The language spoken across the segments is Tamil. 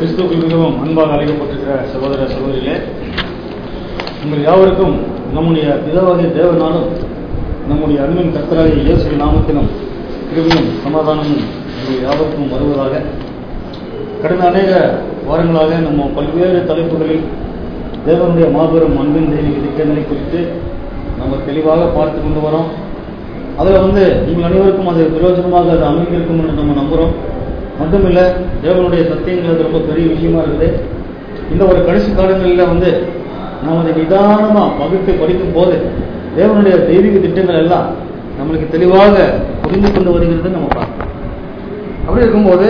கிறிஸ்துவுக்கு மிகவும் அன்பாக அழைக்கப்பட்டிருக்கிற சகோதர சகோதரிகளே உங்கள் யாவருக்கும் நம்முடைய பிதாவாகிய தேவனாலும் நம்முடைய அன்பின் கர்த்தராகிய இயேசு நாமத்திலும் கிருபையும் சமாதானமும் உங்கள் யாவருக்கும் வருவதாக கடந்த அநேக வாரங்களாக நம்ம பல்வேறு தலைப்புகளில் தேவனுடைய மாபெரும் அன்பின் தெய்வீக திட்டங்களை குறித்து நம்ம தெளிவாக பார்த்து கொண்டு வரோம் அதில் வந்து உங்கள் அனைவருக்கும் அது பிரயோஜனமாக அது அமைந்திருக்கும் என்று நம்ம நம்புகிறோம் மட்டுமில்லை தேவனுடைய சத்தியங்கள் அது ரொம்ப பெரிய விஷயமா இருக்குது இந்த ஒரு கடைசி காலங்களில் வந்து நாம் அதை நிதானமாக பகுத்து படிக்கும் போது தேவனுடைய தெய்வீக திட்டங்கள் எல்லாம் நம்மளுக்கு தெளிவாக புரிந்து கொண்டு வருகிறது நம்ம பார்க்கலாம் அப்படி இருக்கும்போது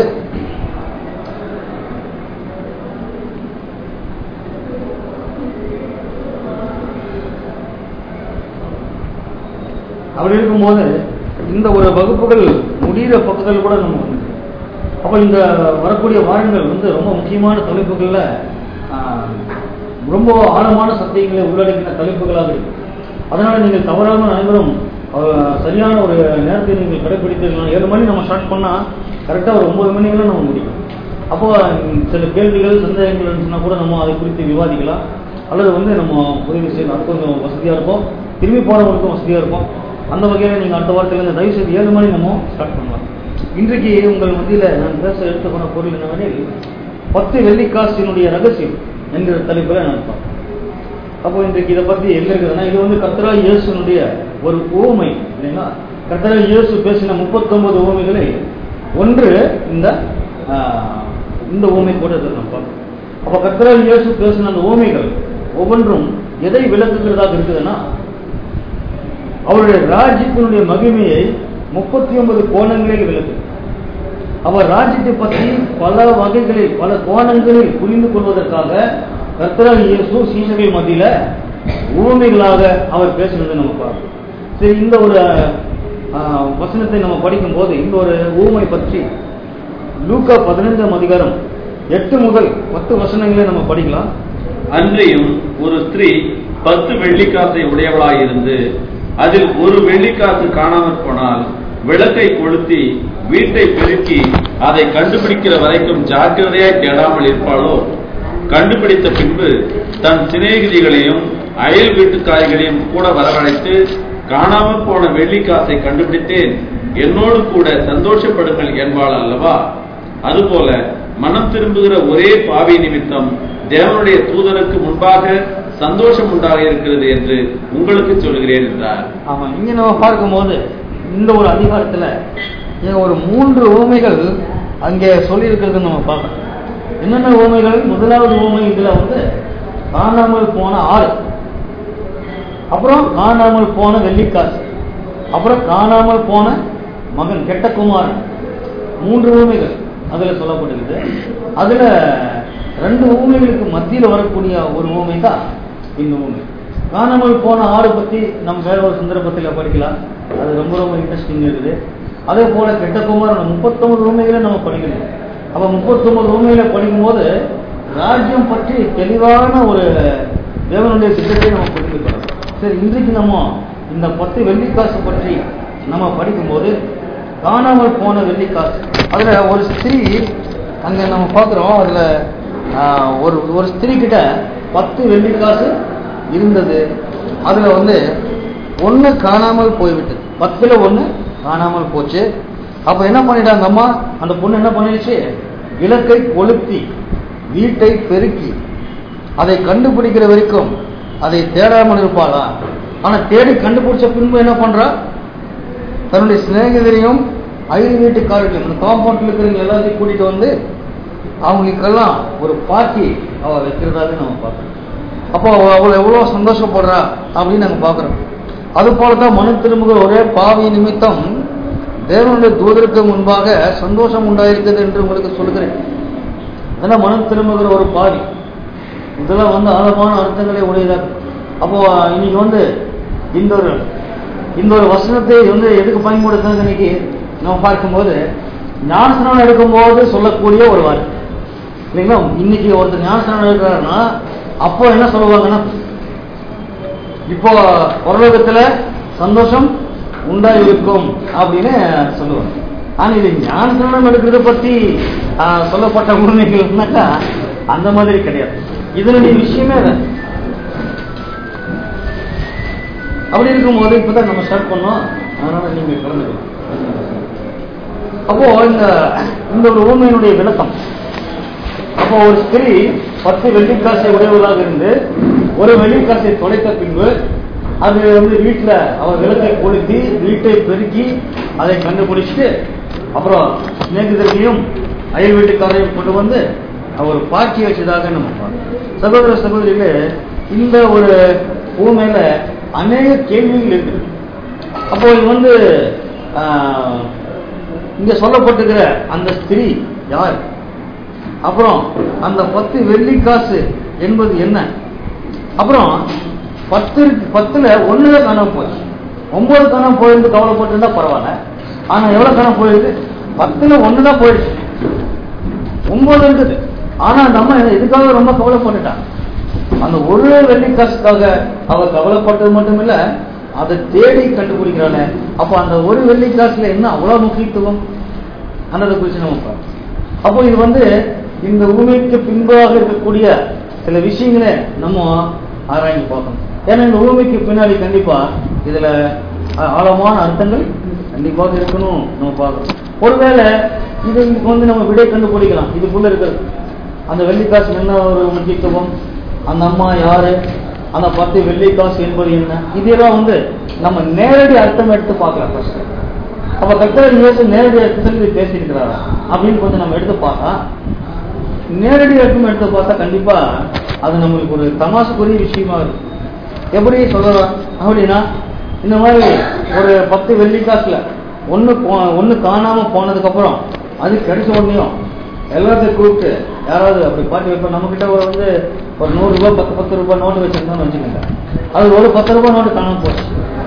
அப்படி இருக்கும்போது இந்த ஒரு வகுப்புகள் முடிகிற பக்கத்தில் கூட நம்ம வந்து அப்போ இந்த வரக்கூடிய வாரங்கள் வந்து ரொம்ப முக்கியமான தலைப்புகளில் ரொம்ப ஆழமான சத்தியங்களை உள்ளடக்கின தலைப்புகளாக இருக்கு அதனால நீங்கள் தவறாமல் அனைவரும் அஹ், சரியான ஒரு நேரத்தை நீங்கள் கடைபிடித்தீர்கள் ஏழு மணி நம்ம ஸ்டார்ட் பண்ணால் கரெக்டாக ஒரு ஒன்பது மணிக்குள்ள நம்ம முடியும் அப்போ ம், சில கேள்விகள் சந்தேகங்கள் இருந்துச்சுன்னா கூட நம்ம அதை குறித்து விவாதிக்கலாம் அல்லது வந்து நம்ம உதவி செய்யலாம் அது கொஞ்சம் வசதியாக இருக்கும் திரும்பி போகிறவங்களுக்கும் வசதியாக இருக்கும் அந்த வகையில் நீங்கள் அடுத்த வாரத்தில் தயவு செய்து ஏழு மணி நம்ம ஸ்டார்ட் பண்ணலாம் இன்றைக்கு உங்கள் மத்தியில் நான் பேச எடுத்துக்கொண்ட பொருள் என்னவெனில் பத்து வெள்ளிக்காசினுடைய ரகசியம் என்கிற தலைப்பில் நான் பார்ப்பேன் அப்போ இன்றைக்கு இதை பற்றி எங்க இருக்குதுன்னா இது வந்து கர்த்தரா இயேசுனுடைய ஒரு ஓமை இல்லைங்களா கர்த்தரா இயேசு பேசின முப்பத்தொன்பது ஓமைகளை ஒன்று இந்த ஆஹ், இந்த ஓமை கூட இதை நம்ம பார்க்கணும் அப்போ கர்த்தரா இயேசு பேசின அந்த ஓமைகள் ஒவ்வொன்றும் எதை விளக்குகிறதாக இருக்குதுன்னா அவருடைய ராஜ்யத்தினுடைய மகிமையை முப்பத்தி ஒன்பது கோணங்களில் விளக்கு அவர் ராஜ்யத்தை பற்றி பல வகைகளில் பல கோணங்களில் புரிந்து கொள்வதற்காக கர்த்தராக இயேசு சீசர்கள் மத்தியில ஊமைகளாக அவர் பேசினதை நம்ம பார்ப்போம் சரி இந்த ஒரு ஆஹ், வசனத்தை நம்ம படிக்கும் போது இந்த ஒரு ஊமை பற்றி லூக்கா பதினைந்தாம் அதிகாரம் எட்டு முதல் பத்து வசனங்களை நம்ம படிக்கலாம் அன்றியும் ஒரு ஸ்திரீ பத்து வெள்ளிக்காசை உடையவளாயிருந்து அதில் ஒரு வெள்ளிக்காசு காணாமற் போனால் விளக்கை கொளுத்தி வீட்டை பெருக்கி அதை கண்டுபிடிக்கிற வரைக்கும் ஜாக்கிரதையாய் தேடாமல் இருப்பாளோ கண்டுபிடித்த பின்பு தன் சிநேகிதிகளையும் அயல் வீட்டுக்காரிகளையும் கூட வரவழைத்து காணாமற் போன வெள்ளிக்காசை கண்டுபிடித்தேன் என்னோடு கூட சந்தோஷப்படுங்கள் என்பாள் அல்லவா அதுபோல மனம் திரும்புகிற ஒரே பாவி நிமித்தம் தேவனுடைய தூதருக்கு முன்பாக சந்தோஷம் உண்டாக இருக்கிறது என்று உங்களுக்கு சொல்கிறேன் என்றார் ஆமா இங்க நம்ம பார்க்கும்போது இந்த ஒரு அதிகாரத்துல இங்க ஒரு மூன்று ஊமைகள் அங்கே சொல்லி இருக்கிறது நம்ம பார்க்கணும் என்னென்ன ஊமைகள் முதலாவது ஊமை இதுல வந்து காணாமல் போன ஆள் அப்புறம் காணாமல் போன வெள்ளிக்காசு அப்புறம் காணாமல் போன மகன் கெட்ட குமாரன் மூன்று ஊமைகள் அதுல சொல்லப்பட்டிருக்குது அதுல ரெண்டு ஊமைகளுக்கு மத்தியில் வரக்கூடிய ஒரு ஊமை தான் இந்த ஊமை காணாமல் போன ஆடு பத்தி நம்ம வேற ஒரு சந்தர்ப்பத்தில் படிக்கலாம் அது ரொம்ப ரொம்ப இன்ட்ரெஸ்டிங் இருக்குது அதே போல கெட்ட குமாரன் முப்பத்தொன்பது ஊமைகளை நம்ம படிக்கணும் அப்ப முப்பத்தொன்பது ஊமைகளை படிக்கும்போது ராஜ்யம் பற்றி தெளிவான ஒரு தேவனுடைய திட்டத்தை நம்ம புரிந்துக்கிறோம் சரி இன்றைக்கு நம்ம இந்த பத்து வெள்ளிக்காசு பற்றி நம்ம படிக்கும்போது காணாமல் போன வெள்ளிக்காசு அதுல ஒரு ஸ்திரீ அங்க நம்ம பார்க்குறோம் அதுல ஆஹ், ஒரு ஒரு ஸ்திரீ கிட்ட பத்து வெள்ளிக்காசு இருந்தது அதுல வந்து ஒண்ணு காணாமல் போய்விட்டது பத்துல ஒண்ணு காணாமல் போச்சு அப்ப என்ன பண்ணிட்டாங்க அம்மா அந்த பொண்ணு என்ன பண்ணிடுச்சு விளக்கை கொளுத்தி வீட்டை பெருக்கி அதை கண்டுபிடிக்கிற வரைக்கும் அதை தேடாமல் இருப்பாளா ஆனா தேடி கண்டுபிடிச்ச பின்பு என்ன பண்றா தன்னுடைய சிநேகிதரையும் அயல் வீட்டுக்காரர்களையும் அந்த காம்பவுண்ட்ல இருக்கிறவங்க எல்லாத்தையும் கூட்டிட்டு வந்து அவங்களுக்கெல்லாம் ஒரு பார்ட்டி அவ வைக்கிறதாக நம்ம பார்க்கறோம் அப்போ அவ அவள் எவ்வளவு சந்தோஷப்படுறா அப்படின்னு நாங்க பார்க்கறோம் அது போலதான் மனு திரும்புகிற ஒரே பாவி நிமித்தம் தேவனுடைய தூதருக்கு முன்பாக சந்தோஷம் உண்டாயிருக்கிறது என்று உங்களுக்கு சொல்லுகிறேன் அதெல்லாம் மனம் திரும்புகிற ஒரு பாவி இதெல்லாம் வந்து ஆழமான அர்த்தங்களே உடையதாக அப்போ இன்னைக்கு வந்து இந்த ஒரு இந்த ஒரு வசனத்தை வந்து எதுக்கு பயன்படுத்துறது இன்னைக்கு நம்ம பார்க்கும்போது ஞானஸ்நானம் எடுக்கும்போது சொல்லக்கூடிய ஒரு வார்த்தை இல்லைங்களா இன்னைக்கு ஒருத்தர் ஞானஸ்நானம் எடுக்கிறாருன்னா அப்போ என்ன சொல்லுவாங்கன்னா இப்போ பரலோகத்துல சந்தோஷம் உண்டாயிருக்கும் அப்படின்னு சொல்லுவாங்க ஆனா இது ஞானஸ்நானம் எடுக்கிறத பத்தி ஆ, சொல்லப்பட்ட உண்மைகள்னாக்கா அந்த மாதிரி கிடையாது இதனுடைய விஷயமே அதான் அப்படி இருக்கும்போது இப்பதான் நம்ம ஸ்டார்ட் பண்ணோம் அதனால நீங்க கலந்துக்கலாம் அப்போ இந்த இந்த ஒரு ஊமையினுடைய விளக்கம் அப்போ ஒரு ஸ்திரீ பத்து வெள்ளிக்காசை உடையவளாக இருந்து ஒரு வெள்ளிக்காசை தொலைத்த பின்பு அது வந்து வீட்டுல அவர் விளக்கை கொளுத்தி வீட்டை பெருக்கி அதை கண்டுபிடிச்சிட்டு அப்புறம் சிநேகிதர்களையும் அயல் வீட்டுக்காரையும் கொண்டு வந்து அவர் பாக்கி வச்சதாக நம்ம பார்க்கிறோம். சகோதர சகோதரிகளே இந்த ஒரு ஊமையில அநேக கேள்விகள் இருக்குது அப்போ இது வந்து ஆஹ், இங்க சொல்லப்பட்டிருக்கிற அந்த ஸ்திரீ யார் அப்புறம் அந்த பத்து வெள்ளி காசு என்பது என்ன அப்புறம் பத்து பத்துல ஒண்ணுல காணாம போச்சு ஒன்பது காணாம போயிருந்து கவலைப்பட்டிருந்தா பரவாயில்ல ஆனா எவ்வளவு காணாம போயிருக்கு பத்துல ஒண்ணுதான் போயிடுச்சு ஒன்பது இருக்குது ஆனா அந்த அம்மா இதுக்காக ரொம்ப கவலைப்பட்டுட்டான் அந்த ஒரு வெள்ளி காசுக்காக அவ கவலைப்பட்டது மட்டும் இல்ல அதை தேடி கண்டுபிடிக்கிறாள் அப்ப அந்த ஒரு வெள்ளி காசுல என்ன அவ்வளவு முக்கியத்துவம் ಅನ್ನೋದ குறித்து நம்ம பார்ப்போம் அப்போ இது வந்து இந்த ஊமைக்கு பின்பாக இருக்கக்கூடிய சில விஷயங்களை நம்ம ஆராய்ந்து பார்க்கணும் ஏன்னா இந்த ஊமைக்கு பின்னாடி கண்டிப்பா இதுல ஆ- ஆழமான அர்த்தங்கள் கண்டிப்பாக இருக்கணும் நம்ம பார்க்கணும் ஒருவேளை இது இதுக்கு வந்து நம்ம விடை கண்டுபிடிக்கலாம் இதுக்குள்ள இருக்கிறது அந்த வெள்ளிக்காசு என்ன ஒரு முக்கியத்துவம் அந்த அம்மா யாரு அந்த பத்து வெள்ளிக்காசு என்பது என்ன இதெல்லாம் வந்து நம்ம நேரடி அர்த்தம் எடுத்து பார்க்கலாம் first. அப்ப கர்த்தர் இயேசு நேரடி அர்த்தத்தில் இது பேசியிருக்கிறாரா அப்படின்னு கொஞ்சம் நம்ம எடுத்து பார்த்தா நேரடி அர்த்தம் எடுத்து பார்த்தா கண்டிப்பா அது நம்மளுக்கு ஒரு தமாசுக்குரிய விஷயமா இருக்கு எப்படி சொல்லலாம் அப்படின்னா இந்த மாதிரி ஒரு பத்து வெள்ளிக்காசுல ஒண்ணு போ- ஒண்ணு காணாம போனதுக்கு அப்புறம் அது கிடைச்ச உடனேயும் எல்லாத்தையும் கூப்பிட்டு யாராவது அப்படி பாட்டி வைப்போம் நம்ம கிட்ட ஒரு வந்து ஒரு நூறு ரூபாய் பத்து பத்து ரூபாய் நோட்டு வச்சிருந்தோம்னு வச்சுக்கோங்க அது ஒரு பத்து ரூபாய் நோட்டு காணாம போச்சு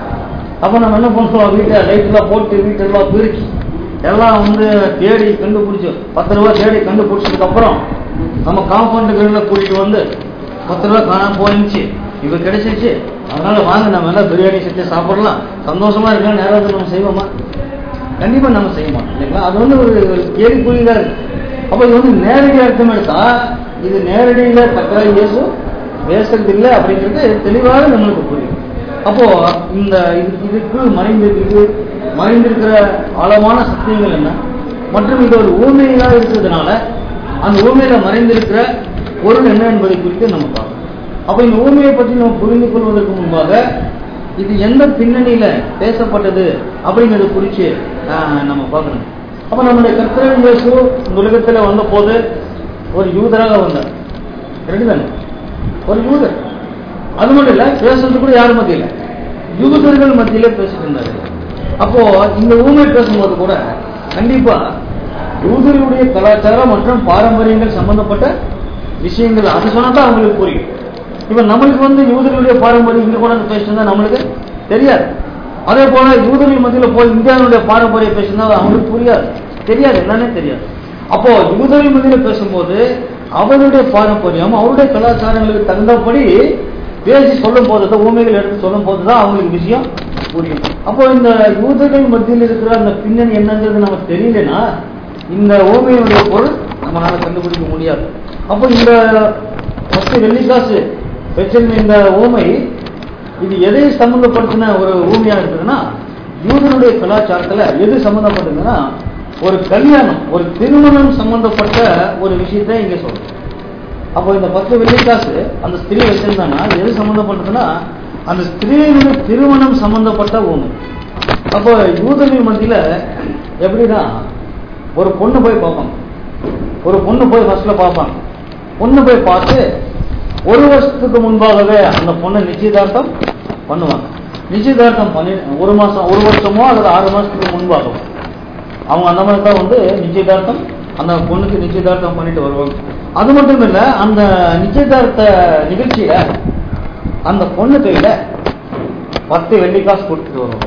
அப்ப நம்ம என்ன பண்ணுவோம் வீட்டை லைட்லாம் போட்டு வீட்டெல்லாம் பிரிச்சு எல்லாம் வந்து தேடி கண்டுபிடிச்சு பத்து ரூபாய் தேடி கண்டுபிடிச்சதுக்கு அப்புறம் நம்ம காம்பவுண்டுகள்ல கூட்டிட்டு வந்து பத்து ரூபாய் காணாம போயிருந்துச்சு இப்ப கிடைச்சிருச்சு அதனால வாங்க நம்ம எல்லாம் பிரியாணி செஞ்சு சாப்பிடலாம் சந்தோஷமா இருக்கலாம் நேரம் நம்ம செய்வோமா கண்டிப்பா நம்ம செய்ய மாட்டோம் இல்லைங்களா அது வந்து ஒரு கேள்விக்குறிதான் இருக்கு அப்ப இது வந்து நேரடி அர்த்தம் எடுத்தா இது நேரடியில தக்கராய் இயேசு பேசுறது இல்லை அப்படிங்கிறது தெளிவாக நம்மளுக்கு புரியும் அப்போ இந்த இது- இதுக்குள் மறைந்திருக்கு மறைந்திருக்கிற ஆழமான சத்தியங்கள் என்ன மற்றும் இது ஒரு ஊமையா இருக்கிறதுனால அந்த ஊமையில மறைந்திருக்கிற பொருள் என்ன என்பதை குறித்து நம்ம பார்க்கணும் அப்ப இந்த ஊமையை பற்றி நம்ம புரிந்து கொள்வதற்கு முன்பாக இது எந்த பின்னணியில பேசப்பட்டது அப்படிங்கறத குறித்து ஆஹ், நம்ம பார்க்கணும் அப்ப நம்முடைய கர்த்தர் இயேசு இந்த உலகத்துல வந்த போது ஒரு யூதராக வந்தார் ரெண்டு தானே ஒரு யூதர் அது மட்டும் இல்ல பேசுறது கூட யார் மத்தியில யூதர்கள் மத்தியில பேசிட்டு இருந்தாரு அப்போ இந்த ஊமை பேசும்போது கூட கண்டிப்பா யூதர்களுடைய கலாச்சாரம் மற்றும் பாரம்பரியங்கள் சம்பந்தப்பட்ட விஷயங்கள் அது சொன்னாதான் அவங்களுக்கு புரியும் இப்ப நம்மளுக்கு வந்து யூதர்களுடைய பாரம்பரியம் இங்க கூட பேசினா நம்மளுக்கு தெரியாது அதே போல யூதர்கள் மத்தியில போய் இந்தியாவுடைய பாரம்பரியம் பேசினா அவங்களுக்கு புரியாது தெரியாது என்னன்னே தெரியாது அப்போ யூதர்கள் மத்தியில பேசும்போது அவருடைய பாரம்பரியம் அவருடைய கலாச்சாரங்களுக்கு தகுந்தபடி பேசி சொல்லும் போது ஊமைகள் எடுத்து சொல்லும் போதுதான் அவங்களுக்கு விஷயம் புரியும் அப்போ இந்த யூதர்கள் மத்தியில் இருக்கிற அந்த பின்னணி என்னங்கிறது நமக்கு தெரியலனா இந்த ஊமையுடைய பொருள் நம்மளால கண்டுபிடிக்க முடியாது அப்போ இந்த பத்து வெள்ளிக்காசு வச்சிருந்த இந்த ஊமை இது எதை சம்பந்தப்படுத்தின ஒரு ஊமையா இருக்குதுன்னா யூதனுடைய கலாச்சாரத்துல எது சம்பந்தப்பட்டதுன்னா ஒரு கல்யாணம் ஒரு திருமணம் சம்பந்தப்பட்ட ஒரு விஷயத்தை இங்க சொல்றோம் அப்போ இந்த பத்து வெள்ளிக்காசு அந்த ஸ்திரீ வச்சிருந்தானா எது சம்பந்தப்பட்டதுன்னா அந்த ஸ்திரீனுடைய திருமணம் சம்பந்தப்பட்ட ஊமை அப்போ யூதர்கள் மத்தியில எப்படின்னா ஒரு பொண்ணு போய் பார்ப்பாங்க ஒரு பொண்ணு போய் ஃபர்ஸ்ட்ல பார்ப்பாங்க பொண்ணு போய் பார்த்து ஒரு வருஷத்துக்கு முன்பாகவே அந்த பொண்ணை நிச்சயதார்த்தம் பண்ணுவாங்க நிச்சயதார்த்தம் பண்ணி ஒரு மாசம் ஒரு வருஷமோ அல்லது ஆறு மாசத்துக்கு முன்பாகவோ அவங்க அந்த மாதிரி தான் வந்து நிச்சயதார்த்தம் அந்த பொண்ணுக்கு நிச்சயதார்த்தம் பண்ணிட்டு வருவாங்க அது மட்டும் இல்ல அந்த நிச்சயதார்த்த நிகழ்ச்சியில அந்த பொண்ணு கையில பத்து வெள்ளிக்காசு கொடுத்துட்டு வருவாங்க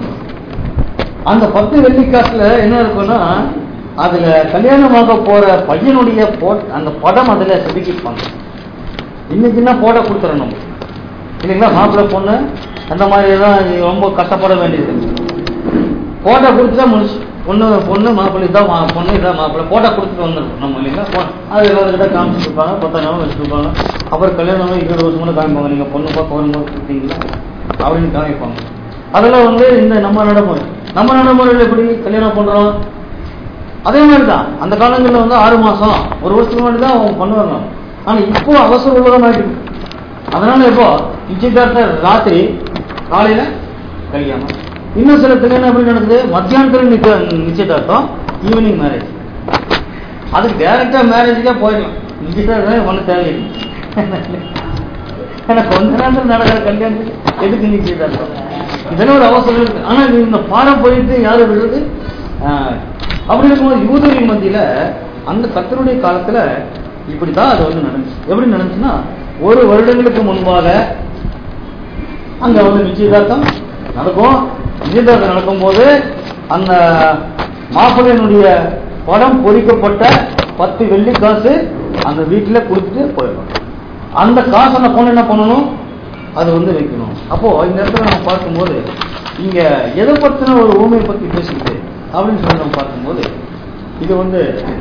அந்த பத்து வெள்ளிக்காசுல என்ன இருக்கும்னா அதுல கல்யாணமாக போற பையனுடைய போ- அந்த படம் அதுல செதுக்கிப்பாங்க இன்னைக்குன்னா போட கொடுத்துறோம் நம்ம இல்லைங்களா மாப்பிள்ளை பொண்ணு அந்த மாதிரி எல்லாம் ரொம்ப கஷ்டப்பட வேண்டியது போட்டோ கொடுத்துட்டா முடிச்சு பொண்ணு பொண்ணு மாப்பிள்ளை இதான் மா- பொண்ணு இதான் மாப்பிள்ளை போட்டோ கொடுத்துட்டு வந்துருக்கோம் நம்ம இல்லைங்களா போ- அது எல்லாருக்கிட்ட காமிச்சிட்டு இருப்பாங்க பத்தாயிரம் வச்சுட்டு இருப்பாங்க அப்புறம் கல்யாணம் ஆகி இருபது வருஷம் கூட காமிப்பாங்க நீங்கள் பொண்ணு பார்க்க வரும்போது கொடுத்தீங்களா அப்படின்னு காமிப்பாங்க அதெல்லாம் வந்து இந்த நம்ம நடைமுறை நம்ம நடைமுறையில் எப்படி கல்யாணம் பண்ணுறோம் அதே மாதிரி தான் அந்த காலங்களில் வந்து ஆறு மாசம் ஒரு வருஷத்துக்கு முன்னாடி தான் அவங்க பண்ண வரணும் ஆனா இப்போ அவசர உலகம் ஆயிட்டு அதனால இப்போ நிச்சயதார்த்த ராத்திரி காலையில கல்யாணம் இன்னும் சில கல்யாணம் எப்படி நடக்குது மத்தியானத்துல நிக்க நிச்சயதார்த்தம் ஈவினிங் மேரேஜ் அதுக்கு டைரக்டா மேரேஜுக்கே போயிடலாம் நிச்சயதார்த்தம் ஒன்றும் தேவையில்லை ஏன்னா கொஞ்ச நேரத்தில் நடக்கிற கல்யாணத்துக்கு எதுக்கு நிச்சயதார்த்தம் இதெல்லாம் ஒரு அவசரம் இருக்கு ஆனா இது இந்த பாரம்பரியத்தை யாரு விடுறது ஆஹ், அப்படி இருக்கும்போது யூதரின் மத்தியில அந்த கத்தருடைய காலத்துல இப்படிதான் அது வந்து நடந்துச்சு எப்படி நடந்துச்சுன்னா ஒரு வருடங்களுக்கு முன்பாக அங்க வந்து நிச்சயதார்த்தம் நடக்கும் நிச்சயதார்த்தம் நடக்கும்போது அந்த மாப்பிள்ளையினுடைய படம் பொறிக்கப்பட்ட பத்து வெள்ளி காசு அந்த வீட்டுல கொடுத்துட்டு போயிடணும் அந்த காசு அந்த பொண்ணு என்ன பண்ணணும் அது வந்து வைக்கணும் அப்போ இந்த இடத்துல நம்ம பார்க்கும்போது இங்க எதை பத்தின ஒரு ஊமையை பத்தி பேசிக்கிட்டு அப்படின்னு சொல்லி நம்ம பார்க்கும்போது இது வந்து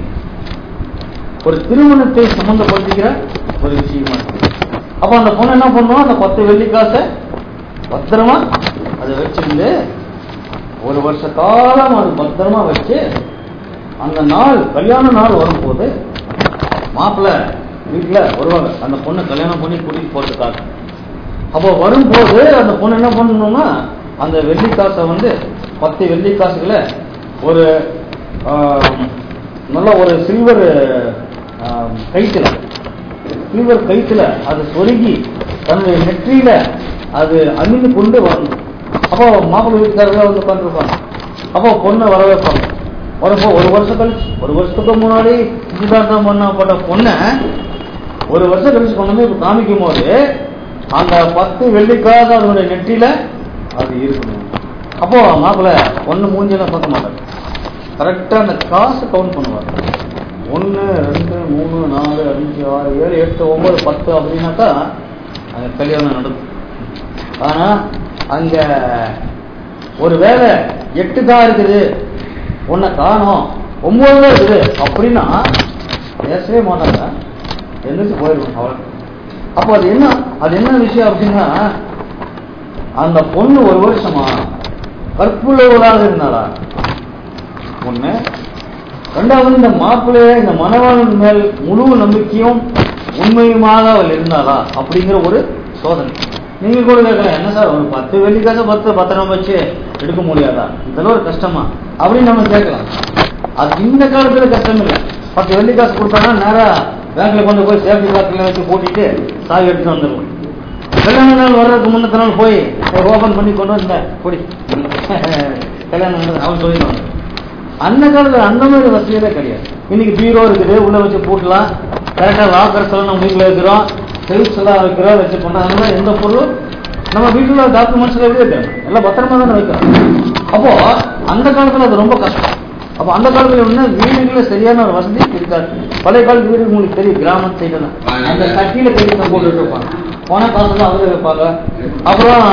ஒரு திருமணத்தை சம்பந்தப்படுத்திக்கிற ஒரு விஷயமா இருக்கு அப்ப அந்த பொண்ணு என்ன பண்ணும் அந்த பத்து வெள்ளி காசை பத்திரமா அதை வச்சிருந்து ஒரு வருஷ காலம் அது பத்திரமா வச்சு அந்த நாள் கல்யாண நாள் வரும்போது மாப்பிள்ளை வீட்டுல வருவாங்க அந்த பொண்ணை கல்யாணம் பண்ணி கூட்டிட்டு போறதுக்காக அப்போ வரும்போது அந்த பொண்ணு என்ன பண்ணணும்னா அந்த வெள்ளி காசை வந்து பத்து வெள்ளி காசுகளை ஒரு ஆம், நல்ல ஒரு சில்வர் கைத்துல சில்வர் கைத்துல அது சொருகி தன்னுடைய நெற்றியில அது அணிந்து கொண்டு வரணும் அப்போ மாப்பிள்ளை வீட்டுக்காரர்கள் வந்து உட்காந்துருப்பாங்க அப்போ பொண்ணை வர வைப்பாங்க வரப்போ ஒரு வருஷம் கழிச்சு ஒரு வருஷத்துக்கு முன்னாடி நிச்சயதார்த்தம் பண்ணப்பட்ட பொண்ணை ஒரு வருஷம் கழிச்சு கொண்டு வந்து இப்ப காமிக்கும் போது அந்த பத்து வெள்ளிக்காக அதனுடைய நெற்றியில அது இருக்கணும் அப்போ மாப்பிள்ளை ஒண்ணு மூஞ்சில பார்க்க மாட்டாங்க கரெக்டா அந்த காசு கவுண்ட் பண்ணுவார் ஒன்று ரெண்டு மூணு நாலு அஞ்சு ஆறு ஏழு எட்டு ஒன்பது பத்து அப்படின்னாக்கா அங்க கல்யாணம் நடக்கும் ஆனா அங்க ஒரு வேலை எட்டு தான் இருக்குது உன்னை காணோம் ஒன்பது தான் இருக்குது அப்படின்னா பேசவே மாட்டாங்க எந்திரிச்சு போயிடுவோம் அவள் அப்போ அது என்ன அது என்ன விஷயம் அப்படின்னா அந்த பொண்ணு ஒரு வருஷமா கற்புள்ளவளாக இருந்தாளா ஒண்ணு ரெண்டாவது இந்த மாப்பிள்ளைய இந்த மணவாளன் மேல் முழு நம்பிக்கையும் உண்மையுமாக அவள் இருந்தாளா அப்படிங்கிற ஒரு சோதனை நீங்க கூட கேட்கலாம் என்ன சார் ஒரு பத்து வெள்ளிக்காசு பத்து பத்திரம் வச்சு எடுக்க முடியாதா இதெல்லாம் ஒரு கஷ்டமா அப்படின்னு நம்ம கேட்கலாம் அது இந்த காலத்துல கஷ்டம் இல்லை பத்து வெள்ளிக்காசு கொடுத்தாங்கன்னா நேரா பேங்க்ல கொண்டு போய் சேஃப்டி பாக்கெட்ல வச்சு பூட்டிட்டு சாவி எடுத்து வந்துடுவோம் கல்யாண நாள் வர்றதுக்கு முன்னத்த நாள் போய் ஓபன் பண்ணி கொண்டு வந்தேன் குடி கல்யாணம் நடந்தது அவன் சொல்லிடுவாங்க அந்த காலத்துல அந்த மாதிரி வசதியே கிடையாது இன்னைக்கு பீரோ இருக்குது உள்ள வச்சு பூட்டலாம் கரெக்டா லாக்கர்ஸ் எல்லாம் நம்ம வீட்டுல இருக்கிறோம் செல்ஸ் எல்லாம் வைக்கிறோம் வச்சு பண்ணோம் அந்த மாதிரி எந்த பொருளும் நம்ம வீட்டுல டாக்குமெண்ட்ஸ் எப்படி இருக்கு எல்லாம் பத்திரமா தானே வைக்கிறோம் அப்போ அந்த காலத்துல அது ரொம்ப கஷ்டம் அப்போ அந்த காலத்துல என்ன வீடுகள சரியான ஒரு வசதி இருக்காது பழைய காலத்து வீடு உங்களுக்கு தெரியும் கிராமத்து சைடுல அந்த கட்டியில கையில் போட்டுட்டு இருப்பாங்க போன காலத்துல அவரே வைப்பாங்க அப்புறம்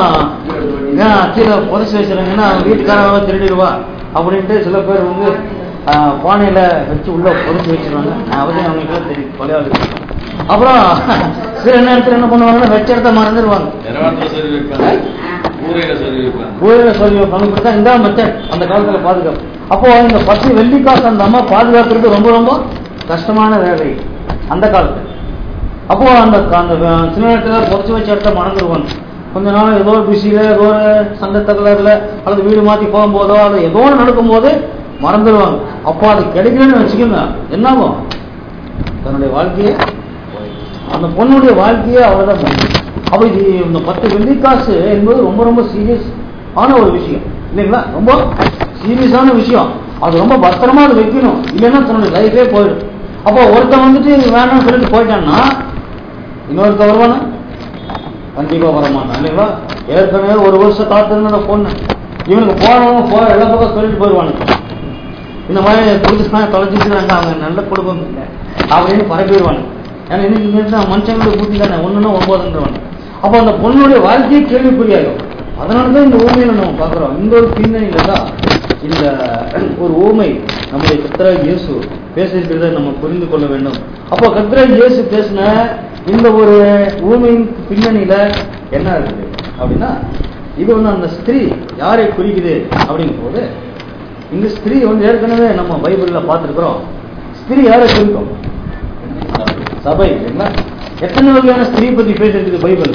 ஏன் கீழே புதைச்சி வச்சிருங்கன்னா வீட்டுக்காரங்க திருடிடுவா அப்படின்ட்டு சில பேர் வந்து ஆஹ், பானையில வச்சு உள்ள புதைச்சி வச்சிருவாங்க அவரையும் அவங்களுக்கு தெரியும் கொலையாளி அப்புறம் சில நேரத்துல என்ன பண்ணுவாங்கன்னா வச்ச இடத்த மறந்துடுவாங்க இரவாத்துல சொல்லி வைப்பாங்க ஊரையில சொல்லி வைப்பாங்க ஊழல சொல்லி வைப்பாங்க இப்படிதான் இந்த மெத்தட் அந்த காலத்துல பாதுகாப்பு அப்போ இந்த பத்து வெள்ளிக்காசு அந்த அம்மா பாதுகாக்கிறது ரொம்ப ரொம்ப கஷ்டமான வேலை அந்த காலத்துல அப்போ அந்த அந்த சின்ன நேரத்துல புதைச்சு வச்ச இடத்த மறந்துடுவாங்க கொஞ்ச நாள் ஏதோ ஒரு பிஸியில ஏதோ ஒரு சண்டை தகராறுல அல்லது வீடு மாத்தி போகும்போதோ அல்லது ஏதோ ஒன்று நடக்கும்போது மறந்துடுவாங்க அப்போ அது கிடைக்கலன்னு வச்சுக்கோங்க என்னாகும் தன்னுடைய வாழ்க்கையை அந்த பொண்ணுடைய வாழ்க்கையே அவ்வளவுதான் முடியும் அப்ப இது இந்த பத்து வெள்ளிக்காசு என்பது ரொம்ப ரொம்ப சீரியஸ் ஆன ஒரு விஷயம் இல்லைங்களா ரொம்ப சீரியஸான விஷயம் அது ரொம்ப பத்திரமா அது வைக்கணும் இல்லைன்னா தன்னுடைய லைஃபே போயிடும் அப்போ ஒருத்தன் வந்துட்டு இது வேணாம்னு சொல்லிட்டு போயிட்டான்னா இன்னொருத்த வருவானா கண்டிப்பா வரமாட்டான் இல்லைங்களா ஏற்கனவே ஒரு வருஷம் காத்திருந்த பொண்ணு இவனுக்கு போனவங்க போற எல்லா பக்கம் சொல்லிட்டு போயிடுவானுங்க இந்த மாதிரி புதுசுனா தொலைச்சிக்கிறாங்க அவங்க நல்ல குடும்பம் இல்லை அப்படின்னு பரப்பிடுவாங்க ஏன்னா இன்னைக்கு இங்க மனுஷங்களுடைய புத்தி தானே ஒண்ணுன்னா ஒன்பதுன்றவாங்க அப்போ அந்த பொண்ணுடைய வாழ்க்கையே கேள்விக்குறியாகும் அதனால தான் இந்த ஊமையில நம்ம பார்க்குறோம் இந்த ஒரு பின்னணியில தான் இந்த ஒரு ஊமை நம்முடைய கர்த்தராக இயேசு பேசியிருக்கிறத நம்ம புரிந்து கொள்ள வேண்டும் அப்போ கர்த்தராக இயேசு பேசின இந்த ஒரு ஊமையின் பின்னணியில என்ன இருக்குது அப்படின்னா இது வந்து அந்த ஸ்திரீ யாரை குறிக்குது அப்படிங்கும் போது இந்த ஸ்திரீ வந்து ஏற்கனவே நம்ம பைபிள்ல பார்த்துருக்குறோம் ஸ்திரீ யாரை குறிக்கும் சபை இல்லைங்களா எத்தனை வகையான ஸ்திரீ பத்தி பேசிருக்கு பைபிள்ல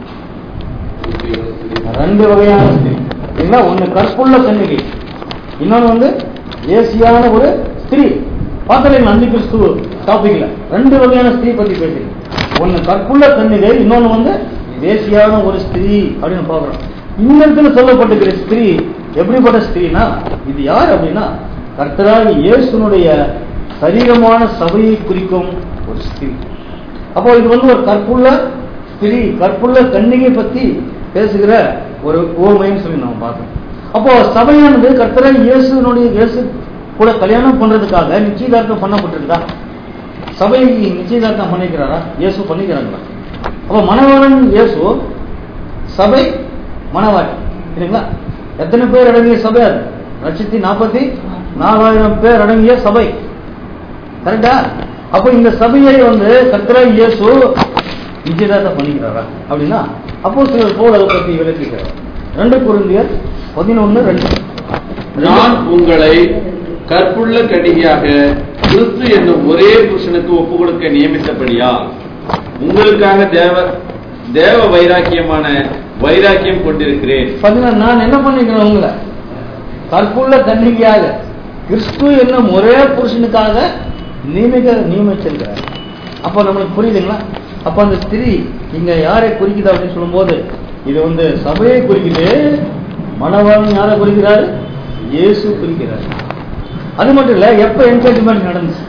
ரெண்டு வகையான ஸ்திரீ இல்லைங்களா ஒண்ணு கற்புள்ள கன்னிகை இன்னொன்னு வந்து ஏசியான ஒரு ஸ்திரீ பார்த்தீங்களா அஞ்சு கிறிஸ்துவ டாபிக்ல ரெண்டு வகையான ஸ்திரீ பத்தி பேசுறீங்க ஒண்ணு கற்புள்ள கன்னிகை இன்னொன்னு வந்து தேசியான ஒரு ஸ்திரீ அப்படின்னு பாக்குறோம் இந்த இடத்துல சொல்லப்பட்டிருக்கிற ஸ்திரீ எப்படிப்பட்ட ஸ்திரீனா இது யார் அப்படின்னா கர்த்தராகி இயேசுனுடைய சரீரமான சபையை குறிக்கும் ஒரு ஸ்திரீ அப்போ இது வந்து ஒரு கற்புள்ள ஸ்திரீ கற்புள்ள கன்னிகை பத்தி பேசுகிற ஒரு ஓமைன்னு சொல்லி நம்ம பார்க்கணும் அப்போ சபையானது கர்த்தராகி இயேசுனுடைய இயேசு கூட கல்யாணம் பண்றதுக்காக நிச்சயதார்த்தம் பண்ணப்பட்டிருக்கா சபை நிச்சயதார்த்தம் பண்ணிக்கிறாரா இயேசு பண்ணிக்கிறாங்களா அப்போ மணவாளன் இயேசு சபை மணவாட்டி சரிங்களா எத்தனை பேர் அடங்கிய சபை அது லட்சத்தி நாற்பத்தி நாலாயிரம் பேர் அடங்கிய சபை கரெக்டா அப்ப இந்த சபையை வந்து கர்த்தரா இயேசு நிச்சயதார்த்தம் பண்ணிக்கிறாரா அப்படின்னா அப்போ சிலர் போல் அதை பத்தி விளக்குகிறார் ரெண்டு குருந்தியர் பதினொன்னு ரெண்டு நான் உங்களை கற்புள்ள கன்னிகையாக கிறிஸ்து என்னும் ஒரே புருஷனுக்கு ஒப்பு கொடுக்க நியமித்தபடியா உங்களுக்காக தேவ தேவ வைராக்கியமான வைராக்கியம் கொண்டிருக்கிறேன் பாத்தீங்கன்னா நான் என்ன பண்ணிக்கிறேன் உங்களை கற்புள்ள கன்னிகையாக கிறிஸ்து என்னும் ஒரே புருஷனுக்காக நியமிக்க நியமிச்சிருக்கிறார் அப்போ நம்மளுக்கு புரியுதுங்களா அப்ப அந்த ஸ்திரீ இங்க யாரை குறிக்குது அப்படின்னு சொல்லும்போது இது வந்து சபையை குறிக்குது மணவாளன் யாரை குறிக்கிறாரு இயேசு குறிக்கிறார் அது மட்டும் இல்ல எப்ப என்கேஜ்மெண்ட் நடந்துச்சு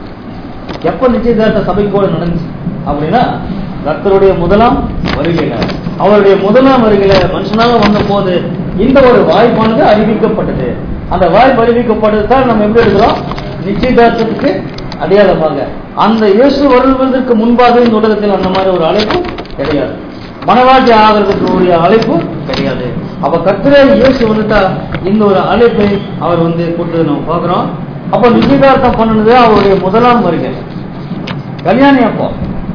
எப்ப நிச்சயதார்த்த சபை கூட நடந்துச்சு அப்படின்னா கர்த்தருடைய முதலாம் வருகையில அவருடைய முதலாம் வருகையில மனுஷனாக வந்த போது இந்த ஒரு வாய்ப்பானது அறிவிக்கப்பட்டது அந்த வாய்ப்பு அறிவிக்கப்பட்டது தான் நம்ம எப்படி எடுக்கிறோம் நிச்சயதார்த்தத்துக்கு அடையாளமாக அந்த இயேசு வருவதற்கு முன்பாக இந்த உலகத்தில் அந்த மாதிரி ஒரு அழைப்பு கிடையாது மனவாட்டி ஆகிறதுக்கு உரிய அழைப்பு கிடையாது அப்ப கர்த்தரே இயேசு வந்துட்டா இந்த ஒரு அழைப்பை அவர் வந்து கொடுத்தது நம்ம பார்க்கிறோம் அப்ப நிச்சயதார்த்தம் பண்ணது அவருடைய முதலாம் வருகை கல்யாணி அப்போ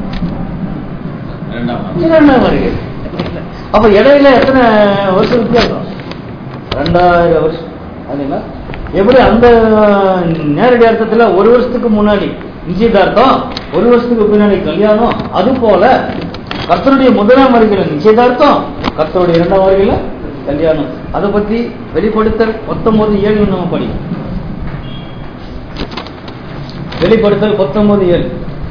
இரண்டாம் நாள். இரண்டாம் வருகை அப்ப இடையில எத்தனை வருஷம் வித்தியாசம் ரெண்டாயிரம் வருஷம் அதுங்களா எப்படி அந்த நேரடி அர்த்தத்துல ஒரு வருஷத்துக்கு முன்னாடி நிச்சயதார்த்தம் ஒரு வருஷத்துக்கு பின்னாடி கல்யாணம் அது போல கர்த்தருடைய முதலாம் வருகையில நிச்சயதார்த்தம் கர்த்தருடைய இரண்டாம் வருகையில கல்யாணம் அதை பத்தி வெளிப்படுத்தல் பத்தொன்பது ஏழு நம்ம படி வெளிப்படுத்தல் பத்தொன்பது ஏழு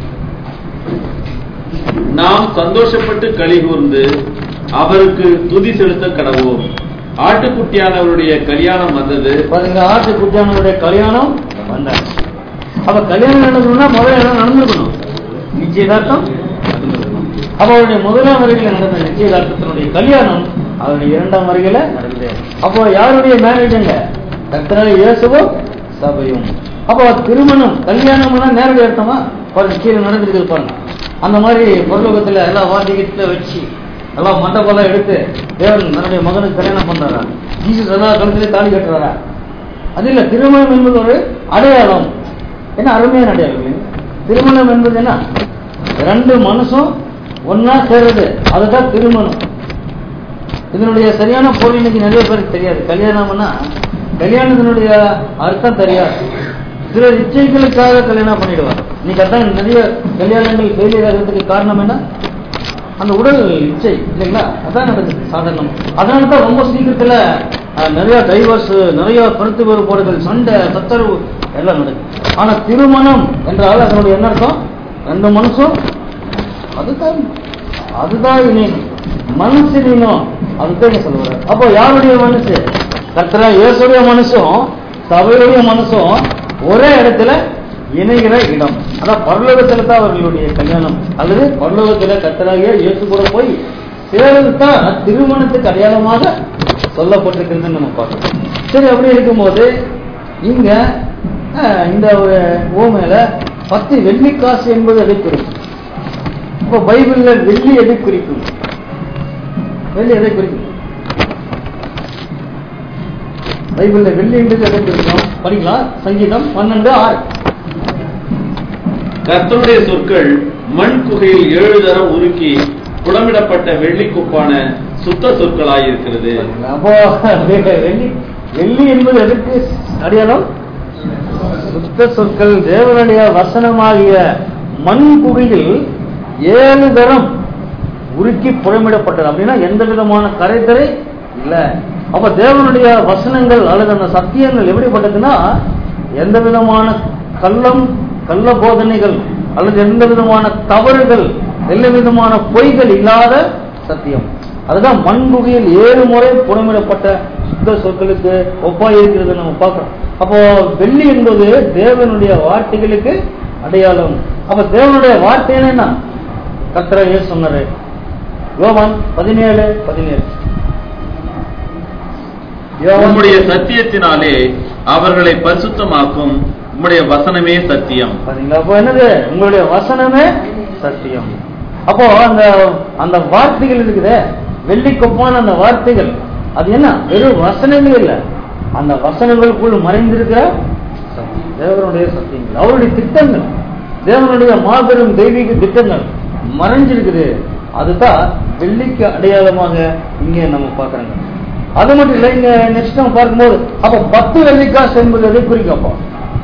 நாம் சந்தோஷப்பட்டு களி கூர்ந்து அவருக்கு துதி செலுத்த கடவோம் ஆட்டுக்குட்டியானவருடைய கல்யாணம் வந்தது பாருங்க ஆட்டு குட்டியானவருடைய கல்யாணம் வந்தாச்சு அப்ப கல்யாணம் நடக்கணும்னா முதல்ல என்ன நடந்திருக்கணும் நிச்சயதார்த்தம் நடந்திருக்கணும். அப்ப அவருடைய முதலாம் வருகையில நடந்த நிச்சயதார்த்தத்தினுடைய கல்யாணம் அவருடைய இரண்டாம் வருகையில நடந்தது அப்போ யாருடைய மேரேஜ்ங்க கர்த்தராக இயேசுவும் சபையும் அப்போ திருமணம் கல்யாணம்னா நேரடி அர்த்தமா பாருங்க கீழே நடந்திருக்கு பாருங்க அந்த மாதிரி பரலோகத்துல எல்லா வாத்தியத்துல வச்சு எல்லாம் மண்டபம்லாம் எடுத்து தேவன் தன்னுடைய மகனுக்கு கல்யாணம் பண்றாரா ஜீசஸ் எல்லா கழுத்திலே தாலி கட்டுறாரா அது இல்ல திருமணம் என்பது ஒரு அடையாளம் என்ன அருமையான அடையாளம் இல்லைங்க? திருமணம் என்பது என்ன ரெண்டு மனசும் ஒன்னா சேர்றது அதுதான் திருமணம் இதனுடைய சரியான பொருள் இன்னைக்கு நிறைய பேருக்கு தெரியாது கல்யாணம்னா கல்யாணத்தினுடைய அர்த்தம் தெரியாது சில இச்சைகளுக்காக கல்யாணம் பண்ணிடுவார் இன்னைக்கு அதான் நிறைய கல்யாணங்கள் ஃபெயிலியர் ஆகிறதுக்கு காரணம் என்ன அந்த உடல் இச்சை இல்லைங்களா அதான் நடக்குது சாதாரணம் அதனால தான் ரொம்ப சீக்கிரத்துல அஹ், நிறைய டைவர்ஸ் நிறைய கருத்து வேறுபாடுகள் சண்டை சச்சரவு எல்லாம் நடக்குது ஆனா திருமணம் என்றால் அதனுடைய என்ன அர்த்தம் ரெண்டு மனசும் அதுதான் அதுதான் இணையணும் மனசு இணையணும் அதுதான் இங்க சொல்லுவாரு அப்போ யாருடைய மனசு கர்த்தரா இயேசுடைய மனசும் சபையுடைய மனசும் ஒரே இடத்துல இணைகிற இடம் அதான் பரலோகத்துல தான் அவர்களுடைய கல்யாணம் அல்லது பரலோகத்துல கர்த்தராகிய இயேசு கூட போய் சேர்ந்து தான் திருமணத்துக்கு அடையாளமாக சொல்லப்பட்டிருக்கிறதுன்னு நம்ம பார்க்கணும் சரி அப்படி இருக்கும்போது இங்க அஹ், இந்த ஒரு ஓமையில பத்து வெள்ளிக்காசு என்பது எதை குறிக்கும் இப்போ பைபிள்ல வெள்ளி எதை குறிக்கும் வெள்ளி எதை குறிக்கும் பைபிள்ல வெள்ளின்றது எதை குறிக்கும் படிக்கலாம் சங்கீதம் பன்னெண்டு ஆறு கர்த்தருடைய சொற்கள் மண் குகையில் ஏழு தரம் உருக்கி புலமிடப்பட்ட வெள்ளிக்குப்பான சுத்த சொற்களாயிருக்கிறது அப்போ வெள்ளி வெள்ளி என்பது எதுக்கு அடையாளம் சுத்த சொற்கள் தேவனுடைய வசனமாகிய மண் குகையில் ஏழு தரம் உருக்கி புறமிடப்பட்டது அப்படின்னா எந்த விதமான கரைத்தரை இல்ல அப்ப தேவனுடைய வசனங்கள் அல்லது அந்த சத்தியங்கள் எப்படிப்பட்டதுன்னா எந்த விதமான கள்ளம் கள்ள போதனைகள் அல்லது எந்த விதமான தவறுகள் எந்த விதமான பொய்கள் இல்லாத சத்தியம் அதுதான் மண்புகையில் ஏழு முறை புறமிடப்பட்ட சுத்த சொற்களுக்கு ஒப்பா இருக்கிறது நம்ம பார்க்கிறோம் அப்போ வெள்ளி என்பது தேவனுடைய வார்த்தைகளுக்கு அடையாளம் அப்ப தேவனுடைய வார்த்தை என்ன கத்திரையே சொன்னாரு யோவான் பதினேழு பதினேழு யோவான் உம்முடைய சத்தியத்தினாலே அவர்களை பரிசுத்தமாக்கும் உம்முடைய வசனமே சத்தியம் பாத்தீங்களா அப்போ என்னது உங்களுடைய வசனமே சத்தியம் அப்போ அந்த அந்த வார்த்தைகள் இருக்குதே வெள்ளிக்கொப்பான அந்த வார்த்தைகள் அது என்ன வெறும் வசனங்கள் இல்ல அந்த வசனங்களுக்குள் மறைந்திருக்கிற சத்தியம். தேவனுடைய சத்தியங்கள் அவருடைய திட்டங்கள் தேவனுடைய மாபெரும் தெய்வீக திட்டங்கள் மறைஞ்சிருக்குது அதுதான் வெள்ளிக்கு அடையாளமாக இங்கே நம்ம பார்க்கறாங்க அது மட்டும் இல்லை இங்க நெக்ஸ்ட் நம்ம பார்க்கும்போது அப்ப பத்து வெள்ளிக்காசு என்பது எதை குறிக்கும் அப்போ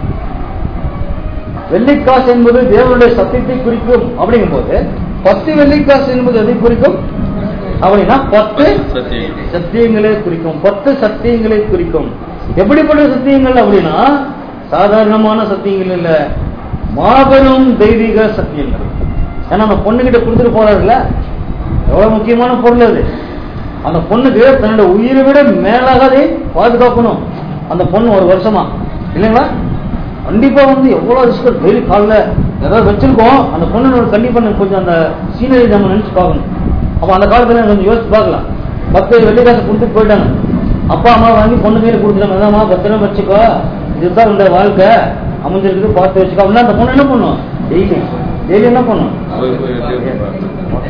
வெள்ளிக்காசு என்பது தேவனுடைய சத்தியத்தை குறிக்கும் அப்படிங்கும்போது பத்து வெள்ளிக்காசு என்பது எதை குறிக்கும் அப்படின்னா பத்து சத்தியம் சத்தியங்களை குறிக்கும் பத்து சத்தியங்களை குறிக்கும் எப்படிப்பட்ட சத்தியங்கள் அப்படின்னா சாதாரணமான சத்தியங்கள் இல்ல மாபெரும் தெய்வீக சத்தியங்கள் ஏன்னா அந்த பொண்ணுகிட்ட கொடுத்துட்டு போறாருல்ல எவ்வளவு முக்கியமான பொருள் அது அந்த பொண்ணுக்கு தன்னோட உயிரை விட மேலாக அதை பாதுகாக்கணும் அந்த பொண்ணு ஒரு வருஷமா இல்லைங்களா கண்டிப்பா வந்து எவ்வளவு ரிஸ்க் டெய்லி காலைல ஏதாவது வச்சிருக்கோம் அந்த பொண்ணு கண்டிப்பா நம்ம கொஞ்சம் அந்த சீனரி நம்ம நினைச்சு பார்க்கணும் அப்ப அந்த காலத்துல கொஞ்சம் யோசிச்சு பார்க்கலாம் பத்து வெள்ளிக்காசு கொடுத்துட்டு போயிட்டாங்க அப்பா அம்மா வாங்கி பொண்ணு கையில கொடுத்துட்டாங்க அதாம்மா பத்திரம் வச்சுக்கோ இதுதான் இந்த வாழ்க்கை அமைஞ்சிருக்குது பார்த்து வச்சுக்கோ அப்படின்னா அந்த பொண்ணு என்ன பண்ணும் டெய்லி டெய்லி என்ன பண்ணும் போய் போய் டேபிள் பார்த்து.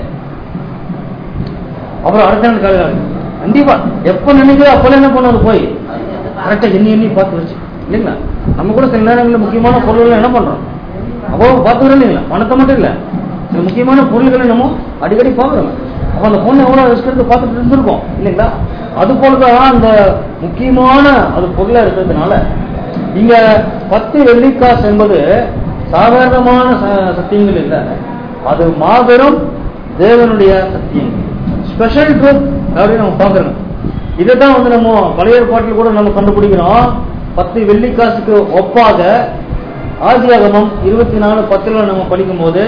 அப்புறம் அடுத்த நாள் காலையில் கண்டிப்பா எப்ப நினைக்கிறோ அப்பெல்லாம் என்ன பண்ணாது போய் கரெக்டா எண்ணி எண்ணி பார்த்து வச்சு இல்லைங்களா நம்ம கூட சில நேரங்களில் முக்கியமான பொருள்கள் என்ன பண்றோம் அப்போ பார்த்துக்கிறோம் இல்லைங்களா பணத்தை மட்டும் இல்ல சில முக்கியமான பொருள்களை நம்ம அடிக்கடி பார்க்குறோம் அப்ப அந்த பொண்ணு எவ்வளவு ரிஸ்க் எடுத்து பார்த்துட்டு இருந்திருக்கோம் இல்லைங்களா அது போலதான் அந்த முக்கியமான அது பொருளா இருக்கிறதுனால இங்க பத்து வெள்ளிக்காசு என்பது சாதாரணமான ச- சத்தியங்கள் இல்லை அது மாபெரும் தேவனுடைய சத்தியங்கள் ஸ்பெஷல் ட்ரூத் அப்படின்னு நம்ம பார்க்கறோம் இதை தான் வந்து நம்ம பழைய ஏற்பாட்டில் கூட நம்ம கண்டுபிடிக்கிறோம் பத்து வெள்ளிக்காசுக்கு ஒப்பாக ஆதியாகமம் இருபத்தி நாலு பத்துல நம்ம படிக்கும்போது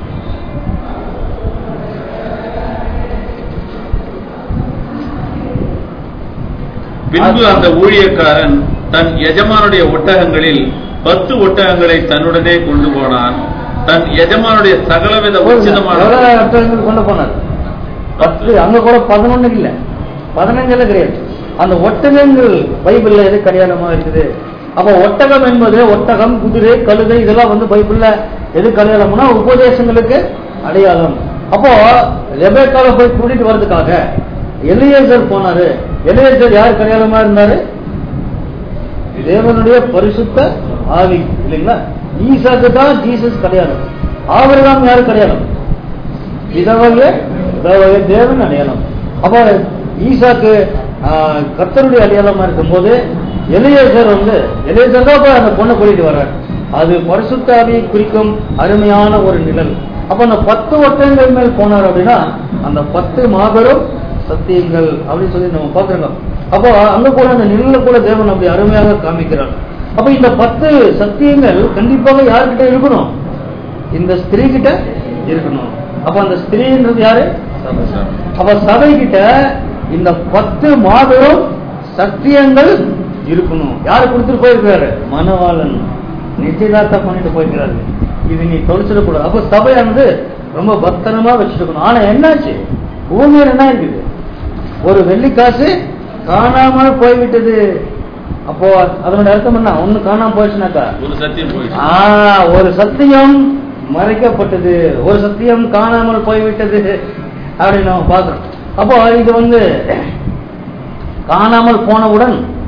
பின்பு அந்த ஊழியக்காரன் தன் எஜமானுடைய ஒட்டகங்களில் பத்து ஒட்டகங்களை தன்னுடனே கொண்டு போனான் தன் எஜமானுடைய சகலவித உச்சிதமான எவ்வளவு அர்த்தங்கள் கொண்டு போனார் பத்து அங்க கூட பதினொன்னு இல்ல பதினஞ்சுல கிடையாது அந்த ஒட்டகங்கள் பைபிள்ல எது கல்யாணமா இருக்குது அப்ப ஒட்டகம் என்பது ஒட்டகம் குதிரை கழுதை இதெல்லாம் வந்து பைபிள்ல எது கல்யாணம்னா உபதேசங்களுக்கு அடையாளம் அப்போ ரெபேக்கால போய் கூட்டிட்டு வர்றதுக்காக எலியேசர் போனாரு எலியேசர் யார் கல்யாணமா இருந்தாரு தேவனுடைய பரிசுத்த ஆவி இல்லைங்களா ஈசாக்கு தான் ஜீசஸ் கல்யாணம் ஆபிரகாம் யாரு கல்யாணம் விதவைய விதவைய தேவன் அடையாளம் அப்ப ஈசாக்கு ஆஹ், கர்த்தருடைய அடையாளமா இருக்கும்போது எலியேசர் வந்து எலியேசர் தான் போய் அந்த பொண்ணை கூட்டிட்டு வர்றார் அது பரிசுத்த ஆவியை குறிக்கும் அருமையான ஒரு நிழல் அப்ப அந்த பத்து ஒட்டங்கள் மேல் போனார் அப்படின்னா அந்த பத்து மாபெரும் சத்தியங்கள் அப்படின்னு சொல்லி நம்ம பாக்குறோம் அப்போ அங்க கூட அந்த நிழல கூட தேவன் அப்படி அருமையாக காமிக்கிறார் அப்ப இந்த பத்து சத்தியங்கள் கண்டிப்பாக யார்கிட்ட இருக்கணும் இந்த ஸ்திரீ கிட்ட இருக்கணும் அப்ப அந்த ஸ்திரீன்றது யாரு அப்ப சபை கிட்ட இந்த பத்து மாபெரும் சத்தியங்கள் இருக்கணும் யாரு கொடுத்துட்டு போயிருக்காரு மனவாளன் நிச்சயதார்த்தம் பண்ணிட்டு போயிருக்கிறாரு இது நீ தொலைச்சிடக்கூடாது அப்ப சபையானது ரொம்ப பத்திரமா வச்சிருக்கணும் ஆனா என்னாச்சு பூமியில என்ன இருக்குது ஒரு வெள்ளிக்காசு காணாமல் போய்விட்டது அப்போ அதனுடைய அர்த்தம் என்ன ஒண்ணு காணாம போயிடுச்சுனாக்கா ஒரு சத்தியம் போயிடுச்சு ஆ, ஒரு சத்தியம் மறைக்கப்பட்டது ஒரு சத்தியம் காணாமல் போய்விட்டது அப்படின்னு நம்ம பார்க்கிறோம் அப்போ இது வந்து காணாமல் போனவுடன்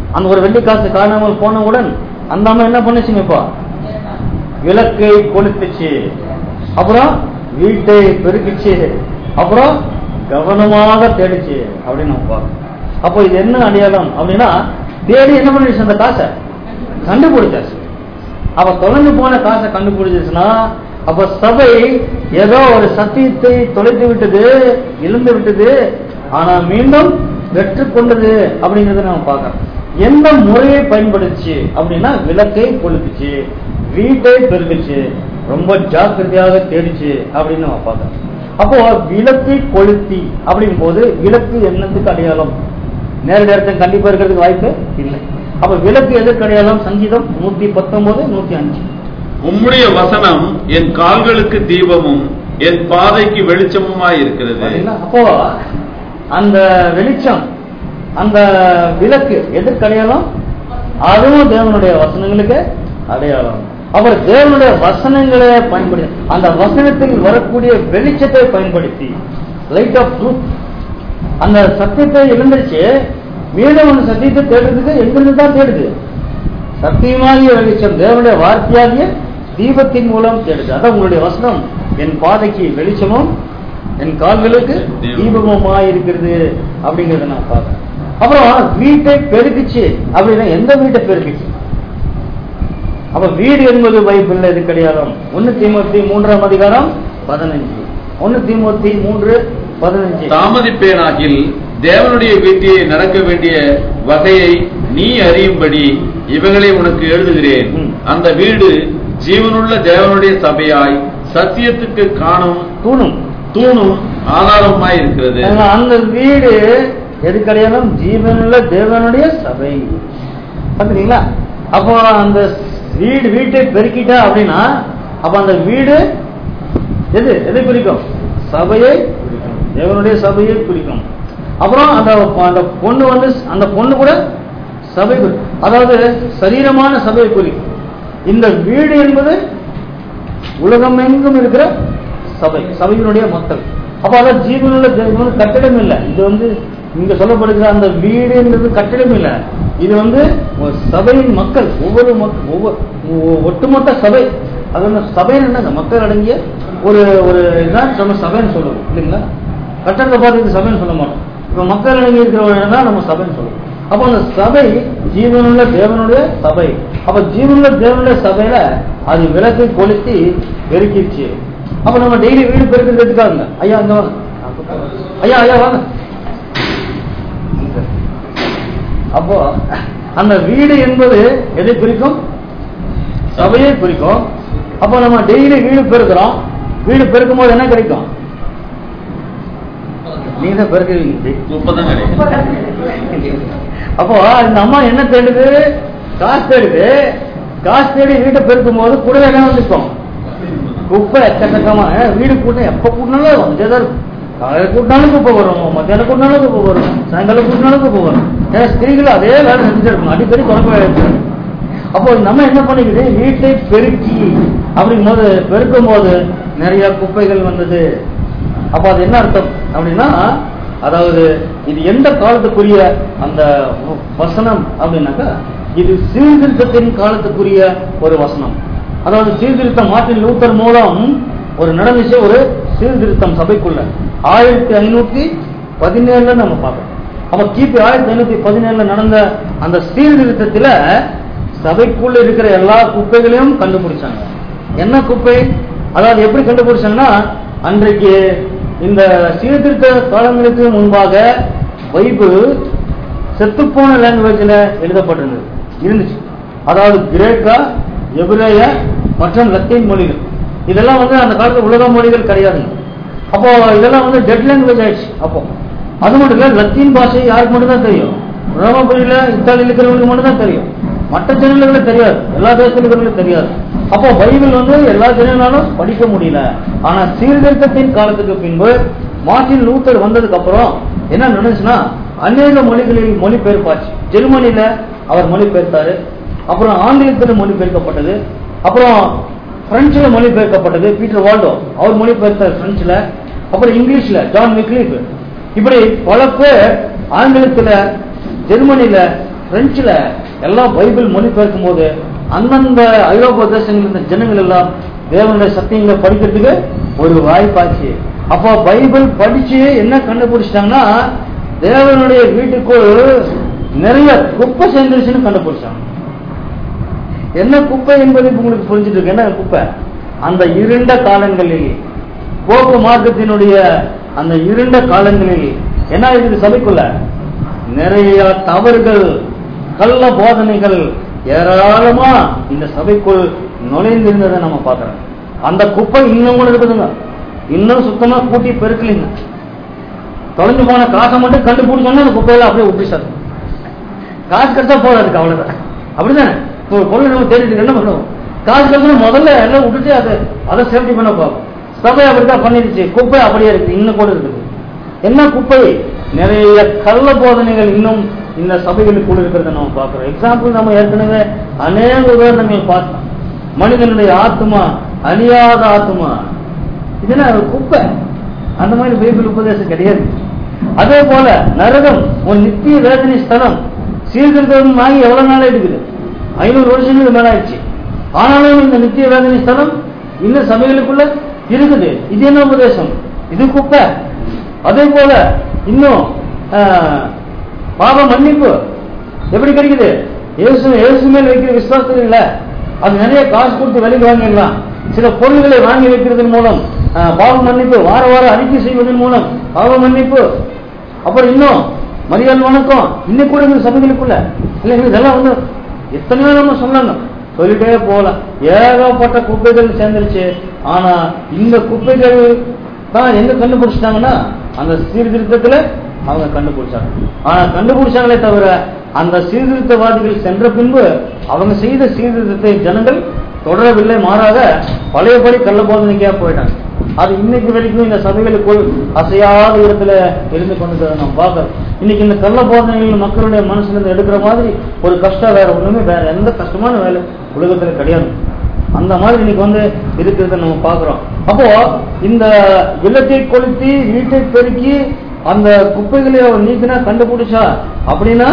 அந்த ஒரு வெள்ளிக்காசு காணாமல் போனவுடன் அந்த அம்மா என்ன பண்ணுச்சுங்க இப்போ விளக்கை கொளுத்துச்சு அப்புறம் வீட்டை பெருக்கிச்சு அப்புறம் கவனமாக தேடிச்சு அப்படின்னு நம்ம பார்க்கணும் அப்போ இது என்ன அடையாளம் அப்படின்னா தேடி என்ன பண்ணிடுச்சு அந்த காசை கண்டுபிடிச்சாச்சு அப்ப தொலைஞ்சு போன காசை கண்டுபிடிச்சிச்சுன்னா அப்ப சபை ஏதோ ஒரு சத்தியத்தை தொலைத்து விட்டது இழந்து விட்டது ஆனா மீண்டும் வெற்றி கொண்டது அப்படிங்கறத நம்ம பார்க்கறோம் எந்த முறையை பயன்படுத்துச்சு அப்படின்னா விளக்கை கொளுத்துச்சு வீட்டை பெருக்குச்சு ரொம்ப ஜாக்கிரதையாக தேடிச்சு அப்படின்னு நம்ம பார்க்கறோம் அப்போ விளக்கை கொளுத்தி அப்படிங்கும் போது விளக்கு என்னத்துக்கு அடையாளம் நேரடி அர்த்தம் கண்டிப்பா இருக்கிறதுக்கு வாய்ப்பு இல்லை அப்ப விளக்கு எதற்கு அடையாளம் சங்கீதம் நூத்தி பத்தொன்பது நூத்தி அஞ்சு உம்முடைய வசனம் என் கால்களுக்கு தீபமும் என் பாதைக்கு வெளிச்சமுமாய் இருக்கிறது பாத்தீங்களா? அப்போ அந்த வெளிச்சம் அந்த விளக்கு எதற்கு அடையாளம் அதுவும் தேவனுடைய வசனங்களுக்கு அடையாளம் அவர் தேவனுடைய வசனங்களை பயன்படுத்தி அந்த வசனத்தில் வரக்கூடிய வெளிச்சத்தை பயன்படுத்தி லைட் ஆஃப் ட்ரூத் அந்த சத்தியத்தை இழந்துருச்சு மீண்டும் அந்த சத்தியத்தை தேடுறதுக்கு எங்கிருந்து தான் தேடுது சத்தியமாகிய வெளிச்சம் தேவனுடைய வார்த்தையாகிய தீபத்தின் மூலம் தேடுது அதான் உங்களுடைய வசனம் என் பாதைக்கு வெளிச்சமும் என் கால்களுக்கு தீபமுமாய் இருக்கிறது அப்படிங்கறத நான் பார்க்கிறேன் அப்புறம் வீட்டை பெருக்கிச்சு அப்படின்னா எந்த வீட்டை பெருக்கிச்சு அப்ப வீடு என்பது பைபிள்ல இது கிடையாதும் ஒன்னு தீமூர்த்தி மூன்றாம் அதிகாரம் பதினஞ்சு ஒன்னு தீமூர்த்தி மூன்று பதினஞ்சு தாமதிப்பேனாகில் தேவனுடைய வீட்டிலே நடக்க வேண்டிய வகையை நீ அறியும்படி இவைகளை உனக்கு எழுதுகிறேன் ம். அந்த வீடு ஜீவனுள்ள தேவனுடைய சபையாய் சத்தியத்துக்கு காணும் தூணும் தூணும் ஆதாரமாய் இருக்கிறது அதனால அந்த வீடு எது கிடையாதும் ஜீவனுள்ள தேவனுடைய சபை பாத்துறீங்களா அப்போ அந்த வீடு வீட்டை பெருக்கிட்டா அப்படின்னா அப்ப அந்த வீடு எது எதை குறிக்கும் சபையை குறிக்கும் தேவனுடைய சபையை குறிக்கும் அப்புறம் அந்த அந்த பொண்ணு வந்து அந்த பொண்ணு கூட சபை குறி- அதாவது சரீரமான சபையை குறிக்கும் இந்த வீடு என்பது உலகமெங்கும் இருக்கிற சபை சபையினுடைய மக்கள் அப்ப அதான் ஜீவனுள்ள தேவன் கட்டிடம் இல்லை இது வந்து இங்க சொல்லப்படுகிற அந்த வீடுன்றது கட்டிடம் இல்லை இது வந்து ஒரு சபையின் மக்கள் ஒவ்வொரு மக்கள் ஒவ்வொரு ஒ- ஒட்டுமொத்த சபை அது வந்து சபைன்னு என்னங்க மக்கள் அடங்கிய ஒரு ஒரு இதுதான் நம்ம சபைன்னு சொல்லுவோம் இல்லைங்களா கட்டடத்தை பார்த்து இது சபைன்னு சொல்ல மாட்டோம் இப்ப மக்கள் அடங்கி இருக்கிற ஒரு இடம் தான் நம்ம சபைன்னு சொல்லுவோம் அப்ப அந்த சபை ஜீவனுள்ள தேவனுடைய சபை அப்ப ஜீவனுள்ள தேவனுடைய சபையில அது விளக்கை கொளுத்தி பெருக்கிடுச்சு அப்ப நம்ம டெய்லி வீடு பெருக்கிறது எதுக்காங்க ஐயா அங்க வாங்க ஐயா ஐயா வாங்க அப்போ அந்த வீடு என்பது எதை குறிக்கும் சபையை குறிக்கும் அப்போ நம்ம டெய்லி வீடு பெருக்கிறோம் வீடு பெருக்கும் போது என்ன கிடைக்கும் நீங்க தான் பெருக்குவீங்க முப்பதாம் கிடைக்கும் அப்போ இந்த அம்மா என்ன தேடுது காசு தேடுது காசு தேடி வீட்டை பெருக்கும் போது கூடவே என்ன வந்துருக்கோம் குப்பை எக்கச்சக்கமா அஹ், வீடு கூட்டம் எப்ப கூட்டினாலும் வந்துட்டே தான் இருக்கும் காலையில கூட்டினாலும் குப்பை வரும் மத்தியானம் கூட்டினாலும் குப்பை வரும் சாயங்காலம் கூட்டினாலும் குப்பை வரும் ஏன்னா ஸ்திரீகள் அதே வேலை செஞ்சுட்டு இருக்கும் அடிக்கடி குழப்பம் இருக்கு அப்போ நம்ம என்ன பண்ணிக்குது வீட்டை பெருக்கி அப்படிங்கும் போது பெருக்கும் போது நிறைய குப்பைகள் வந்தது அப்ப அது என்ன அர்த்தம் அப்படின்னா அதாவது இது எந்த காலத்துக்குரிய அந்த வசனம் அப்படின்னாக்கா இது சீர்திருத்தத்தின் காலத்துக்குரிய ஒரு வசனம் அதாவது சீர்திருத்தம் மார்ட்டின் லூத்தர் மூலம் ஒரு நடந்துச்சு ஒரு சீர்திருத்தம் சபைக்குள்ள ஆயிரத்தி ஐநூத்தி பதினேழுல நம்ம பார்க்கறோம் அப்ப கிபி ஆயிரத்தி ஐநூத்தி பதினேழுல நடந்த அந்த சீர்திருத்தத்துல சபைக்குள்ள இருக்கிற எல்லா குப்பைகளையும் கண்டுபிடிச்சாங்க என்ன குப்பை அதாவது எப்படி கண்டுபிடிச்சாங்கன்னா அன்றைக்கு இந்த சீர்திருத்த காலங்களுக்கு முன்பாக பைபிள் செத்துப்போன லாங்குவேஜ்ல எழுதப்பட்டிருந்தது இருந்துச்சு அதாவது கிரேக்கா எபிரேய மற்றும் லத்தீன் மொழிகள் இதெல்லாம் வந்து அந்த காலத்துல உலக மொழிகள் கிடையாதுங்க அப்போ இதெல்லாம் வந்து டெட் லாங்குவேஜ் ஆயிடுச்சு அப்போ அது மட்டும் இல்ல லத்தீன் பாஷை யாருக்கு மட்டும் தான் தெரியும் ரோமபுரியில இத்தாலியில் இருக்கிறவங்களுக்கு மட்டும் தான் தெரியும் மற்ற ஜனங்களுக்கு தெரியாது எல்லா தேசத்தில் இருக்கிறவங்களுக்கு தெரியாது அப்போ பைபிள் வந்து எல்லா ஜனங்களாலும் படிக்க முடியல ஆனா சீர்திருத்தத்தின் காலத்துக்கு பின்பு மார்ட்டின் லூத்தர் வந்ததுக்கு அப்புறம் என்ன நடந்துச்சுன்னா அநேக மொழிகளில் மொழிபெயர்ப்பாச்சு ஜெர்மனில அவர் மொழிபெயர்த்தாரு அப்புறம் ஆங்கிலத்தில் மொழிபெயர்க்கப்பட்டது அப்புறம் பிரெஞ்சுல மொழிபெயர்க்கப்பட்டது பீட்டர் வால்டோ அவர் மொழிபெயர்த்தார் பிரெஞ்சுல அப்புறம் இங்கிலீஷ்ல ஜான் விக்லீப் இப்படி பல பேர் ஆங்கிலத்துல ஜெர்மனில பிரெஞ்சுல எல்லாம் பைபிள் மொழிபெயர்க்கும் போது அந்தந்த ஐரோப்பிய தேசங்களில் இருந்த ஜனங்கள் எல்லாம் தேவனுடைய சத்தியங்களை படிக்கிறதுக்கு ஒரு வாய்ப்பாச்சு அப்போ பைபிள் படிச்சு என்ன கண்டுபிடிச்சிட்டாங்கன்னா தேவனுடைய வீட்டுக்குள் நிறைய குப்பை சேர்ந்துருச்சுன்னு கண்டுபிடிச்சாங்க என்ன குப்பை என்பது இப்ப உங்களுக்கு புரிஞ்சுட்டு இருக்கு என்ன குப்பை அந்த இருண்ட காலங்களில் போக்கு மார்க்கத்தினுடைய அந்த இருண்ட காலங்களில் என்ன இருக்குது சபைக்குள்ள நிறைய தவறுகள் கள்ள போதனைகள் ஏராளமா இந்த சபைக்குள் நுழைந்திருந்ததை நம்ம பார்க்கிறோம் அந்த குப்பை இன்னும் கூட இருக்குதுங்க இன்னும் சுத்தமா கூட்டி பெருக்கலைங்க தொலைஞ்சு போன காசை மட்டும் கண்டுபிடிச்சோன்னா அந்த குப்பையில அப்படியே விட்டுச்சாரு காசு கிடைச்சா போறாதுக்கு அவ்வளவுதான் அப்படிதானே இப்போ ஒரு பொருள் நம்ம தேடிட்டு என்ன பண்ணுவோம் காசு கிடைச்சா முதல்ல எல்லாம் விட்டுட்டு அதை அதை சேஃப்டி பண்ண பார்ப்போம் சபை அப்படித்தான் பண்ணிருச்சு குப்பை அப்படியே இருக்கு இன்னும் கூட இருக்குது என்ன குப்பை நிறைய கள்ள போதனைகள் இன்னும் இந்த சபைகளுக்குள்ள இருக்கிறத நம்ம பார்க்கிறோம் எக்ஸாம்பிள் நம்ம ஏற்கனவே அநேக உதாரணங்கள் பார்த்தோம் மனிதனுடைய ஆத்மா அழியாத ஆத்மா இதெல்லாம் ஒரு குப்பை அந்த மாதிரி பைபிள் உபதேசம் கிடையாது அதே போல நரகம் ஒரு நித்திய வேதனை ஸ்தலம் சீர்திருத்தம் வாங்கி எவ்வளவு நாள் இருக்குது ஐநூறு வருஷங்களுக்கு மேல ஆயிடுச்சு ஆனாலும் இந்த நித்திய வேதனை ஸ்தலம் இன்னும் சபைகளுக்குள்ள இருக்குது இது என்ன உபதேசம் இது குப்பை அதே போல இன்னும் ஆஹ், பாவ மன்னிப்பு எப்படி கிடைக்குது இயேசு இயேசு மேல் வைக்கிற விசுவாசம் இல்ல அது நிறைய காசு கொடுத்து விலைக்கு வாங்கிடலாம் சில பொருள்களை வாங்கி வைக்கிறதன் மூலம் ஆஹ், பாவ மன்னிப்பு வார வாரம் அறிக்கை செய்வதன் மூலம் பாவ மன்னிப்பு அப்புறம் இன்னும் மரியாதை வணக்கம் இன்னும் கூட இந்த சபைகளுக்குள்ள இல்லைங்க இதெல்லாம் வந்து எத்தனையோ நம்ம சொல்லணும் சொல்லிட்டே போகலாம் ஏகப்பட்ட குப்பைகள் சேர்ந்துருச்சு ஆனா இந்த குப்பைகள் தான் எங்க கண்டுபிடிச்சிட்டாங்கன்னா அந்த சீர்திருத்தத்துல அவங்க கண்டுபிடிச்சாங்க ஆனா கண்டுபிடிச்சாங்களே தவிர அந்த சீர்திருத்தவாதிகள் சென்ற பின்பு அவங்க செய்த சீர்திருத்தத்தை ஜனங்கள் தொடரவில்லை மாறாக பழையபடி கள்ள போதனைக்கே போயிட்டாங்க அது இன்னைக்கு வரைக்கும் இந்த சபைகளுக்குள் அசையாத இடத்துல இருந்து கொண்டு நம்ம பார்க்கிறோம் இன்னைக்கு இந்த கள்ள போதனைகள் மக்களுடைய மனசுல இருந்து எடுக்கிற மாதிரி ஒரு கஷ்டம் வேற ஒண்ணுமே வேற எந்த கஷ்டமான வேலை உலகத்துல கிடையாது அந்த மாதிரி இன்னைக்கு வந்து இருக்கிறத நம்ம பார்க்கிறோம் அப்போ இந்த இல்லத்தை கொளுத்தி வீட்டை பெருக்கி அந்த குப்பைகளை அவர் நீக்கினா கண்டுபிடிச்சா அப்படின்னா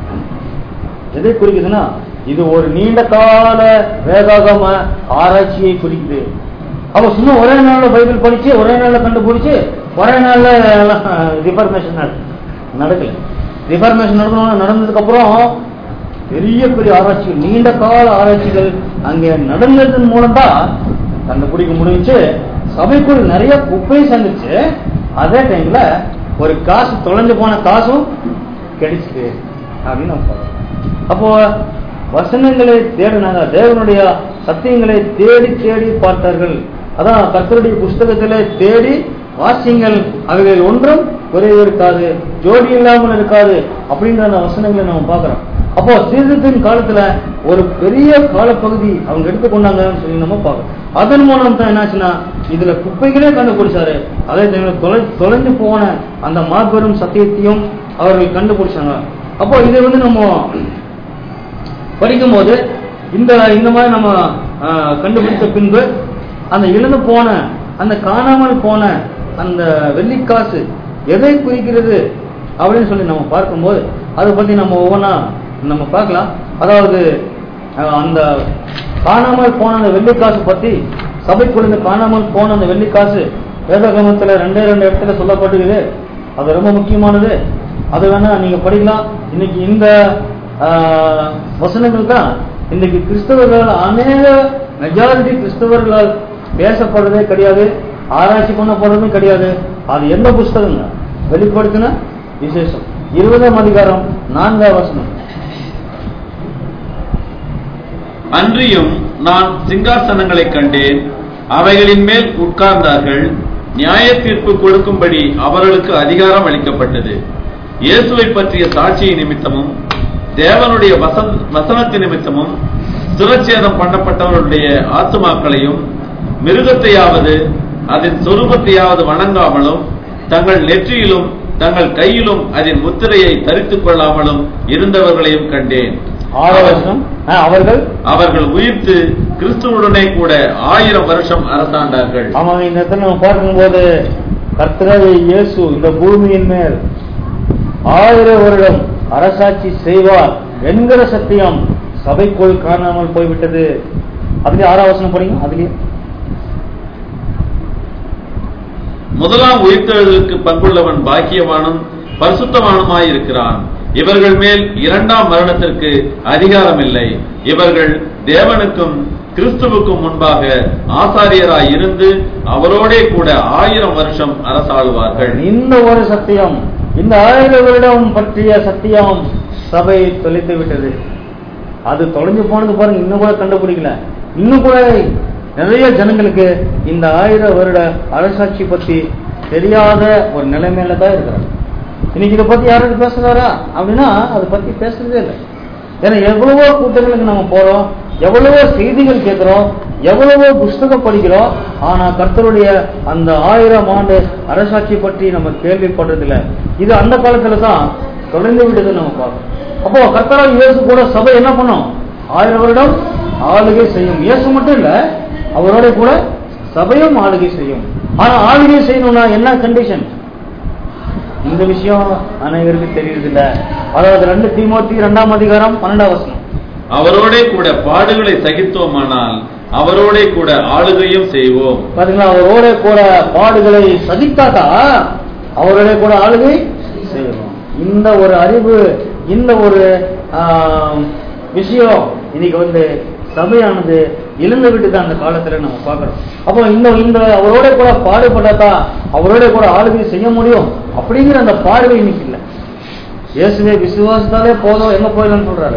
எதை குறிக்குதுன்னா இது ஒரு நீண்ட கால வேதாகம ஆராய்ச்சியை குறிக்குது அப்ப சும்மா ஒரே நாள்ல பைபிள் படிச்சு ஒரே நாள்ல கண்டுபிடிச்சு ஒரே நாள்ல ரிஃபர்மேஷன் நடக்கல ரிஃபர்மேஷன் நடக்கணும் நடந்ததுக்கு அப்புறம் பெரிய பெரிய ஆராய்ச்சிகள் நீண்ட கால ஆராய்ச்சிகள் அங்கே நடந்ததன் மூலம் தான் கண்டுபிடிக்க முடிஞ்சுச்சு சபைக்குள் நிறைய குப்பை சேர்ந்துச்சு அதே டைம்ல ஒரு காசு தொலைஞ்சு போன காசும் கிடைச்சிது அப்படின்னு நம்ம பார்க்கிறோம். அப்போ வசனங்களை தேடினாங்க தேவனுடைய சத்தியங்களை தேடி தேடி பார்த்தார்கள் அதான் கர்த்தருடைய புஸ்தகத்திலே தேடி வாசியங்கள் அவைகள் ஒன்றும் குறைவு இருக்காது ஜோடி இல்லாமல் இருக்காது அப்படின்ற அந்த வசனங்களை நம்ம பார்க்கிறோம் அப்போ சீர்திருத்தின் காலத்துல ஒரு பெரிய காலப்பகுதி அவங்க எடுத்துக்கொண்டாங்கன்னு சொல்லி நம்ம பார்க்கிறோம் அதன் மூலம் தான் என்னாச்சுன்னா இதுல குப்பைகளே கண்டுபிடிச்சாரு அதே டைம்ல தொலை தொலைஞ்சு போன அந்த மாபெரும் சத்தியத்தையும் அவர்கள் கண்டுபிடிச்சாங்க அப்போ இதை வந்து நம்ம படிக்கும்போது இந்த இந்த மாதிரி நம்ம ஆஹ், கண்டுபிடித்த பின்பு அந்த இழந்து போன அந்த காணாமல் போன அந்த வெள்ளிக்காசு எதை குறிக்கிறது அப்படின்னு சொல்லி நம்ம பார்க்கும்போது அதை பத்தி நம்ம ஒவ்வொன்றா நம்ம பார்க்கலாம் அதாவது ஆஹ், அந்த காணாமல் போன அந்த வெள்ளிக்காசு பத்தி சபைக்குள்ள காணாமல் போன அந்த வெள்ளிக்காசு வேதகமத்துல ரெண்டே ரெண்டு இடத்துல சொல்லப்பட்டிருக்குது அது ரொம்ப முக்கியமானது அது வேணா நீங்க படிக்கலாம் இன்னைக்கு இந்த ஆஹ், வசனங்கள் தான் இன்னைக்கு கிறிஸ்தவர்கள் அநேக மெஜாரிட்டி கிறிஸ்தவர்களால் பேசப்படுறதே கிடையாது ஆராய்ச்சி பண்ணப்படுறதும் கிடையாது அது எந்த புஸ்தகங்க வெளிப்படுத்தின விசேஷம் இருபதாம் அதிகாரம் நான்காம் வசனம் அன்றியும் நான் சிங்காசனங்களைக் கண்டேன் அவைகளின் மேல் உட்கார்ந்தார்கள் நியாய தீர்ப்பு கொடுக்கும்படி அவர்களுக்கு அதிகாரம் அளிக்கப்பட்டது இயேசுவை பற்றிய சாட்சியை நிமித்தமும் தேவனுடைய வசன் வசனத்தின் நிமித்தமும் சுரச்சேதம் பண்ணப்பட்டவர்களுடைய ஆத்துமாக்களையும் மிருகத்தையாவது அதன் சொரூபத்தையாவது வணங்காமலும் தங்கள் நெற்றியிலும் தங்கள் கையிலும் அதன் முத்திரையை தரித்துக் கொள்ளாமலும் இருந்தவர்களையும் கண்டேன் ஆறாம் வசனம் ஆ, அவர்கள் அவர்கள் உயிர்த்து கிறிஸ்துவுடனே கூட ஆயிரம் வருஷம் அரசாண்டார்கள் ஆமாங்க இந்த இடத்துல நம்ம பார்க்கும்போது கர்த்தராகிய இயேசு இந்த பூமியின் மேல் ஆயிரம் வருடம் அரசாட்சி செய்வார் என்கிற சத்தியம் சபைக்குள் காணாமல் போய்விட்டது அதுலயே ஆறாவது வசனம் படிங்க அதுலயே முதலாம் உயிர்த்தெழுதலுக்கு பங்குள்ளவன் பாக்கியவானும் பரிசுத்தவானுமாயிருக்கிறான் இவர்கள் மேல் இரண்டாம் மரணத்திற்கு அதிகாரம் இல்லை இவர்கள் தேவனுக்கும் கிறிஸ்துவுக்கும் முன்பாக ஆசாரியராய் இருந்து அவரோடே கூட ஆயிரம் வருஷம் அரசாளுவார்கள் இந்த ஒரு சத்தியம் இந்த ஆயிரம் வருடம் பற்றிய சத்தியம் சபை தொலைத்து விட்டது அது தொலைஞ்சு போனது பாருங்க இன்னும் கூட கண்டுபிடிக்கல இன்னும் கூட நிறைய ஜனங்களுக்கு இந்த ஆயிரம் வருட அரசாட்சி பத்தி தெரியாத ஒரு நிலைமையில தான் இருக்கிறாங்க இன்னைக்கு இதை பத்தி யாராவது பேசுறாரா அப்படின்னா அதை பத்தி பேசுறதே இல்லை ஏன்னா எவ்வளவோ கூட்டங்களுக்கு நம்ம போறோம் எவ்வளவோ செய்திகள் கேட்கிறோம் எவ்வளவோ புஸ்தகம் படிக்கிறோம் ஆனா கர்த்தருடைய அந்த ஆயிரம் ஆண்டு அரசாட்சி பற்றி நம்ம கேள்விப்படுறதில்ல இது அந்த காலத்துல தான் தொடர்ந்து விட்டது நம்ம பார்க்கணும் அப்போ கர்த்தரா இயேசு கூட சபை என்ன பண்ணும் ஆயிரம் வருடம் ஆளுகை செய்யும் இயேசு மட்டும் இல்ல அவரோட கூட சபையும் ஆளுகை செய்யும் ஆனா ஆளுகை செய்யணும்னா என்ன கண்டிஷன் இந்த விஷயம் அனைவருக்கும் தெரியறதில்ல அதாவது ரெண்டு தீமோத்தி இரண்டாம் அதிகாரம் பன்னெண்டாம் வசனம் அவரோடே கூட பாடுகளை சகித்தோமானால் அவரோடே கூட ஆளுகையும் செய்வோம் பாத்தீங்களா அவரோட கூட பாடுகளை சதித்தாக்கா அவரோட கூட ஆளுகை செய்யணும் இந்த ஒரு அறிவு இந்த ஒரு ஆம், விஷயம் இன்னைக்கு வந்து சபையானது இழந்து விட்டு அந்த காலத்துல நம்ம பார்க்கிறோம் அப்போ இந்த இந்த அவரோட கூட பாடுபட்டாக்கா அவரோட கூட ஆளுகை செய்ய முடியும் அப்படிங்கிற அந்த பார்வை இன்னைக்கு இல்லை இயேசுவை விசுவாசத்தாலே போதும் எங்க போயிடலாம்னு சொல்றாரு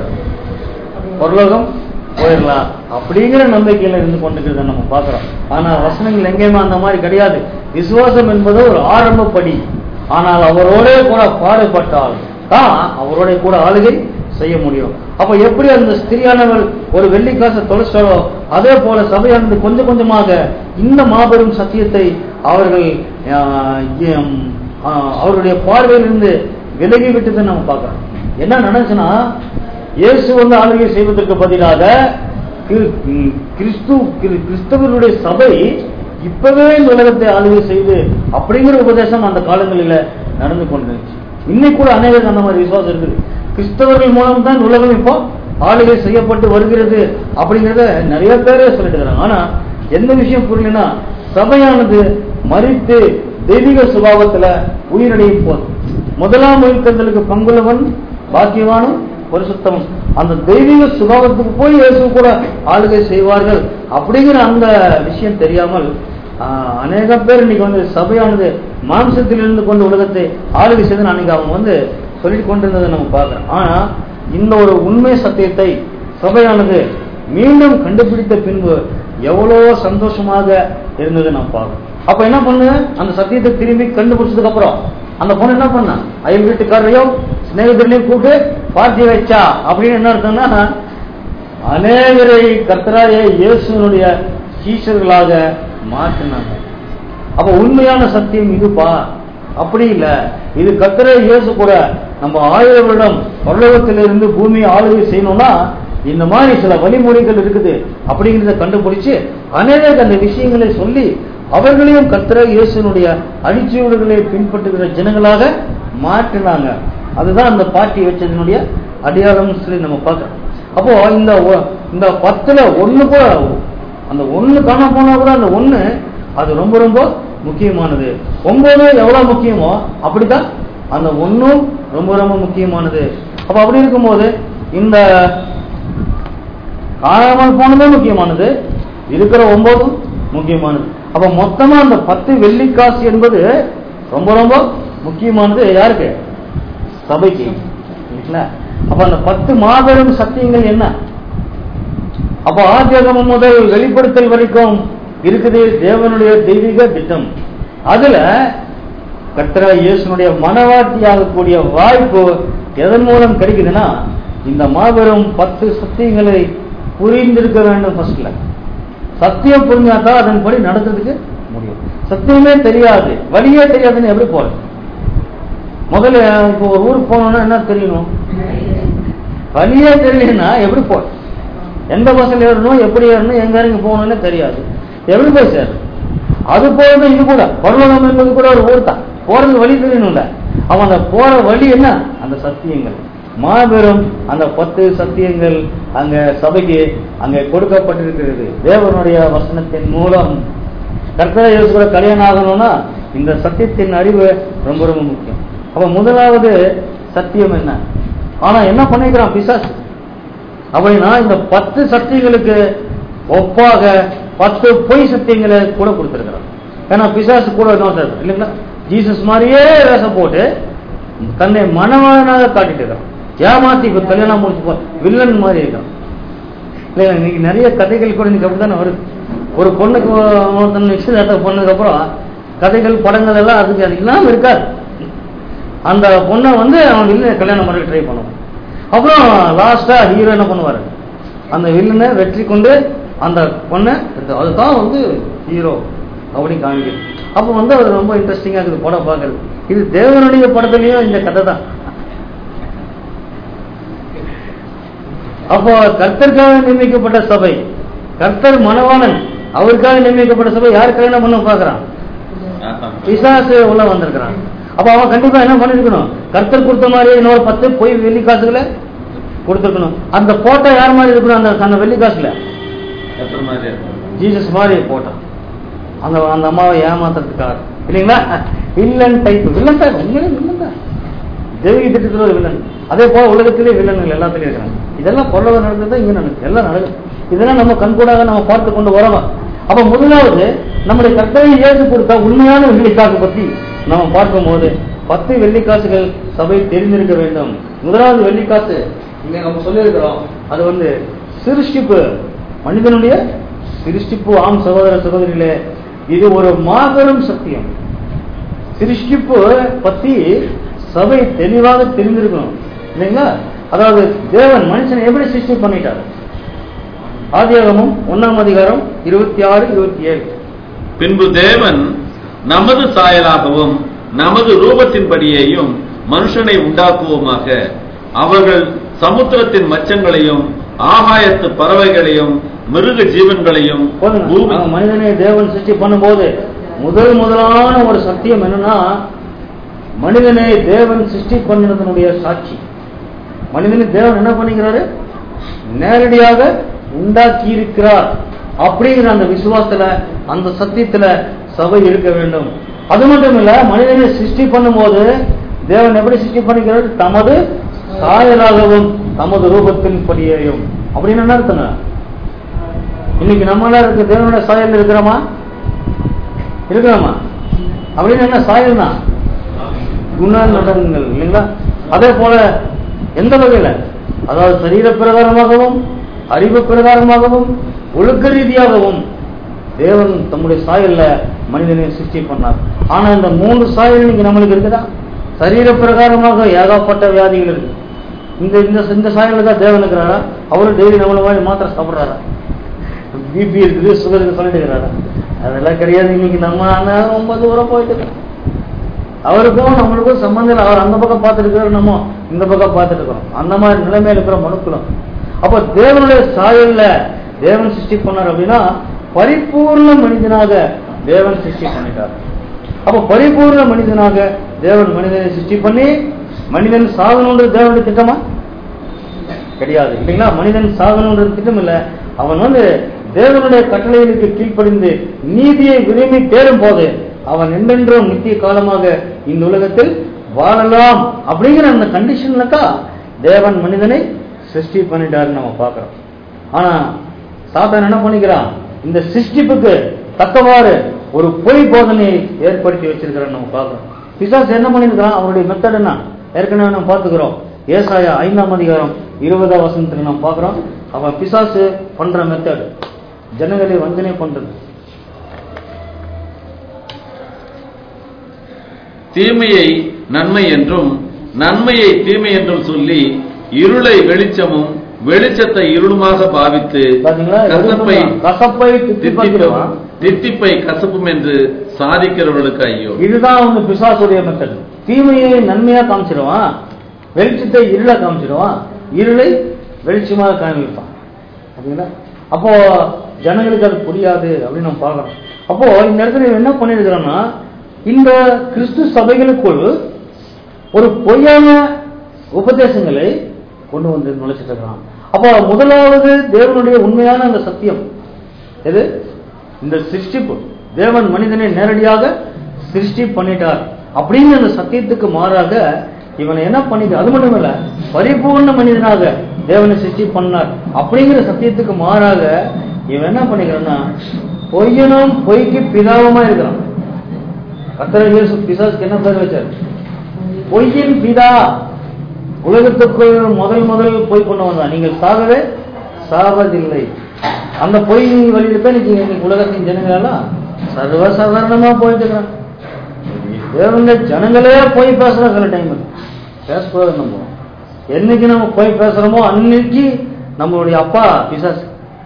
பரலோகம் போயிடலாம் அப்படிங்கிற நம்பிக்கையில இருந்து கொண்டிருக்கிறத நம்ம பார்க்கிறோம் ஆனா வசனங்கள் எங்கேயுமே அந்த மாதிரி கிடையாது விசுவாசம் என்பது ஒரு ஆரம்ப படி ஆனால் அவரோட கூட பாடுபட்டால் தான் அவரோட கூட ஆளுகை செய்ய முடியும் அப்ப எப்படி அந்த ஸ்திரியானவள் ஒரு வெள்ளிக்காசை தொலைச்சாலோ அதே போல சபையானது கொஞ்சம் கொஞ்சமாக இந்த மாபெரும் சத்தியத்தை அவர்கள் ஆஹ், எம், ஆஹ், அவருடைய பார்வையிலிருந்து விலகி விட்டதை நம்ம பார்க்கிறோம் என்ன நடந்துச்சுன்னா இயேசு வந்து ஆளுகை செய்வதற்கு பதிலாக கிரி- ம், கிறிஸ்து கிரி- கிறிஸ்தவர்களுடைய சபை இப்பவே இந்த உலகத்தை ஆளுகை செய்து அப்படிங்கிற உபதேசம் அந்த காலங்களில் நடந்து கொண்டிருந்துச்சு இன்னைக்கு கூட அநேகருக்கு அந்த மாதிரி விசுவாசம் இருக்குது கிறிஸ்தவர்கள் மூலம் தான் இந்த உலகம் இப்போ ஆளுகை செய்யப்பட்டு வருகிறது அப்படிங்கிறத நிறைய பேரே சொல்லிட்டு இருக்காங்க ஆனா எந்த விஷயம் புரியலன்னா சபையானது மறித்து தெய்வீக சுபாவத்துல உயிரடையும் போது முதலாம் உயிர்த்தங்களுக்கு பங்குள்ளவன் பாக்கியவானும் பரிசுத்தமும் அந்த தெய்வீக சுபாவத்துக்கு போய் இயேசு கூட ஆளுகை செய்வார்கள் அப்படிங்கிற அந்த விஷயம் தெரியாமல் ஆஹ், அநேக பேர் இன்னைக்கு வந்து சபையானது மாம்சத்தில் இருந்து கொண்டு உலகத்தை ஆளுகை செய்து அன்னைக்கு அவங்க வந்து சொல்லிட்டு கொண்டிருந்ததை நம்ம பார்க்கிறோம் ஆனா இந்த ஒரு உண்மை சத்தியத்தை சபையானது மீண்டும் கண்டுபிடித்த பின்பு எவ்வளவு சந்தோஷமாக இருந்ததை நாம் பார்க்கிறோம் அப்ப என்ன பண்ணு அந்த சத்தியத்தை திரும்பி கண்டுபிடிச்சதுக்கு அப்புறம் அந்த பொண்ணு என்ன பண்ணா அயல் வீட்டுக்காரரையும் சிநேகிதர்களையும் கூப்பிட்டு பார்ட்டி வச்சா அப்படின்னு என்ன அர்த்தம்னா அநேகரை கர்த்தராய இயேசுனுடைய சீஷர்களாக மாற்றினாங்க அப்ப உண்மையான சத்தியம் இதுப்பா அப்படி இல்ல இது கர்த்தரே இயேசு கூட நம்ம ஆயிரம் வருடம் பரலோகத்திலிருந்து பூமியை ஆளுகை செய்யணும்னா இந்த மாதிரி சில வழிமுறைகள் இருக்குது அப்படிங்கிறத கண்டுபிடிச்சு அநேகருக்கு அந்த விஷயங்களை சொல்லி அவர்களையும் கர்த்தர இயேசுனுடைய அடிச்சுவடுகளை பின்பற்றுகிற ஜனங்களாக மாற்றினாங்க அதுதான் அந்த பாட்டி வச்சதனுடைய அடையாளம்னு சொல்லி நம்ம பார்க்கிறோம் அப்போ இந்த ஒ- இந்த பத்துல ஒண்ணு கூட அந்த ஒண்ணு காண போனா கூட அந்த ஒண்ணு அது ரொம்ப ரொம்ப முக்கியமானது ஒன்பது எவ்வளவு முக்கியமோ அப்படிதான் அந்த ஒண்ணும் ரொம்ப ரொம்ப முக்கியமானது அப்ப அப்படி இருக்கும்போது இந்த காணாமல் போனதும் முக்கியமானது இருக்கிற ஒன்பதும் முக்கியமானது அப்ப மொத்தமா அந்த பத்து வெள்ளிக்காசு என்பது ரொம்ப ரொம்ப முக்கியமானது யாருக்கு சபைக்கு இல்லைங்களா? அப்ப அந்த பத்து மாபெரும் சத்தியங்கள் என்ன அப்ப ஆத்தியகமம் முதல் வெளிப்படுத்தல் வரைக்கும் இருக்குது தேவனுடைய தெய்வீக திட்டம் அதுல கர்த்தர இயேசுனுடைய மனவாட்டியாகக்கூடிய வாய்ப்பு எதன் மூலம் கிடைக்குதுன்னா இந்த மாபெரும் பத்து சத்தியங்களை புரிந்திருக்க வேண்டும் ஃபர்ஸ்ட்ல சத்தியம் புரிஞ்சாதான் அதன்படி நடக்கிறதுக்கு முடியும் சத்தியமே தெரியாது வழியே தெரியாதுன்னு எப்படி போறது முதல்ல இப்போ ஒரு ஊருக்கு போகணும்னா என்ன தெரியணும் வழியே தெரியலன்னா எப்படி போற எந்த பஸ்ஸில் ஏறணும் எப்படி ஏறணும் எங்க இறங்கி போகணும்னு தெரியாது எப்படி போய் சேரும் அது போறது இது கூட பரலோகம் என்பது கூட ஒரு ஊர் தான் போறது வழி தெரியணும்ல அவன் அந்த போற வழி என்ன அந்த சத்தியங்கள் மாபெரும் அந்த பத்து சத்தியங்கள் அங்க சபைக்கு அங்க கொடுக்கப்பட்டிருக்கிறது தேவனுடைய வசனத்தின் மூலம் கர்த்தரை இயேசுகிற கல்யாணம் ஆகணும்னா இந்த சத்தியத்தின் அறிவு ரொம்ப ரொம்ப முக்கியம் அப்ப முதலாவது சத்தியம் என்ன ஆனா என்ன பண்ணிக்கிறான் பிசாசு அப்படின்னா இந்த பத்து சத்தியங்களுக்கு ஒப்பாக பத்து பொய் சத்தியங்களை கூட கொடுத்திருக்கிறான் ஏன்னா பிசாசு கூட என்ன சார் இல்லைங்களா ஜீசஸ் மாதிரியே வேஷம் போட்டு தன்னை மனவாளனாக காட்டிட்டு இருக்கான் ஏமாத்தி இப்ப கல்யாணம் முடிச்சு போ வில்லன் மாதிரி இருக்கான் இல்லையா இன்னைக்கு நிறைய கதைகள் கூட இன்னைக்கு அப்படித்தானே வருது ஒரு பொண்ணுக்கு ஒருத்தன் நிச்சயதார்த்தம் பண்ணதுக்கு அப்புறம் கதைகள் படங்கள் எல்லாம் அதுக்கு அது இல்லாம இருக்காது அந்த பொண்ணை வந்து அவன் வில்லனை கல்யாணம் பண்ண ட்ரை பண்ணுவான் அப்புறம் லாஸ்டா ஹீரோ என்ன பண்ணுவாரு அந்த வில்லனை வெற்றி கொண்டு அந்த பொண்ணை எடுத்து- அதுதான் வந்து ஹீரோ அப்படின்னு காமிக்குது அப்போ வந்து அது ரொம்ப இன்ட்ரெஸ்டிங்கா இருக்குது படம் பார்க்கறது இது தேவனுடைய படத்துலயும் இந்த கதை தான் அப்போ கர்த்தருக்காக நியமிக்கப்பட்ட சபை கர்த்தர் மணவாளன் அவருக்காக நியமிக்கப்பட்ட சபை யார் கல்யாணம் பண்ண பாக்குறான் பிசாசு உள்ள வந்திருக்கிறான் அப்ப அவன் கண்டிப்பா என்ன பண்ணிருக்கணும் கர்த்தர் கொடுத்த மாதிரியே இன்னொரு பத்து பொய் வெள்ளி காசுகளை கொடுத்துருக்கணும் அந்த போட்டோ யார் மாதிரி இருக்கணும் அந்த அந்த வெள்ளி காசுல எத்தனை மாதிரி இருக்கும் ஜீசஸ் மாதிரி போட்டான் அந்த அந்த அம்மாவை ஏமாத்துறதுக்காக இல்லைங்களா வில்லன் டைப் வில்லன் டைப் உண்மையிலே வில்லன் தான் தெய்வீக திட்டத்தில் ஒரு வில்லன் அதே போல உலகத்திலே வில்லன்கள் எல்லாத்துலயும் இருக்கிறாங்க இதெல்லாம் பொருளாதார நடந்தது இங்க நடக்குது எல்லாம் நடக்குது இதெல்லாம் நம்ம கண்கூடாக நம்ம பார்த்து கொண்டு வரோம் அப்ப முதலாவது நம்முடைய கர்த்தரை இயேசு கொடுத்த உண்மையான வெள்ளிக்காசு பத்தி நம்ம பார்க்கும்போது பத்து வெள்ளிக்காசுகள் சபை தெரிந்திருக்க வேண்டும் முதலாவது வெள்ளிக்காசு இங்க நம்ம சொல்லியிருக்கிறோம் அது வந்து சிருஷ்டிப்பு மனிதனுடைய சிருஷ்டிப்பு ஆம் சகோதர சகோதரிகளே இது ஒரு மாபெரும் சத்தியம் சிருஷ்டிப்பு பத்தி சபை தெளிவாக தெரிந்திருக்கணும் இல்லைங்களா அதாவது தேவன் மனுஷனை எப்படி சிருஷ்டி பண்ணிட்டார் ஆதியாகமும் ஒன்னாம் அதிகாரம் இருபத்தி ஆறு இருபத்தி ஏழு பின்பு தேவன் நமது சாயலாகவும் நமது ரூபத்தின்படியேயும் மனுஷனை உண்டாக்குவோமாக அவர்கள் சமுத்திரத்தின் மச்சங்களையும் ஆகாயத்து பறவைகளையும் மிருக ஜீவன்களையும் போதுங்க பூமி அவன் மனிதனை தேவன் சிருஷ்டி பண்ணும்போது முதல் முதலான ஒரு சத்தியம் என்னன்னா மனிதனை தேவன் சிருஷ்டி பண்ணினதனுடைய சாட்சி மனிதனை தேவன் என்ன பண்ணிக்கிறாரு நேரடியாக உண்டாக்கி இருக்கிறார் அப்படிங்கிற அந்த விசுவாசத்துல அந்த சத்தியத்துல சபை இருக்க வேண்டும் அது மட்டும் இல்ல மனிதனை சிருஷ்டி பண்ணும்போது தேவன் எப்படி சிருஷ்டி பண்ணிக்கிறார் தமது சாயலாகவும் தமது ரூபத்தின் படியையும் அப்படின்னு என்ன அர்த்தங்க இன்னைக்கு நம்மளா இருக்க தேவனுடைய சாயல் இருக்கிறோமா இருக்கிறோமா அப்படின்னு என்ன சாயல் தான் குணநடங்கள் இல்லைங்களா அதே போல எந்த வகையில அதாவது சரீர பிரகாரமாகவும் அறிவு பிரகாரமாகவும் ஒழுக்க ரீதியாகவும் தேவன் தம்முடைய சாயல்ல மனிதனை சிருஷ்டி பண்ணார் ஆனா இந்த மூன்று சாயல் இன்னைக்கு நம்மளுக்கு இருக்குதா சரீர பிரகாரமாக ஏகப்பட்ட வியாதிகள் இருக்கு இந்த இந்த இந்த சாயல்ல தான் தேவன் இருக்கிறாரா அவரும் டெய்லி நம்மள மாதிரி மாத்திரை சாப்பிடுறாரா பிபி இருக்குது சுகர் இருக்கு சொல்லிட்டு இருக்கிறாரா அதெல்லாம் கிடையாது இன்னைக்கு நம்ம ஆனா ரொம்ப தூரம் போயிட்டு இருக்கோம். அவருக்கும் நம்மளுக்கும் சம்பந்தம் இல்லை அவர் அந்த பக்கம் பார்த்துட்டு இருக்கிறார் நம்ம இந்த பக்கம் பார்த்துட்டு இருக்கிறோம் அந்த மாதிரி நிலைமையில இருக்கிற மனுக்குலம் அப்ப தேவனுடைய சாயல்ல தேவன் சிருஷ்டி பண்ணார் அப்படின்னா பரிபூர்ண மனிதனாக தேவன் சிருஷ்டி பண்ணிட்டார் அப்ப பரிபூர்ண மனிதனாக தேவன் மனிதனை சிருஷ்டி பண்ணி மனிதன் சாகணுன்றது தேவனுடைய திட்டமா கிடையாது இல்லைங்களா மனிதன் சாகணுன்றது திட்டம் இல்ல அவன் வந்து தேவனுடைய கட்டளைகளுக்கு கீழ்ப்படிந்து நீதியை விரும்பி தேடும் போது அவன் என்றென்றும் நித்திய காலமாக இந்த உலகத்தில் வாழலாம் அப்படிங்கிற அந்த கண்டிஷன்ல தான் தேவன் மனிதனை சிருஷ்டி பண்ணிட்டாருன்னு நம்ம பார்க்கிறோம் ஆனா சாத்தான் என்ன பண்ணிக்கிறான் இந்த சிருஷ்டிப்புக்கு தக்கவாறு ஒரு பொய் போதனையை ஏற்படுத்தி வச்சிருக்கிறான் நம்ம பார்க்கிறோம் பிசாசு என்ன பண்ணிருக்கிறான் அவருடைய மெத்தட் என்ன ஏற்கனவே நம்ம பார்த்துக்கிறோம் ஏசாயா ஐந்தாம் அதிகாரம் இருபதாம் வசனத்துல நம்ம பார்க்கிறோம் அவன் பிசாசு பண்ற மெத்தட் ஜனங்களை வஞ்சனை பண்றது தீமையை நன்மை என்றும் நன்மையை தீமை என்றும் சொல்லி இருளை வெளிச்சமும் வெளிச்சத்தை இருளுமாக பாவித்து பாத்தீங்களா கசப்பை கசப்பை தித்திப்பாக்கிடுவான் தித்திப்பை கசப்பும் என்று சாதிக்கிறவர்களுக்கு ஐயோ இதுதான் வந்து பிசாசுடைய மெத்தட் தீமையை நன்மையா காமிச்சிருவான் வெளிச்சத்தை இருளா காமிச்சிருவான் இருளை வெளிச்சமாக காமிப்பான் அப்படிங்களா அப்போ ஜனங்களுக்கு அது புரியாது அப்படின்னு நம்ம பார்க்கறோம் அப்போ இந்த இடத்துல இவன் என்ன பண்ணிருக்கிறான்னா இந்த கிறிஸ்து சபைகளுக்குள் ஒரு பொய்யான உபதேசங்களை கொண்டு வந்து நுழைச்சிட்டு இருக்கிறான் அப்போ முதலாவது தேவனுடைய உண்மையான அந்த சத்தியம் எது இந்த சிருஷ்டிப்பு தேவன் மனிதனை நேரடியாக சிருஷ்டி பண்ணிட்டார் அப்படிங்கிற அந்த சத்தியத்துக்கு மாறாக இவனை என்ன பண்ணிட்டு அது மட்டும் இல்ல பரிபூர்ண மனிதனாக தேவனை சிருஷ்டி பண்ணார் அப்படிங்கிற சத்தியத்துக்கு மாறாக இவன் என்ன பண்ணிக்கிறான்னா பொய்யனும் பொய்க்கு பிதாவுமா இருக்கிறான் கத்தர இயேசு பிசாசுக்கு என்ன பேர் வச்சார் பொய்யின் பிதா உலகத்துக்குள் முதல் முதல் பொய் கொண்டு வந்தான் நீங்கள் சாகவே சாவதில்லை அந்த பொய் வழியில தான் இன்னைக்கு இன்னைக்கு உலகத்தின் ஜனங்கள் எல்லாம் சர்வசாதாரணமா போயிட்டு இருக்கிறாங்க தேவங்க ஜனங்களே போய் பேசுறோம் சில டைம் பேசக்கூடாது நம்ம என்னைக்கு நம்ம போய் பேசுறோமோ அன்னைக்கு நம்மளுடைய அப்பா பிசாசு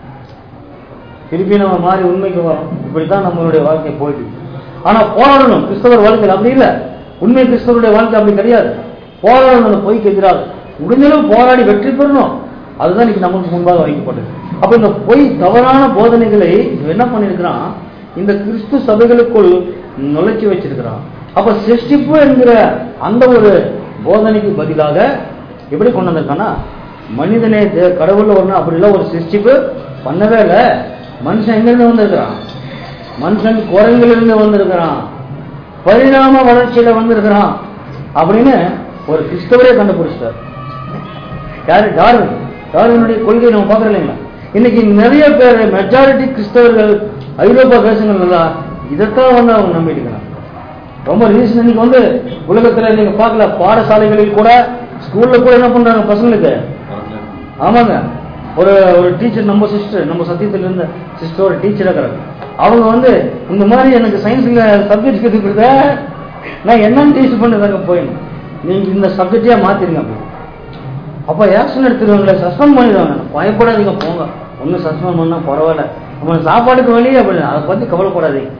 திருப்பி நம்ம மாறி உண்மைக்கு வரோம் இப்படித்தான் நம்மளுடைய வாழ்க்கை போயிட்டு இருக்கு. ஆனா போராடணும் கிறிஸ்தவர் வாழ்க்கையில் அப்படி இல்ல உண்மை கிறிஸ்தவருடைய வாழ்க்கை அப்படி கிடையாது போராடணும் அந்த பொய்க்கு எதிராக முடிஞ்சளவு போராடி வெற்றி பெறணும் அதுதான் இன்னைக்கு நமக்கு முன்பாக வைக்கப்பட்டது அப்ப இந்த பொய் தவறான போதனைகளை இவன் என்ன பண்ணிருக்கிறான் இந்த கிறிஸ்து சபைகளுக்குள் நுழைச்சி வச்சிருக்கிறான் அப்ப சிருஷ்டிப்பு என்கிற அந்த ஒரு போதனைக்கு பதிலாக எப்படி கொண்டு வந்திருக்கானா மனிதனே தே- கடவுள்ல ஒண்ணு அப்படி இல்ல ஒரு சிருஷ்டிப்பு பண்ணவே இல்லை மனுஷன் எங்கிருந்து வந்திருக்கிறான் மனுஷன் குரங்கிலிருந்து வந்திருக்கிறான் பரிணாம வளர்ச்சியில வந்திருக்கிறான் அப்படின்னு ஒரு கிறிஸ்தவரே கண்டுபிடிச்சிட்டார் யாரு டார்வின் டார்வினுடைய கொள்கையை நம்ம பார்க்கறோம் இல்லைங்களா இன்னைக்கு நிறைய பேர் மெஜாரிட்டி கிறிஸ்தவர்கள் ஐரோப்பா தேசங்கள் எல்லாம் இதைத்தான் வந்து அவங்க நம்பிட்டு இருக்கிறாங்க ரொம்ப ரீசன் இன்னைக்கு வந்து உலகத்துல நீங்க பார்க்கல பாடசாலைகளில் கூட ஸ்கூல்ல கூட என்ன பண்றாங்க பசங்களுக்கு ஆமாங்க ஒரு ஒரு டீச்சர் நம்ம சிஸ்டர் நம்ம சத்தியத்துல இருந்த சிஸ்டர் ஒரு டீச்சர் இருக்கிறாங்க அவங்க வந்து இந்த மாதிரி எனக்கு சயின்ஸ்ல சப்ஜெக்ட் கற்றுக் கொடுத்த நான் என்னன்னு டீச் பண்ணதாங்க போயிடணும் நீங்க இந்த சப்ஜெக்டே மாத்திருங்க அப்படி அப்ப ஆக்ஷன் எடுத்துருவாங்களே சஸ்பெண்ட் பண்ணிடுவாங்க பயப்படாதீங்க போங்க ஒன்றும் சஸ்பெண்ட் பண்ணா பரவாயில்ல நம்ம சாப்பாடுக்கு வழி அப்படி அதை பத்தி கவலைப்படாதீங்க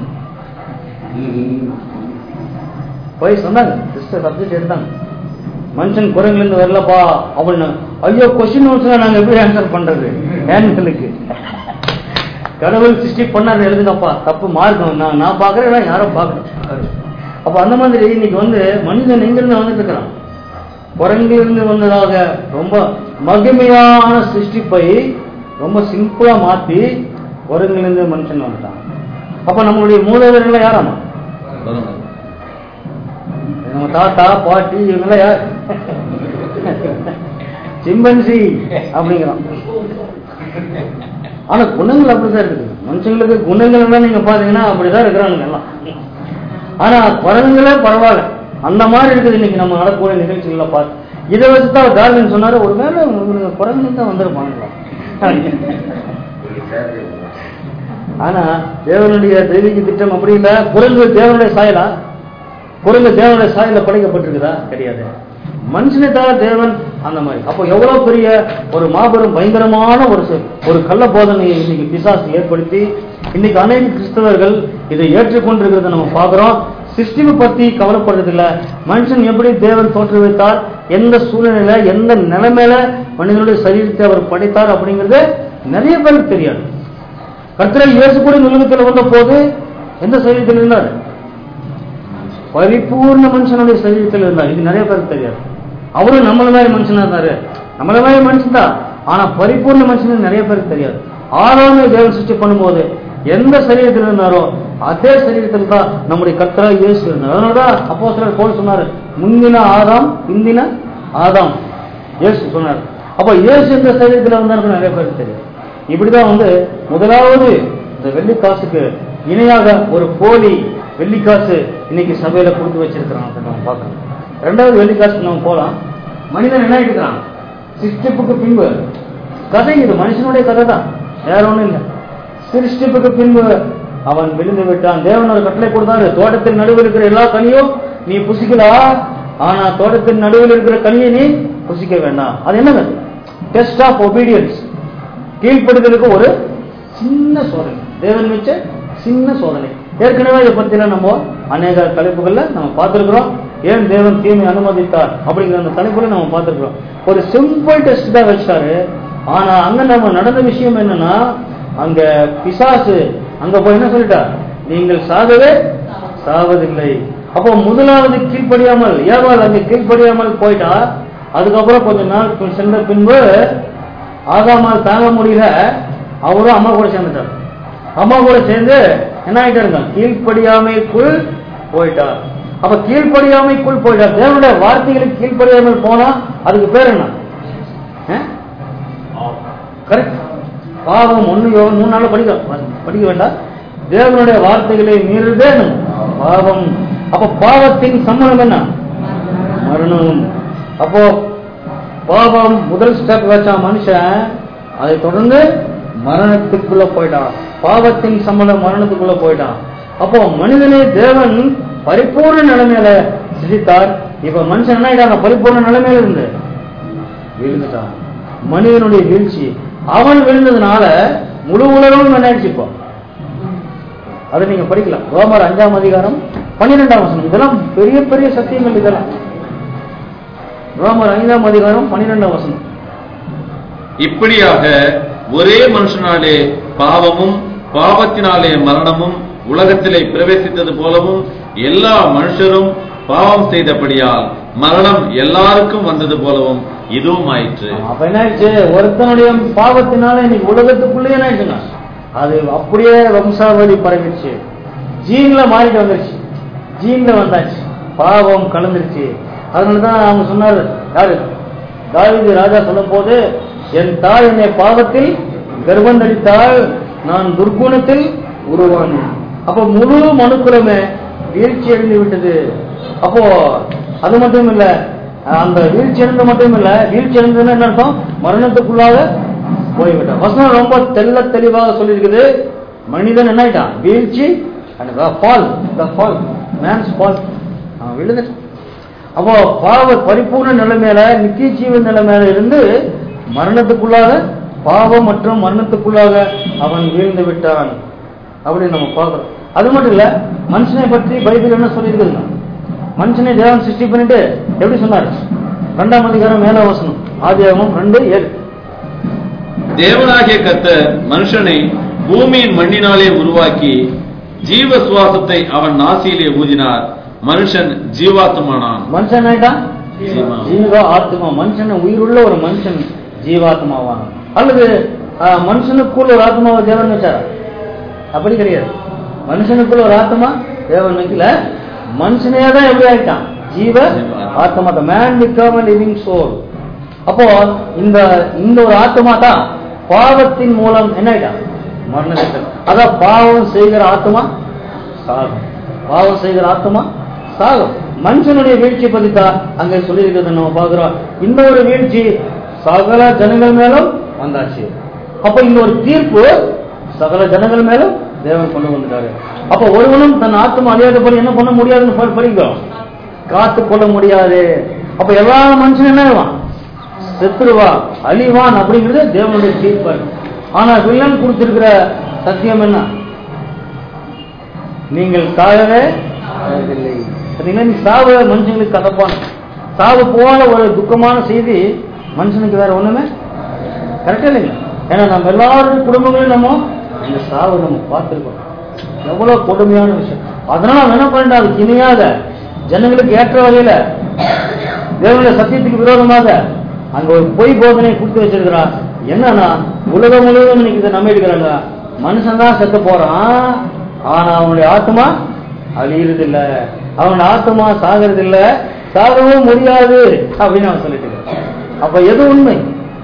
போய் சொன்னாங்க சிஸ்டர் சப்ஜெக்ட் எடுத்தாங்க மனுஷன் குரங்கிலிருந்து வரலப்பா அப்படின்னு ஐயோ கொஸ்டின் நோட்ஸ்ல நாங்க எப்படி ஆன்சர் பண்றது ஏன்களுக்கு கடவுள் சிருஷ்டி பண்ணாரு எழுதுங்கப்பா தப்பு மார்க்கம் நான் நான் பாக்குறேன் யாரோ பார்க்கணும் அப்ப அந்த மாதிரி இன்னைக்கு வந்து மனிதன் எங்கிருந்து வந்துட்டு இருக்கிறான் குரங்கிலிருந்து வந்ததாக ரொம்ப மகிமையான சிருஷ்டிப்பை ரொம்ப சிம்பிளா மாத்தி குரங்கிலிருந்து மனுஷன் வந்துட்டான் அப்ப நம்மளுடைய மூலவர்கள் யாராமா நம்ம தாத்தா பாட்டி இவங்கெல்லாம் யார் சிம்பன்சி அப்படிங்கிறான் ஆனா குணங்கள் அப்படிதான் இருக்குது மனுஷங்களுக்கு குணங்கள் எல்லாம் நீங்க பாத்தீங்கன்னா அப்படிதான் இருக்கிறாங்க எல்லாம் ஆனா குரங்குகளே பரவாயில்ல அந்த மாதிரி இருக்குது இன்னைக்கு நம்ம நடக்கக்கூடிய நிகழ்ச்சிகளை பார்த்து இதை வச்சுதான் டார்வின் சொன்னாரு ஒருவேளை உங்களுக்கு குரங்கு தான் வந்திருப்பாங்களா ஆனா தேவனுடைய தெய்வீக திட்டம் அப்படி இல்ல குரங்கு தேவனுடைய சாயலா குரங்கு தேவனுடைய சாயல படைக்கப்பட்டிருக்குதா கிடையாது மனுஷனை தவிர தேவன் அந்த மாதிரி அப்போ எவ்வளவு பெரிய ஒரு மாபெரும் பயங்கரமான ஒரு ச- ஒரு கள்ள போதனையை இன்னைக்கு பிசாசு ஏற்படுத்தி இன்னைக்கு அநேக கிறிஸ்தவர்கள் இதை ஏற்றுக்கொண்டிருக்கிறத நம்ம பார்க்கிறோம் சிஸ்டிமை பத்தி கவலைப்படுறதில்ல மனுஷன் எப்படி தேவன் தோற்றுவித்தார் எந்த சூழ்நிலையில எந்த நிலைமையில மனிதனுடைய சரீரத்தை அவர் படைத்தார் அப்படிங்கிறது நிறைய பேருக்கு தெரியாது கர்த்தரை இயேசு கூட இந்த உலகத்தில் வந்த போது எந்த சரீரத்தில் இருந்தார் பரிபூர்ண மனுஷனுடைய சரீரத்தில் இருந்தார் இது நிறைய பேருக்கு தெரியாது அவரும் நம்மள மாதிரி மனுஷனா இருந்தாரு நம்மள மாதிரி மனுஷன் தான் ஆனா பரிபூர்ண மனுஷன் நிறைய பேருக்கு தெரியாது ஆறாமே தேவன் சிருஷ்டி பண்ணும்போது எந்த சரீரத்தில் இருந்தாரோ அதே சரீரத்தில் தான் நம்முடைய கர்த்தரா இயேசு இருந்தார் அதனாலதான் அப்போ சிலர் போல் சொன்னாரு முந்தின ஆதாம் பிந்தின ஆதாம் இயேசு சொன்னார் அப்ப இயேசு எந்த சரீரத்தில் வந்தாருன்னு நிறைய பேருக்கு தெரியும் இப்படிதான் வந்து முதலாவது இந்த வெள்ளிக்காசுக்கு இணையாக ஒரு போலி வெள்ளிக்காசு இன்னைக்கு சபையில கொடுத்து வச்சிருக்கிறான் அப்படின்னு நம்ம பார்க்கணும் ரெண்டாவது வெள்ளிக்காசுக்கு நம்ம போலாம் மனிதன் என்ன இருக்கிறான் சிருஷ்டிப்புக்கு பின்பு கதை இது மனுஷனுடைய கதை தான் வேற ஒண்ணும் இல்லை சிருஷ்டிப்புக்கு பின்பு அவன் விழுந்து விட்டான் தேவன் ஒரு கட்டளை கொடுத்தாரு தோட்டத்தின் நடுவில் இருக்கிற எல்லா கனியும் நீ புசிக்கலா ஆனா தோட்டத்தின் நடுவில் இருக்கிற கனியை நீ புசிக்க வேண்டாம் அது என்னது டெஸ்ட் ஆஃப் ஒபீடியன்ஸ் கீழ்ப்படுதலுக்கு ஒரு சின்ன சோதனை தேவன் வச்ச சின்ன சோதனை ஏற்கனவே இதை பத்தின நம்ம அநேக தலைப்புகள்ல நம்ம பார்த்திருக்கிறோம் ஏன் தேவன் தீமை அனுமதித்தார் அப்படிங்கிற அந்த தலைப்புல நம்ம பார்த்திருக்கிறோம் ஒரு சிம்பிள் டெஸ்ட் தான் வச்சாரு ஆனா அங்க நம்ம நடந்த விஷயம் என்னன்னா அங்க பிசாசு அங்க போய் என்ன சொல்லிட்டார் நீங்கள் சாகவே சாவதில்லை அப்போ முதலாவது கீழ்ப்படியாமல் ஏவாள் அங்க கீழ்ப்படியாமல் போயிட்டா அதுக்கப்புறம் கொஞ்ச நாள் சென்ற பின்பு ஆகாமல் தாங்க முடியல அவரும் அம்மா கூட சேர்ந்துட்டார் அம்மா கூட சேர்ந்து என்ன ஆயிட்டாருங்க கீழ்ப்படியாமைக்குள் போயிட்டார் அப்ப கீழ்ப்படியாமைக்குள் போயிட்டார் தேவனுடைய வார்த்தைகளுக்கு கீழ்ப்படியாமல் போனா அதுக்கு பேர் என்ன கரெக்ட் பாவம் ஒண்ணு யோகம் மூணு நாள் படிக்க படிக்க வேண்டாம் தேவனுடைய வார்த்தைகளை மீறுதே என்ன? பாவம் அப்ப பாவத்தின் சம்மதம் என்ன மரணம் அப்போ பாவம் முதல் ஸ்டெப் வச்சா மனுஷன் அதை தொடர்ந்து மரணத்துக்குள்ள போயிட்டான் பாவத்தின் சம்பளம் மரணத்துக்குள்ள போயிட்டான் அப்போ மனிதனை தேவன் பரிபூர்ண நிலைமையில சிரித்தார் இப்ப மனுஷன் என்ன ஆயிட்டாங்க பரிபூர்ண நிலைமையில இருந்து விழுந்துட்டான் மனிதனுடைய வீழ்ச்சி அவன் விழுந்ததுனால முழு உலகமும் என்ன ஆயிடுச்சு இப்போ அதை நீங்க படிக்கலாம் ரோமர் அஞ்சாம் அதிகாரம் பன்னிரெண்டாம் வசனம் இதெல்லாம் பெரிய பெரிய சத்தியங்கள் இதெல்லாம் ரோமர் ஐந்தாம் அதிகாரம் பன்னிரெண்டாம் வசனம் இப்படியாக ஒரே மனுஷனாலே பாவமும் பாவத்தினாலே மரணமும் உலகத்திலே பிரவேசித்தது போலவும் எல்லா மனுஷரும் பாவம் செய்தபடியால் மரணம் எல்லாருக்கும் வந்தது போலவும் இதுவும் ஆயிற்று அப்ப என்ன ஆயிடுச்சு ஒருத்தனுடைய பாவத்தினால இன்னைக்கு உலகத்துக்குள்ளே என்ன ஆயிடுச்சுங்க அது அப்படியே வம்சாவளி பரவிடுச்சு ஜீன்ல மாறிட்டு வந்துருச்சு ஜீன்ல வந்தாச்சு பாவம் கலந்துருச்சு அதனாலதான் அவங்க சொன்னாரு யாரு தாவீது ராஜா சொல்லும் போது என் தாய் என்னை பாவத்தில் கர்ப்பந்தளித்தால் நான் துர்குணத்தில் உருவானேன் அப்ப முழு மனுக்குலமே வீழ்ச்சி அடைந்து விட்டது அப்போ அது மட்டும் இல்ல அந்த வீழ்ச்சி அடைந்து மட்டும் இல்ல வீழ்ச்சி அடைந்ததுன்னு என்ன அர்த்தம் மரணத்துக்குள்ளாக போய்விட்டான் வசனம் ரொம்ப தெள்ள தெளிவாக சொல்லியிருக்குது மனிதன் என்ன ஆயிட்டான் வீழ்ச்சி fall the fall man's fall அவன் விழுந்துட்டான் அப்போ பாவ பரிபூர்ண நிலைமையில நித்திய ஜீவன் நிலைமையில இருந்து மரணத்துக்குள்ளாக பாவம் மற்றும் மரணத்துக்குள்ளாக அவன் வீழ்ந்து விட்டான் அப்படின்னு நம்ம பார்க்கிறோம் அது மட்டும் இல்ல மனுஷனை பற்றி பைபிள் என்ன சொல்லியிருக்குதுங்க மனுஷனை தேவன் சிருஷ்டி பண்ணிட்டு எப்படி சொன்னாரு ரெண்டாம் அதிகாரம் மேல வசனம் ஆதியாகமம் ரெண்டு ஏழு தேவனாகிய கர்த்தர் மனுஷனை பூமியின் மண்ணினாலே உருவாக்கி ஜீவ சுவாசத்தை அவன் நாசியிலே ஊதினார் மனுஷன் ஜீவாத்மானான் மனுஷன் ஆயிட்டான் ஜீவா. ஜீவா ஆத்மா மனுஷன் உயிருள்ள ஒரு மனுஷன் ஜீவாத்மாவான அல்லது ஆஹ், மனுஷனுக்குள்ள ஒரு ஆத்மாவை தேவன் வச்சாரா அப்படி கிடையாது மனுஷனுக்குள்ள ஒரு ஆத்மா தேவன் வைக்கல மனுஷனே தான் எப்படி ஆயிட்டான் ஜீவ ஆத்மா தான் மேன் பிகம் லிவிங் சோல் அப்போ இந்த இந்த ஒரு ஆத்மா தான் பாவத்தின் மூலம் என்ன ஆயிட்டான் மரணத்தில் அதான் பாவம் செய்கிற ஆத்மா சாகும் பாவம் செய்கிற ஆத்மா சாகும் மனுஷனுடைய வீழ்ச்சி பத்தி தான் அங்க சொல்லியிருக்கிறது நம்ம பார்க்கிறோம் இந்த ஒரு வீழ்ச்சி சகல ஜனங்கள் மேலும் வந்தாச்சு அப்ப இந்த ஒரு தீர்ப்பு சகல ஜனங்கள் மேலும் தேவன் கொண்டு வந்துட்டாரு அப்ப ஒருவனும் தன் ஆத்மா அழியாதபடி என்ன பண்ண முடியாதுன்னு படி- படிக்கிறோம் காத்து கொள்ள முடியாது அப்ப எல்லா மனுஷனும் என்ன ஆயிடுவான் செத்துருவா அழிவான் அப்படிங்கிறது தேவனுடைய தீர்ப்பு ஆனா வில்லன் கொடுத்திருக்கிற சத்தியம் என்ன நீங்கள் சாகவே சாகவில்லை. பாத்தீங்களா நீ சாவு மனுஷங்களுக்கு கதப்பான் சாவு போல ஒரு துக்கமான செய்தி மனுஷனுக்கு வேற ஒண்ணுமே கரெக்டா இல்லைங்களா ஏன்னா நம்ம எல்லாருடைய குடும்பங்களையும் நம்ம இந்த சாவு நம்ம பார்த்திருக்கோம் எவ்வளவு கொடுமையான விஷயம் அதனால அவன் என்ன பண்ணிட்டான் அதுக்கு இணையாத ஜனங்களுக்கு ஏற்ற வகையில தேவனுடைய சத்தியத்துக்கு விரோதமாக அங்க ஒரு பொய் போதனை கொடுத்து வச்சிருக்கிறான் என்னன்னா உலகம் முழுவதும் இன்னைக்கு இதை நம்பி இருக்கிறாங்க மனுஷன் தான் செத்து போறான் ஆனா அவனுடைய ஆத்மா அழியறது இல்ல அவனுடைய ஆத்மா சாகிறது இல்ல சாகவும் முடியாது அப்படின்னு அவன் சொல்லிட்டு இருக்கான். அப்ப எது உண்மை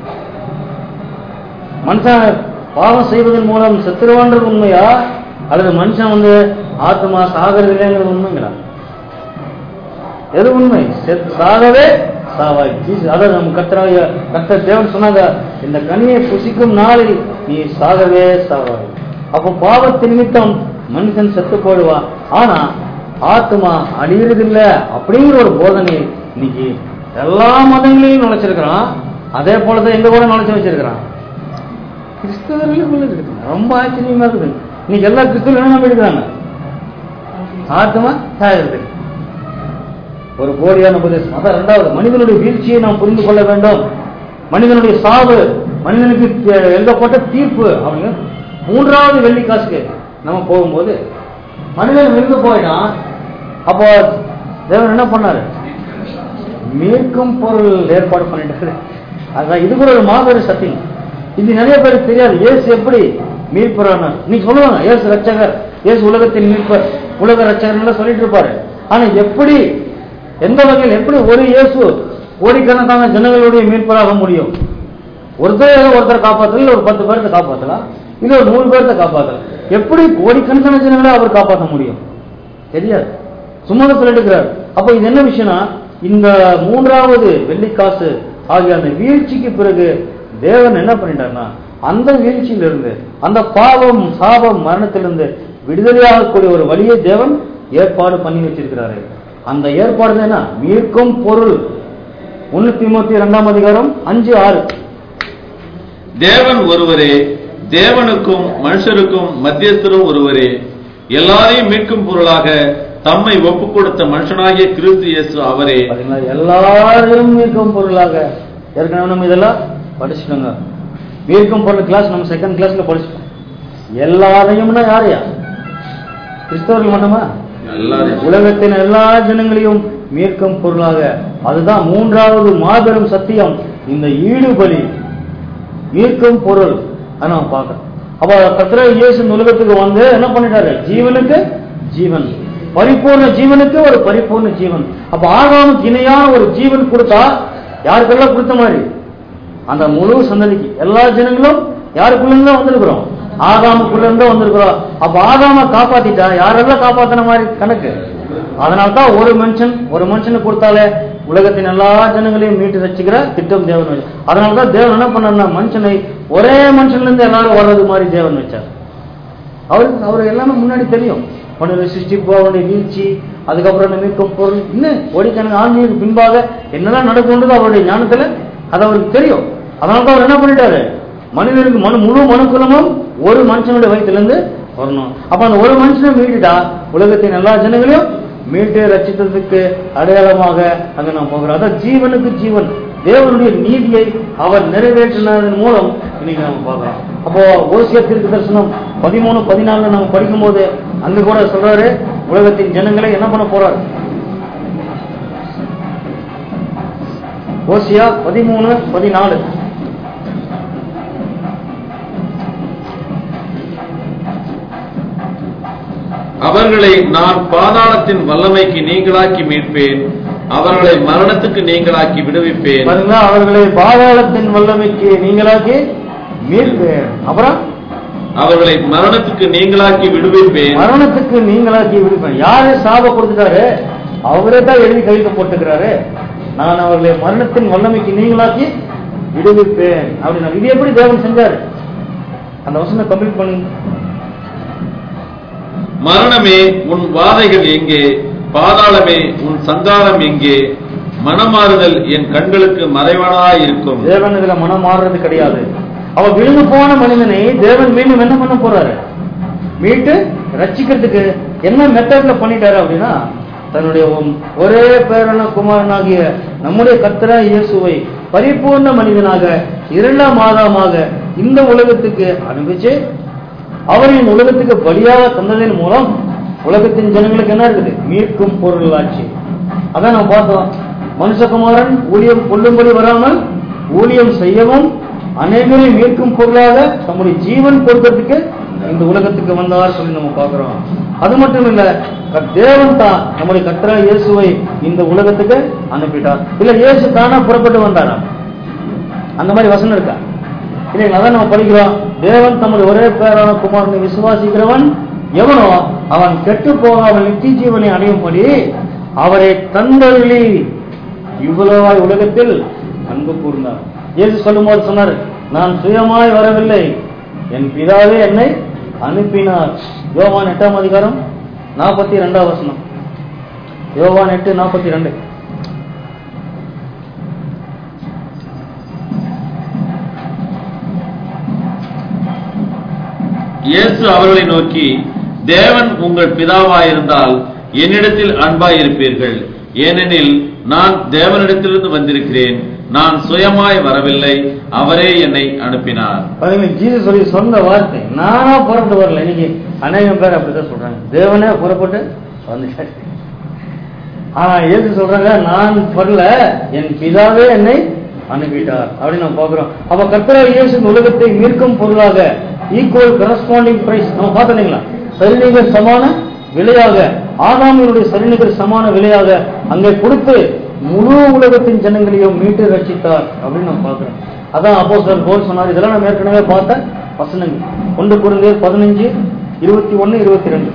மனுஷன் பாவம் செய்வதன் மூலம் செத்துருவான்றது உண்மையா அல்லது மனுஷன் வந்து ஆத்மா சாகிறது இல்லைங்கிறது உண்மைங்களா எது உண்மை செத்து சாகவே சாவாய் ஜீசஸ் அதாவது நம்ம கத்தராய கத்தர் தேவன் சொன்னாங்க இந்த கனியை புசிக்கும் நாளில் நீ சாகவே சாவாய் அப்போ பாவத்தின் நிமித்தம் மனுஷன் செத்து போடுவான் ஆனா ஆத்மா அழியறதில்ல அப்படிங்கிற ஒரு போதனை இன்னைக்கு எல்லா மதங்களையும் நுழைச்சிருக்கிறான் அதே போலதான் எங்க கூட நுழைச்சு வச்சிருக்கிறான் கிறிஸ்தவர்களுக்குள்ள இருக்குது ரொம்ப ஆச்சரியமா இருக்குது இன்னைக்கு எல்லா கிறிஸ்தவர்களும் என்ன நம்பி இருக்கிறாங்க ஆத்மா சாகிறது ஒரு போலியான உபதேசம் அதான் இரண்டாவது மனிதனுடைய வீழ்ச்சியை நாம் புரிந்து கொள்ள வேண்டும் மனிதனுடைய சாவு மனிதனுக்கு தே- எழுதப்பட்ட தீர்ப்பு அப்படிங்க மூன்றாவது வெள்ளி காசுக்கு நம்ம போகும்போது மனிதன் விழுந்து போயிட்டான் அப்போ தேவன் என்ன பண்ணாரு மீட்கும் பொருள் ஏற்பாடு பண்ணிட்டாரு அதான் இது கூட ஒரு மாபெரும் சத்தியம் இது நிறைய பேருக்கு தெரியாது இயேசு எப்படி மீட்புறான நீ சொல்லுவாங்க இயேசு ரட்சகர் இயேசு உலகத்தின் மீட்பர் உலக ரட்சகர் சொல்லிட்டு இருப்பாரு ஆனா எப்படி எந்த வகையில் எப்படி ஒரு இயேசு கோடிக்கணக்கான ஜனங்களுடைய மீட்பராக முடியும் ஒருத்தர் ஒருத்தர் காப்பாத்தல இல்ல ஒரு பத்து பேர்த்த காப்பாத்தலாம் இல்ல ஒரு நூறு பேர்த்த காப்பாத்தலாம் எப்படி கோடிக்கணக்கான ஜனங்களை அவர் காப்பாற்ற முடியும் தெரியாது சும்மா தான் சொல்லிட்டு இருக்கிறார் அப்ப இது என்ன விஷயம்னா இந்த மூன்றாவது வெள்ளிக்காசு ஆகிய அந்த வீழ்ச்சிக்கு பிறகு தேவன் என்ன பண்ணிட்டார்னா அந்த வீழ்ச்சியிலிருந்து அந்த பாவம் சாபம் மரணத்திலிருந்து விடுதலையாகக்கூடிய ஒரு வழியை தேவன் ஏற்பாடு பண்ணி வச்சிருக்கிறாரு அந்த ஏற்பாடு தான் என்ன மீட்கும் பொருள் ஒன்னு தீமோத்தி இரண்டாம் அதிகாரம் அஞ்சு ஆறு தேவன் ஒருவரே தேவனுக்கும் மனுஷருக்கும் மத்தியஸ்தரும் ஒருவரே எல்லாரையும் மீட்கும் பொருளாக தம்மை ஒப்புக் கொடுத்த மனுஷனாகிய கிறிஸ்து இயேசு அவரே பாத்தீங்களா எல்லாரையும் மீட்கும் பொருளாக ஏற்கனவே நம்ம இதெல்லாம் படிச்சுட்டோங்க மீட்கும் பொருள் கிளாஸ் நம்ம செகண்ட் கிளாஸ்ல படிச்சிட்டோம் எல்லாரையும்னா யாரையா கிறிஸ்தவர்கள் மட்டுமா எல்லாரையும் உலகத்தின் எல்லா ஜனங்களையும் மீட்கும் பொருளாக அதுதான் மூன்றாவது மாபெரும் சத்தியம் இந்த ஈடுபலி மீட்கும் பொருள் அதை நம்ம பார்க்கறோம் அப்ப கத்திர இயேசு இந்த உலகத்துக்கு வந்து என்ன பண்ணிட்டாரு ஜீவனுக்கு ஜீவன் பரிபூர்ண ஜீவனுக்கு ஒரு பரிபூர்ண ஜீவன் அப்ப ஆகாமுக்கு இணையான ஒரு ஜீவன் கொடுத்தா யாருக்கெல்லாம் கொடுத்த மாதிரி அந்த முழு சந்ததிக்கு எல்லா ஜனங்களும் யாருக்குள்ள இருந்து வந்திருக்கிறோம் ஆகாமுக்குள்ள இருந்து வந்திருக்கிறோம் அப்ப ஆகாம காப்பாத்திட்டா யாரெல்லாம் காப்பாத்தின மாதிரி கணக்கு அதனால்தான் ஒரு மனுஷன் ஒரு மனுஷனுக்கு கொடுத்தாலே உலகத்தின் எல்லா ஜனங்களையும் மீட்டு ரசிக்கிற திட்டம் தேவன் வச்சு அதனாலதான் தேவன் என்ன பண்ணார்னா மனுஷனை ஒரே மனுஷன்ல இருந்து எல்லாரும் வர்றது மாதிரி தேவன் வச்சார் அவருக்கு அவர் எல்லாமே முன்னாடி தெரியும் அவனுடைய சிருஷ்டிப்பு அவனுடைய வீழ்ச்சி அதுக்கப்புறம் அந்த மீட்கும் பொருள் இன்னும் கோடிக்கணக்கு ஆன்மீக பின்பாக என்னெல்லாம் நடக்கும்ன்றது அவருடைய ஞானத்துல அது அவருக்கு தெரியும் அதனால தான் அவர் என்ன பண்ணிட்டாரு மனிதனுக்கு மனு முழு மனுக்குலமும் ஒரு மனுஷனுடைய வயிற்றிலிருந்து வரணும் அப்ப அந்த ஒரு மனுஷனை மீட்டுட்டா உலகத்தின் எல்லா ஜனங்களையும் மீட்டு ரச்சித்ததுக்கு அடையாளமாக அங்க நாம் போகிறோம் அதான் ஜீவனுக்கு ஜீவன் தேவனுடைய நீதியை அவர் நிறைவேற்றினதன் மூலம் இன்னைக்கு நம்ம பார்க்கிறோம் அப்போ ஓசியா தீர்க்க தரிசனம் பதிமூணு பதினாலுல நம்ம படிக்கும்போது அங்க கூட சொல்றாரு உலகத்தின் ஜனங்களை என்ன பண்ண போறாரு ஓசியா பதிமூணு பதினாலு அவர்களை நான் பாதாளத்தின் வல்லமைக்கு நீங்களாக்கி மீட்பேன் அவர்களை மரணத்துக்கு நீங்களாக்கி விடுவிப்பேன் பாருங்க அவர்களை பாதாளத்தின் வல்லமைக்கு நீங்களாக்கி மீட்பேன் அப்புறம் அவர்களை மரணத்துக்கு நீங்களாக்கி விடுவிப்பேன் மரணத்துக்கு நீங்களாக்கி விடுப்பேன் யாரு சாப கொடுத்துட்டாரு அவரே தான் எழுதி கையெழுத்து போட்டுக்கிறாரு நான் அவர்களை மரணத்தின் வல்லமைக்கு நீங்களாக்கி விடுவிப்பேன் அப்படின்னா இது எப்படி தேவன் செஞ்சாரு அந்த வசனம் கம்ப்ளீட் பண்ணி மரணமே உன் வாதைகள் எங்கே பாதாளமே உன் சங்காரம் எங்கே மனமாறுதல் என் கண்களுக்கு மறைவானாய் இருக்கும் தேவன் இதுல மனம் மாறுறது கிடையாது அவ விழுந்து போன மனிதனை தேவன் மீண்டும் என்ன பண்ண போறாரு மீட்டு ரட்சிக்கிறதுக்கு என்ன மெத்தட்ல பண்ணிட்டாரு அப்படின்னா தன்னுடைய ஒம்- ஒரே பேரன குமாரனாகிய நம்முடைய கர்த்தரா இயேசுவை பரிபூர்ண மனிதனாக இரண்டாம் மாதமாக இந்த உலகத்துக்கு அனுப்பிச்சு அவரின் உலகத்துக்கு பலியாக தந்ததன் மூலம் உலகத்தின் ஜனங்களுக்கு என்ன இருக்குது மீட்கும் பொருளாட்சி அதான் நம்ம பார்த்தோம் மனுஷகுமாரன் ஊழியம் கொள்ளும்படி வராமல் ஊழியம் செய்யவும் அனைவரையும் மீட்கும் பொருளாக தம்முடைய ஜீவன் கொடுக்கறதுக்கு இந்த உலகத்துக்கு வந்தார் சொல்லி நம்ம பார்க்கிறோம் அது மட்டும் இல்ல தேவன் தான் நம்முடைய கற்றா இயேசுவை இந்த உலகத்துக்கு அனுப்பிட்டார் இல்ல இயேசு தானா புறப்பட்டு வந்தாரா அந்த மாதிரி வசனம் இருக்கா இல்லைங்களா அதான் நம்ம படிக்கிறோம் தேவன் தம்முடைய ஒரே பேரான குமாரனை விசுவாசிக்கிறவன் எவனோ அவன் கெட்டு போகாமல் நித்திய ஜீவனை அடையும்படி அவரை தந்தருளி இவ்வளவாய் உலகத்தில் அன்பு கூர்ந்தார் இயேசு சொல்லும்போது சொன்னார் நான் சுயமாய் வரவில்லை என் பிதாவே என்னை அனுப்பினார் யோவான் எட்டாம் அதிகாரம் நாற்பத்தி ரெண்டாம் வசனம் யோவான் எட்டு நாற்பத்தி ரெண்டு இயேசு அவர்களை நோக்கி தேவன் உங்கள் பிதாவாயிருந்தால் என்னிடத்தில் அன்பாயிருப்பீர்கள் ஏனெனில் நான் தேவனிடத்திலிருந்து வந்திருக்கிறேன் நான் சுயமாய் வரவில்லை அவரே என்னை அனுப்பினார் பாருங்க ஜீசஸ் சொல்லி சொன்ன வார்த்தை நானா புறப்பட்டு வரல இன்னைக்கு அநேகம் பேர் அப்படிதான் சொல்றாங்க தேவனே புறப்பட்டு வந்துட்டாரு ஆனா ஏசு சொல்றாங்க நான் வரல என் பிதாவே என்னை அனுப்பிட்டார் அப்படின்னு நம்ம பாக்குறோம் அப்ப கர்த்தரா இயேசு இந்த உலகத்தை மீட்கும் பொருளாக ஈக்குவல் கரஸ்பாண்டிங் பிரைஸ் நம்ம பார்த்தோம் இல்லைங்களா சரிநிகர் சமான விலையாக ஆதாமியனுடைய சரிநிகர் சமான விலையாக அங்கே கொடுத்து முழு உலகத்தின் ஜனங்களையும் மீட்டு ரட்சித்தார் அப்படின்னு நம்ம பார்க்கிறோம் அதான் அப்போ சார் போல் சொன்னார் இதெல்லாம் நம்ம ஏற்கனவே பார்த்த வசனங்கள் ஒன்று குறைந்தே பதினஞ்சு இருபத்தி ஒன்னு இருபத்தி ரெண்டு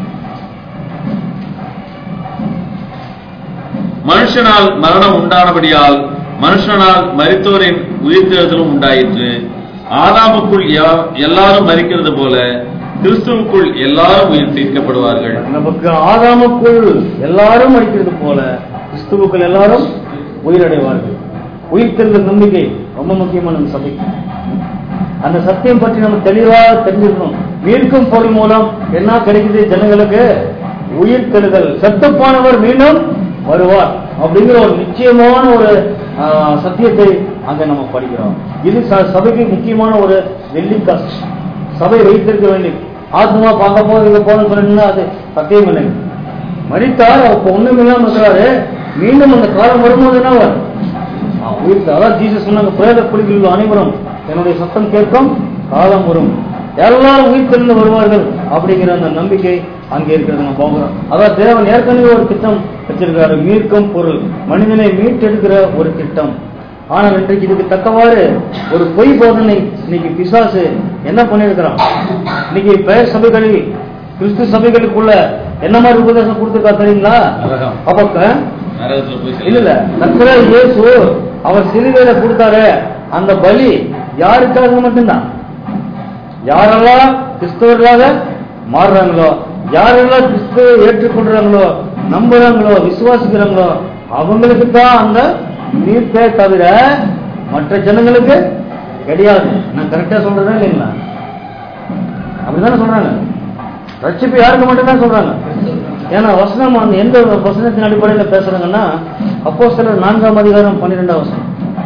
மனுஷனால் மரணம் உண்டானபடியால் மனுஷனால் மரித்தோரின் உயிர்த்தெழுதலும் உண்டாயிற்று ஆதாமுக்குள் யா- எல்லாரும் மரிக்கிறது போல கிறிஸ்துவுக்குள் எல்லாரும் உயிர் தீர்க்கப்படுவார்கள் நமக்கு ஆதாமுக்குள் எல்லாரும் அடிக்கிறது போல கிறிஸ்துவுக்குள் எல்லாரும் உயிரடைவார்கள் உயிர்த்தெழுந்த நம்பிக்கை ரொம்ப முக்கியமான நம்ம சபைக்கு அந்த சத்தியம் பற்றி நம்ம தெளிவாக தெரிஞ்சிருக்கணும் மீட்கும் பொருள் மூலம் என்ன கிடைக்குது ஜனங்களுக்கு உயிர் தெழுதல் செத்துப்பானவர் மீண்டும் வருவார் அப்படிங்கிற ஒரு நிச்சயமான ஒரு ஆ, சத்தியத்தை அங்க நம்ம படிக்கிறோம் இது ச- சபைக்கு முக்கியமான ஒரு வெள்ளிக்காசு சபை வைத்திருக்க வேண்டியது ஆத்மா பார்க்க போது இங்க போகணும்னு சொன்னீங்கன்னா அது சத்தியம் இல்லை மறித்தார் அப்ப ஒண்ணும் இல்லாம இருக்கிறாரு மீண்டும் அந்த காலம் வரும்போது என்ன ஆவார்? ஆ, உயிர்த்து அதான் ஜீசஸ் சொன்னாங்க பிரேத குழிகளில் அனைவரும் என்னுடைய சத்தம் கேட்கும் காலம் வரும் எல்லாரும் உயிர் தெரிந்து வருவார்கள் அப்படிங்கிற அந்த நம்பிக்கை அங்கே இருக்கிறது நம்ம பார்க்கிறோம் அதான் தேவன் ஏற்கனவே ஒரு திட்டம் வச்சிருக்காரு மீட்கும் பொருள் மனிதனை மீட்டெடுக்கிற ஒரு திட்டம் ஆனால் இன்றைக்கு இதுக்கு தக்கவாறு ஒரு பொய் போதனை இன்னைக்கு பிசாசு என்ன பண்ணிருக்கிறான் இன்னைக்கு பெயர் சபைகளில் கிறிஸ்து சபைகளுக்குள்ள என்ன மாதிரி உபதேசம் கொடுத்துருக்கா தெரியுங்களா நரகம். அப்ப நரகத்துல போய் இல்ல இல்ல கர்த்தரா இயேசு அவர் சிலுவையில கொடுத்தாரு அந்த பலி யாருக்காக மட்டும்தான் யாரெல்லாம் கிறிஸ்தவர்களாக மாறுறாங்களோ யாரெல்லாம் கிறிஸ்துவை ஏற்றுக்கொள்றாங்களோ நம்புறாங்களோ விசுவாசிக்கிறாங்களோ அவங்களுக்கு தான் அந்த மீட்பே தவிர மற்ற ஜனங்களுக்கு கிடையாது நான் கரெக்டா சொல்றதா இல்லைங்களா அப்படிதானே சொல்றாங்க ரட்சிப்பு யாருக்கு மட்டும்தான் சொல்றாங்க ஏன்னா வசனம் அந்த எந்த வசனத்தின் அடிப்படையில் பேசுறாங்கன்னா அப்போ சிலர் நான்காம் அதிகாரம் பன்னிரெண்டாம் வசனம்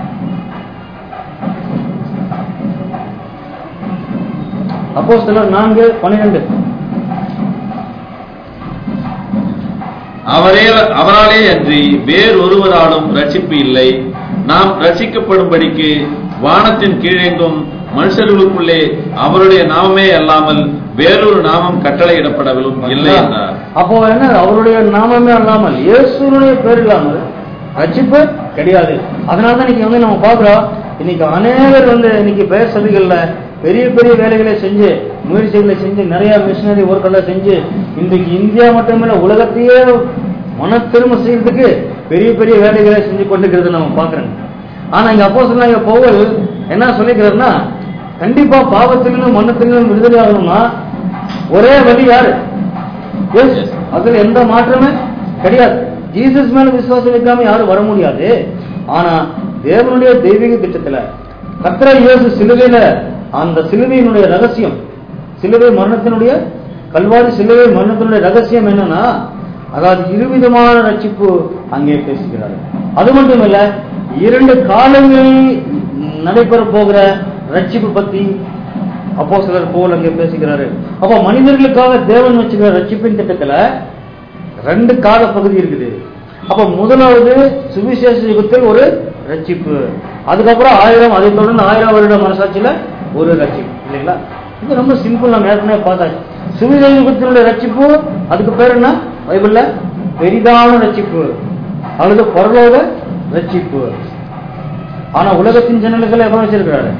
அப்போ சிலர் நான்கு பன்னிரெண்டு அவரே அவராலே அன்றி வேறொருவராலும் ரட்சிப்பு இல்லை நாம் ரட்சிக்கப்படும்படிக்கு வானத்தின் கீழெங்கும் மனுஷர்களுக்குள்ளே அவருடைய நாமமே அல்லாமல் வேறொரு நாமம் கட்டளையிடப்படவில்லை இல்லை என்றார் அப்போ என்ன அவருடைய நாமமே அல்லாமல் இயேசுனுடைய பேர் இல்லாமல் ரட்சிப்பு கிடையாது அதனால தான் இன்னைக்கு வந்து நம்ம பார்க்கிறோம் இன்னைக்கு அநேகர் வந்து இன்னைக்கு பெயர் சபைகள்ல பெரிய பெரிய வேலைகளை செஞ்சு முயற்சிகளை செஞ்சு நிறைய மிஷினரி ஒர்க்கெல்லாம் செஞ்சு இன்றைக்கு இந்தியா மட்டுமில்ல உலகத்தையே மன திரும்ப செய்யறதுக்கு பெரிய பெரிய வேலைகளை செஞ்சு கொண்டிருக்கிறது நம்ம பார்க்கிறோம் ஆனா இங்க அப்போ சொன்னாங்க பவுல் என்ன சொல்லிக்கிறாருன்னா கண்டிப்பா பாவத்திலிருந்தும் மன்னத்திலிருந்தும் விடுதலை ஆகணும்னா ஒரே வழி யாரு Yes. அதுல எந்த மாற்றமே கிடையாது ஜீசஸ் மேல விசுவாசம் வைக்காம யாரும் வர முடியாது ஆனா தேவனுடைய தெய்வீக திட்டத்துல கத்திர இயேசு சிலுவையில அந்த சிலுவையினுடைய ரகசியம் சிலுவை மரணத்தினுடைய கல்வாரி சிலுவை மரணத்தினுடைய ரகசியம் என்னன்னா அதாவது இருவிதமான ரட்சிப்பு அங்கே பேசுகிறார் அது மட்டும் இல்ல இரண்டு காலங்களில் நடைபெற போகிற ரட்சிப்பு பத்தி அப்போ சிலர் போல் அங்கே பேசுகிறாரு அப்போ மனிதர்களுக்காக தேவன் வச்சுக்கிற ரட்சிப்பின் திட்டத்துல ரெண்டு கால பகுதி இருக்குது அப்ப முதலாவது சுவிசேஷ யுகத்தில் ஒரு ரட்சிப்பு அதுக்கப்புறம் ஆயிரம் அதை தொடர்ந்து ஆயிரம் வருட மனசாட்சியில ஒரு ரட்சிப்பு இல்லைங்களா இது ரொம்ப சிம்பிள் நம்ம ஏற்கனவே பார்த்தாச்சு சுவிசேஷ யுகத்தினுடைய ரட்சிப்பு அதுக்கு பேர் என்ன பைபிள்ல பெரிதான ரட்சிப்பு அல்லது பரலோக ரட்சிப்பு ஆனா உலகத்தின் ஜனங்களுக்கெல்லாம் எப்ப வச்சிருக்கிறாரு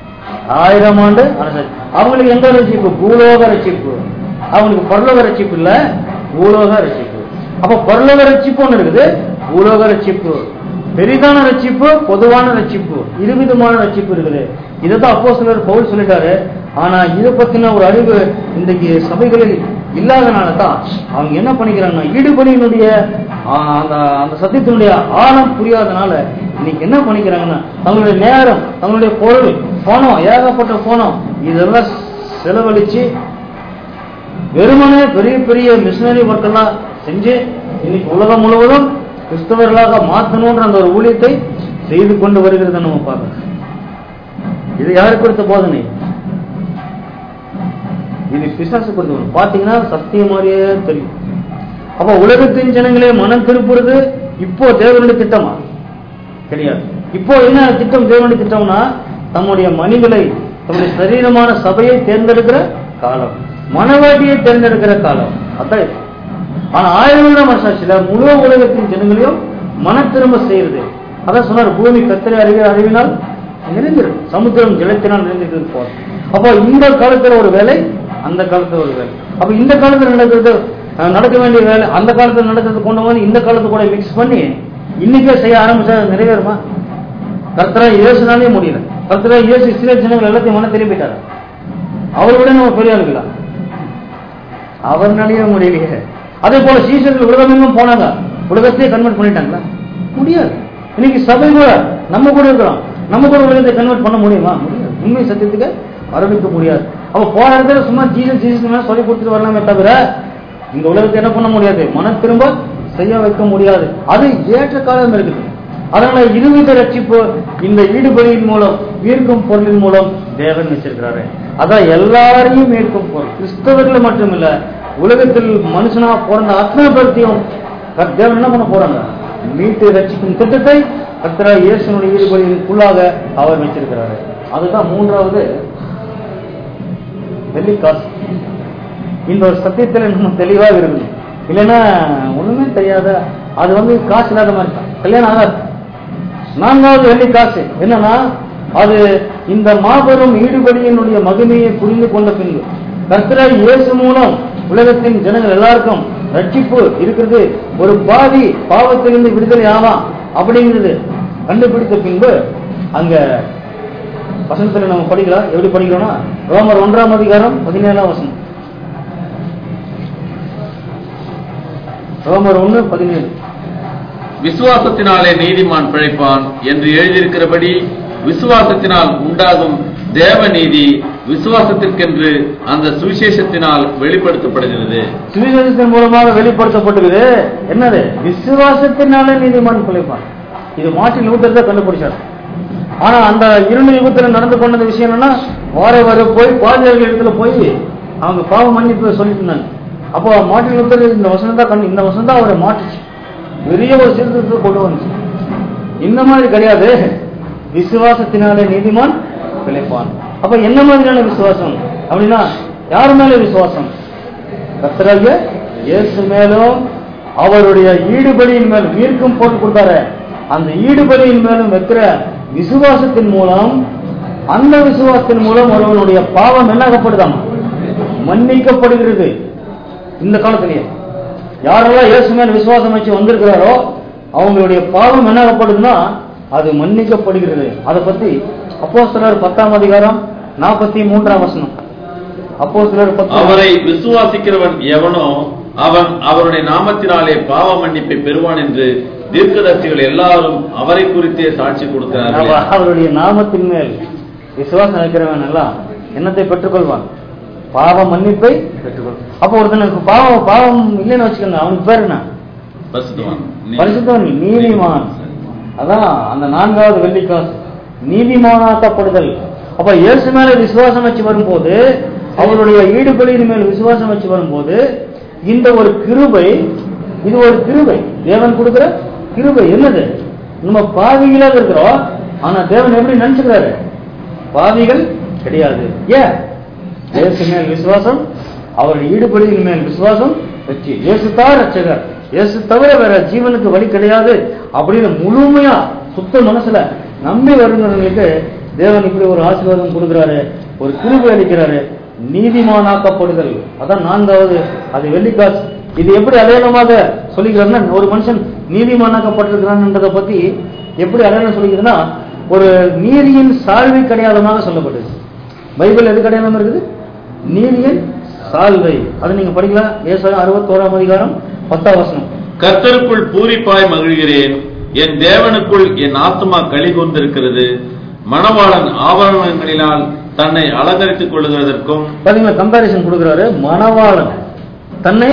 ஆயிரம் ஆண்டு அரசாட்சி அவங்களுக்கு எந்த ரட்சிப்பு பூலோக ரட்சிப்பு அவங்களுக்கு பரலோக ரட்சிப்பு இல்ல பூலோக ரட்சிப்பு அப்ப பரலோக ரட்சிப்பு ஒண்ணு இருக்குது பூலோக ரட்சிப்பு பெரிதான ரட்சிப்பு பொதுவான ரட்சிப்பு இருவிதமான ரட்சிப்பு இருக்குது இதைதான் அப்போ சிலர் பவுல் சொல்லிட்டாரு ஆனா இதை பத்தின ஒரு அறிவு இன்றைக்கு சபைகளில் இல்லாதனால தான் அவங்க என்ன பண்ணிக்கிறாங்கன்னா ஈடுபடியினுடைய ஆ, அந்த அந்த சத்தியத்தினுடைய ஆழம் புரியாதனால இன்னைக்கு என்ன பண்ணிக்கிறாங்கன்னா தங்களுடைய நேரம் தங்களுடைய பொருள் பணம் ஏகப்பட்ட பணம் இதெல்லாம் செலவழிச்சு வெறுமனே பெரிய பெரிய மிஷினரி ஒர்க்கெல்லாம் செஞ்சு இன்னைக்கு உலகம் முழுவதும் கிறிஸ்தவர்களாக மாற்றணுன்ற அந்த ஒரு ஊழியத்தை செய்து கொண்டு வருகிறத நம்ம பார்க்கணும் இது யாரு கொடுத்த போதனை இது பிசாசு கொடுத்த போதனை. பாத்தீங்கன்னா சத்தியம் மாதிரியே தெரியும் அப்ப உலகத்தின் ஜனங்களே மனம் திருப்புறது இப்போ தேவனுடைய திட்டமா கிடையாது இப்போ என்ன திட்டம் தேவனுடைய திட்டம்னா தம்முடைய மனிதனை தம்முடைய சரீரமான சபையை தேர்ந்தெடுக்கிற காலம் மனவாட்டியை தேர்ந்தெடுக்கிற காலம் அதான் இது. ஆனா ஆயிரம் மனசாட்சியில முழு உலகத்தின் ஜனங்களையும் மன திரும்ப செய்யறது அதான் சொன்னார் பூமி கத்திரை அறிகிற அறிவினால் நிறைந்திரு சமுத்திரம் ஜலத்தினால் நிறைந்திருக்கு போல அப்போ இந்த காலத்துல ஒரு வேலை அந்த காலத்துல ஒரு வேலை அப்ப இந்த காலத்துல நடக்கிறது அஹ், நடக்க வேண்டிய வேலை அந்த காலத்துல நடக்கிறது கொண்டு வந்து இந்த காலத்து கூட மிக்ஸ் பண்ணி இன்னைக்கே செய்ய ஆரம்பிச்சா நிறைவேறுமா கர்த்தரா இயேசுனாலே முடியல கர்த்தரா இயேசு இஸ்ரேல் ஜனங்கள் எல்லாத்தையும் மன திரும்பிட்டாரு அவரை விட நம்ம பெரிய ஆளுங்களா அவர்னாலேயே முடியலையே அதே போல சீசர்கள் உலகமெங்கும் போனாங்க உலகத்தையே கன்வெர்ட் பண்ணிட்டாங்களா முடியாது இன்னைக்கு சபை கூட நம்ம கூட இருக்கிறோம் நம்ம கூட உலகத்தை கன்வெர்ட் பண்ண முடியுமா முடியாது உண்மை சத்தியத்துக்கு ஆரம்பிக்க முடியாது அப்ப போற இடத்துல சும்மா ஜீசஸ் ஜீசஸ் சொல்லி கொடுத்துட்டு வரலாமே தவிர இந்த உலகத்தை என்ன பண்ண முடியாது மன திரும்ப செய்ய வைக்க முடியாது அது ஏற்ற காலம் இருக்குது அதனால இருவித ரட்சிப்பு இந்த ஈடுபடியின் மூலம் ஈர்க்கும் பொருளின் மூலம் தேவன் வச்சிருக்கிறாரு அதான் எல்லாரையும் ஈர்க்கும் பொருள் கிறிஸ்தவர்கள் மட்டுமில்ல உலகத்தில் மனுஷனா பிறந்த அத்தனை பேர்த்தையும் கர்த்த- தேவன் என்ன பண்ண போறாங்க மீட்டு ரட்சிக்கும் திட்டத்தை கர்த்தரா இயேசுனுடைய ஈடுபடியின்குள்ளாக அவர் வச்சிருக்கிறாரு அதுதான் மூன்றாவது வெள்ளிக்காசு இந்த ஒரு சத்தியத்துல நம்ம தெளிவாக இருக்கணும் இல்லைன்னா ஒண்ணுமே தெரியாத அது வந்து காசு இல்லாத மாதிரி தான் கல்யாணம் ஆகாது நான்காவது வெள்ளி காசு என்னன்னா அது இந்த மாபெரும் ஈடுபடியினுடைய மகிமையை புரிந்து கொண்ட பின்பு கர்த்தராய் இயேசு மூலம் உலகத்தின் ஜனங்கள் எல்லாருக்கும் ரட்சிப்பு இருக்கிறது ஒரு பாவி பாவத்திலிருந்து விடுதலை ஆவான் அப்படிங்கிறது கண்டுபிடித்த பின்பு அங்க வசனத்துல நம்ம படிக்கலாம் எப்படி படிக்கிறோம்னா ரோமர் ஒன்றாம் அதிகாரம் பதினேழாம் வசனம் ரோமர் ஒன்று பதினேழு விசுவாசத்தினாலே நீதிமான் பிழைப்பான் என்று எழுதியிருக்கிறபடி விசுவாசத்தினால் உண்டாகும் தேவ நீதி விசுவாசத்திற்கென்று அந்த சுவிசேஷத்தினால் வெளிப்படுத்தப்படுகிறது சுவிசேஷத்தின் மூலமாக வெளிப்படுத்தப்பட்டது என்னது விசுவாசத்தினாலே நீதிமான் பிழைப்பான் இது மார்ட்டின் லூத்தர் தான் கண்டுபிடிச்சார் ஆனா அந்த இருண்ட யுகத்துல நடந்து கொண்ட விஷயம் என்னன்னா வார வர போய் பாதிரியார்கள் இடத்துல போய் அவங்க பாவ மன்னிப்பு சொல்லிட்டு இருந்தாங்க அப்போ மார்ட்டின் லூத்தர் இந்த வசனம் தான் கண்டு இந்த வசனம் தான் அவரை மாட்டுச்சு பெரிய ஒரு சீர்திருத்தத்தை கொண்டு வந்துச்சு இந்த மாதிரி கிடையாது விசுவாசத்தினாலே நீதிமான் பிழைப்பான் அப்ப என்ன மாதிரியான விசுவாசம் அப்படின்னா யார் மேல விசுவாசம் கர்த்தராகிய இயேசு மேலும் அவருடைய ஈடுபடியின் மேலும் ஈர்க்கும் பொருள் கொடுத்தாரு அந்த ஈடுபடியின் மேலும் வைக்கிற விசுவாசத்தின் மூலம் அந்த விசுவாசத்தின் மூலம் ஒருவனுடைய பாவம் என்னாகப்படுதாம் மன்னிக்கப்படுகிறது இந்த காலத்திலேயே யாரெல்லாம் இயேசு மேல விசுவாசம் வச்சு வந்திருக்கிறாரோ அவங்களுடைய பாவம் என்னாகப்படுதுன்னா அது மன்னிக்கப்படுகிறது அதை பத்தி அப்போஸ்தலர் பத்தாம் அதிகாரம் நாற்பத்தி மூன்றாம் வசனம் அப்போஸ்தலர் பத்து அவரை விசுவாசிக்கிறவன் எவனோ அவன் அவருடைய நாமத்தினாலே பாவ மன்னிப்பை பெறுவான் என்று தீர்க்கதரிசிகள் எல்லாரும் அவரை குறித்தே சாட்சி கொடுக்கிறார்கள் அவ- அவருடைய நாமத்தின் மேல் விசுவாசம் வைக்கிறவன் எல்லாம் என்னத்தை பெற்றுக்கொள்வான் பாவ மன்னிப்பை பெற்றுக்கொள் அப்போ ஒருத்தனுக்கு பாவம் பாவம் இல்லைன்னு வச்சுக்கோங்க அவனுக்கு பேர் என்ன பரிசுத்தவான். பரிசுத்தவன் நீதிமான் அதான் அந்த நான்காவது வெள்ளிக்காசு நீதிமானாக்கப்படுதல் அப்ப இயேசு மேல விசுவாசம் வச்சு வரும்போது அவருடைய ஈடுபலியின் மேல் விசுவாசம் வச்சு வரும்போது இந்த ஒரு கிருபை இது ஒரு கிருபை தேவன் கொடுக்கிற கிருபை என்னது நம்ம பாவிகளாக இருக்கிறோம் ஆனா தேவன் எப்படி நினைச்சுக்கிறாரு பாவிகள் கிடையாது ஏன் இயேசு மேல் விசுவாசம் அவருடைய ஈடுபடியின் மேல் விசுவாசம் வச்சு இயேசு தான் ரட்சகர் இயேசு தவிர வேற ஜீவனுக்கு வழி கிடையாது அப்படின்னு முழுமையா சுத்த மனசுல நம்பி வருகிறவங்களுக்கு தேவன் இப்படி ஒரு ஆசீர்வாதம் கொடுக்கிறாரு ஒரு கிருபை அளிக்கிறாரு நீதிமானாக்கப்படுதல் அதான் நான்காவது அது வெள்ளிக்காசு இது எப்படி அடையாளமாக சொல்லிக்கிறாருன்னா ஒரு மனுஷன் நீதிமானாக்கப்பட்டிருக்கிறான்றதை பத்தி எப்படி அடையாளம் சொல்லிக்கிறதுன்னா ஒரு நீதியின் சால்வை அடையாளமாக சொல்லப்பட்டது பைபிள் எதுக்கு அடையாளம் இருக்குது நீதியின் சால்வை அதை நீங்க படிக்கலாம் ஏசாயா அறுபத்தோராம் அதிகாரம் பத்தாம் வசனம் கர்த்தருக்குள் பூரிப்பாய் மகிழ்கிறேன் என் தேவனுக்குள் என் ஆத்மா களி கொண்டிருக்கிறது மணவாளன் ஆபரணங்களினால் தன்னை அலங்கரித்துக் கொள்ளுகிறதற்கும் பாத்தீங்களா கம்பாரிசன் கொடுக்குறாரு மணவாளன் தன்னை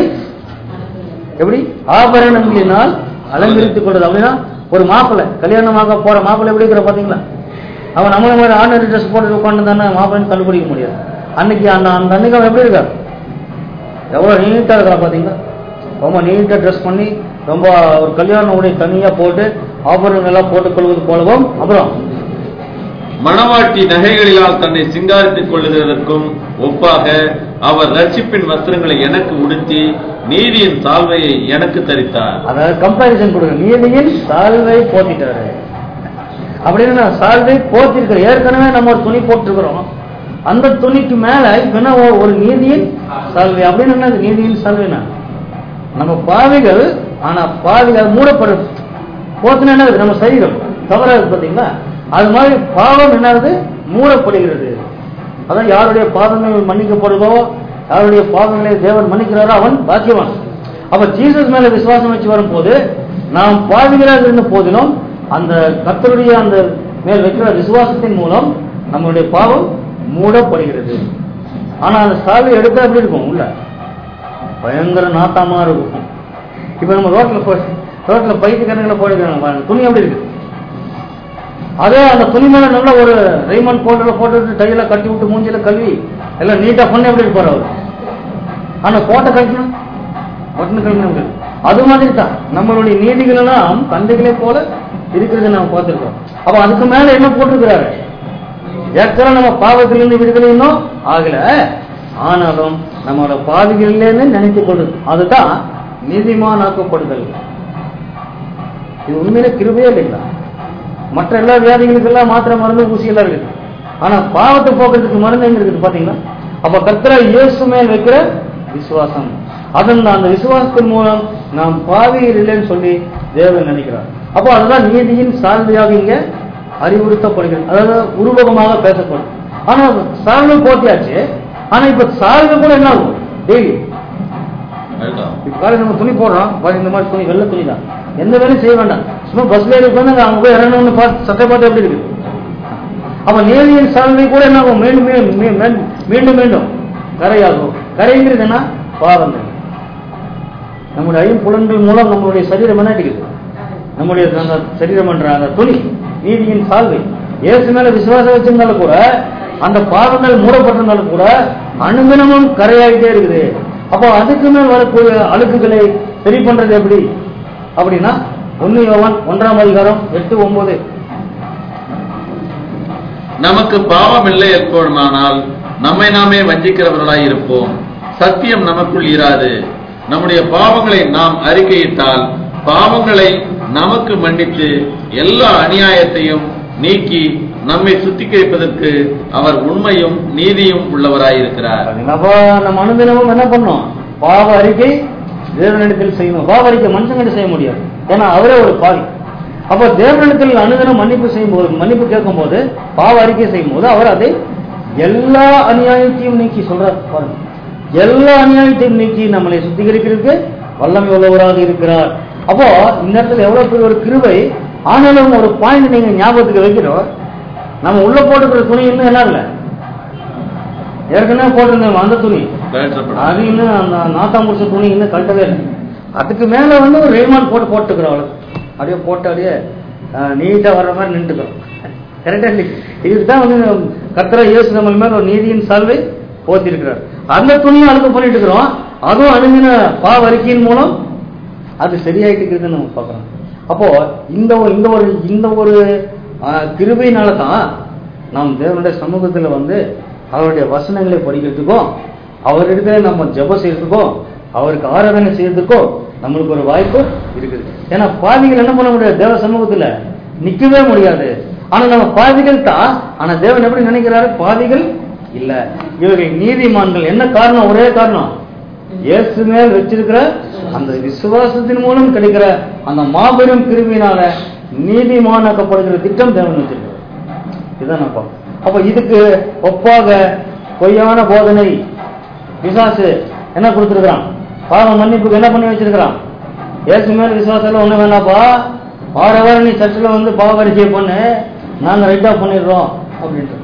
எப்படி ஆபரணங்களினால் அலங்கரித்துக் கொண்டது அப்படின்னா ஒரு மாப்பிள்ளை கல்யாணமாக போற மாப்பிள்ளை எப்படி இருக்கிற பாத்தீங்களா அவன் நம்மள மாதிரி ஆர்டினரி ட்ரெஸ் போட்டு உட்காந்து தானே மாப்பிள்ளைன்னு கண்டுபிடிக்க முடியாது அன்னைக்கு அந்த அந்த அன்னைக்கு அவன் எப்படி இருக்கார் எவ்வளவு நீட்டா இருக்கிறா பாத்தீங்களா ரொம்ப நீட்டாக ட்ரெஸ் பண்ணி ரொம்ப ஒரு கல்யாண உடை தனியாக போட்டு ஆபரணங்கள் எல்லாம் போட்டுக் கொள்வது போலவும் அப்புறம் மணவாட்டி நகைகளிலால் தன்னை சிங்காரித்துக் கொள்ளுகிறதற்கும் ஒப்பாக அவர் ரட்சிப்பின் வஸ்திரங்களை எனக்கு உடுத்தி நீதியின் சால்வையை எனக்கு தரித்தார் அதாவது கம்பாரிசன் கொடுங்க நீதியின் சால்வை போத்திட்டாரு அப்படின்னு நான் சால்வை போத்திருக்கிறேன் ஏற்கனவே நம்ம ஒரு துணி போட்டிருக்கிறோம் அந்த துணிக்கு மேல இப்ப என்ன ஒரு- ஒரு நீதியின் சால்வை அப்படின்னு என்னது நீதியின் சால்வைனா நம்ம பாவிகள் ஆனா பாவிகள் மூடப்படுது போத்துனா என்னது நம்ம சரீரம் தவறாது பாத்தீங்களா அது மாதிரி பாவம் என்னது மூடப்படுகிறது அதான் யாருடைய பாவங்கள் மன்னிக்கப்படுதோ யாருடைய பாவங்களை தேவன் மன்னிக்கிறாரோ அவன் பாக்கியவான் அப்ப ஜீசஸ் மேல விசுவாசம் வச்சு வரும்போது நாம் பாவிகளாக இருந்த போதிலும் அந்த கர்த்தருடைய அந்த மேல் வைக்கிற விசுவாசத்தின் மூலம் நம்மளுடைய பாவம் மூடப்படுகிறது ஆனா அந்த சாவி எடுத்தா எப்படி இருக்கும் உள்ள பயங்கர நாட்டமா இருக்கும் இப்ப நம்ம ரோட்ல போ ரோட்ல பைத்தியக்காரங்களை போயிருக்காங்க துணி எப்படி இருக்கு அதே அந்த துணி மேல நல்ல ஒரு ரைமண்ட் போட்டல போட்டு கையில கட்டி விட்டு மூஞ்சில கழுவி எல்லாம் நீட்டா பண்ண எப்படி இருப்பார் அவர் ஆனா போட்ட கழிக்கணும் பட்டனு கழிக்கணும் அது மாதிரி தான் நம்மளுடைய நீதிகள் எல்லாம் கந்தைகளை போல இருக்கிறது நாம் பார்த்திருக்கோம் அப்ப அதுக்கு மேல என்ன போட்டிருக்கிறாரு ஏற்கனவே நம்ம பாவத்திலிருந்து விடுதலை இன்னும் ஆகல ஆனாலும் நம்மளோட பாவிகளிலேருந்து நினைத்துக் கொள்ளுது அதுதான் நீதிமானாக்கப்படுதல் இது உண்மையிலே கிருபையே இல்லைங்களா மற்ற எல்லா வியாதிகளுக்கெல்லாம் மாத்திரை மருந்து ஊசி எல்லாம் இருக்குது ஆனா பாவத்தை போக்குறதுக்கு மருந்து எங்க இருக்குது பாத்தீங்களா அப்ப கர்த்தரை இயேசு மேல் வைக்கிற விசுவாசம் அதன் அந்த விசுவாசத்தின் மூலம் நாம் பாவியர் இல்லைன்னு சொல்லி தேவன் நினைக்கிறார் அப்போ அதுதான் நீதியின் சால்வையாக இங்க அறிவுறுத்தப்படுகிறது அதாவது உருவகமாக பேசப்படும் ஆனா சால்வை போட்டியாச்சு ஆனா இப்ப சால்வை கூட என்ன ஆகும் டெய்லி அதுதான். இப்ப காலையில் நம்ம துணி போடுறோம் பாரு இந்த மாதிரி துணி வெள்ளை துணி தான் எந்த வேலையும் செய்ய வேண்டாம் சும்மா பஸ்ல ஏறி உட்காந்து அவங்க போய் இறங்கணும்னு பார்த்து சட்டை பார்த்து எப்படி இருக்கு அப்ப நேரியன் சால்வை கூட என்ன ஆகும் மீண்டும் மீண்டும் மீ- மீண்டும் மீண்டும் மீண்டும் கரையாகும் கரைங்கிறது என்ன பாவங்கள் நம்முடைய ஐம்புலன்கள் மூலம் நம்மளுடைய சரீரம் என்ன அடிக்குது நம்முடைய அந்த சரீரம் என்ற அந்த துணி நீதியின் சால்வை இயேசு மேல விசுவாசம் வச்சிருந்தாலும் கூட அந்த பாவங்கள் மூடப்பட்டிருந்தாலும் கூட அனுதினமும் கரையாகிட்டே இருக்குது அப்போ அதுக்கு மேல் வரக்கூடிய அழுக்குகளை சரி பண்றது எப்படி அப்படின்னா ஒன்னு யோவான் ஒன்றாம் அதிகாரம் எட்டு ஒன்பது நமக்கு பாவம் இல்லை எப்போதுமானால் நம்மை நாமே வஞ்சிக்கிறவர்களாய் இருப்போம் சத்தியம் நமக்குள் இராது நம்முடைய பாவங்களை நாம் அறிக்கையிட்டால் பாவங்களை நமக்கு மன்னித்து எல்லா அநியாயத்தையும் நீக்கி நம்மை சுத்திகரிப்பதற்கு அவர் உண்மையும் நீதியும் உள்ளவராயிருக்கிறார் அப்போ நம்ம அனுதினமும் என்ன பண்ணோம் பாவ அறிக்கை தேவனிடத்தில் செய்யணும் பாவ அறிக்கை மனுஷங்கிட்ட செய்ய முடியாது ஏன்னா அவரே ஒரு பாவி அப்போ தேவனிடத்தில் அனுதினம் மன்னிப்பு செய்யும் போது மன்னிப்பு கேட்கும் போது பாவ அறிக்கை செய்யும் போது அவர் அதை எல்லா அநியாயத்தையும் நீக்கி சொல்றார் பாருங்க எல்லா அநியாயத்தையும் நீக்கி நம்மளை சுத்திகரிக்கிறதுக்கு வல்லமை உள்ளவராக இருக்கிறார் அப்போ இந்த இடத்துல எவ்வளவு பெரிய ஒரு கிருபை ஆனாலும் ஒரு பாயிண்ட் நீங்க ஞாபகத்துக்கு வைக்கிறோம் நம்ம உள்ள போட்டுக்கிற துணி இன்னும் என்ன இல்லை ஏற்கனவே போட்டிருந்தோம் அந்த துணி கழற்றப்படாது. அது இன்னும் அந்த நாத்தா முடிச்ச துணி இன்னும் கழட்டவே இல்லை அதுக்கு மேல வந்து ஒரு ரேமான் போட்டு போட்டுக்கிறோம் அவளுக்கு அப்படியே போட்டு அப்படியே நீட்டா வர்ற மாதிரி நின்றுக்கிறோம் கரெக்டா இதுதான் வந்து கத்திர இயேசு நம்ம மேல ஒரு நீதியின் சால்வை போத்திருக்கிறார் அந்த துணியை அழுக்க பண்ணிட்டு இருக்கிறோம் அதுவும் அணுகின பாவ அறிக்கையின் மூலம் அது சரியாயிட்டு இருக்குதுன்னு நம்ம பார்க்கறோம் அப்போ இந்த ஒரு இந்த ஒரு இந்த ஒரு ஆஹ், கிருபையினால தான் நாம் தேவனுடைய சமூகத்துல வந்து அவருடைய வசனங்களை படிக்கிறதுக்கும் அவரிடத்துல நம்ம ஜெபம் செய்யறதுக்கும் அவருக்கு ஆராதனை செய்யறதுக்கும் நம்மளுக்கு ஒரு வாய்ப்பு இருக்குது ஏன்னா பாவிகள் என்ன பண்ண முடியாது தேவ சமூகத்துல நிக்கவே முடியாது ஆனா நம்ம பாவிகள் தான் ஆனா தேவன் எப்படி நினைக்கிறாரு பாவிகள் இல்ல இவர்கள் நீதிமான்கள் என்ன காரணம் ஒரே காரணம் இயேசு மேல் வச்சிருக்கிற அந்த விசுவாசத்தின் மூலம் கிடைக்கிற அந்த மாபெரும் கிருமியினால நீதிமானாக்கப்படுகிற திட்டம் தேவன் வச்சிருக்கிறார் இதுதான் நான் பார்க்கிறேன். அப்ப இதுக்கு ஒப்பாக பொய்யான போதனை பிசாசு என்ன கொடுத்திருக்கிறான் பாவ மன்னிப்புக்கு என்ன பண்ணி வச்சிருக்கிறான் இயேசு மேல் விசுவாசம் எல்லாம் ஒண்ணு வேணாப்பா வார வாரம் நீ சர்ச்சில் வந்து பாவ அறிக்கை பண்ணு நாங்க ரைட்டா பண்ணிடுறோம் அப்படின்ட்டு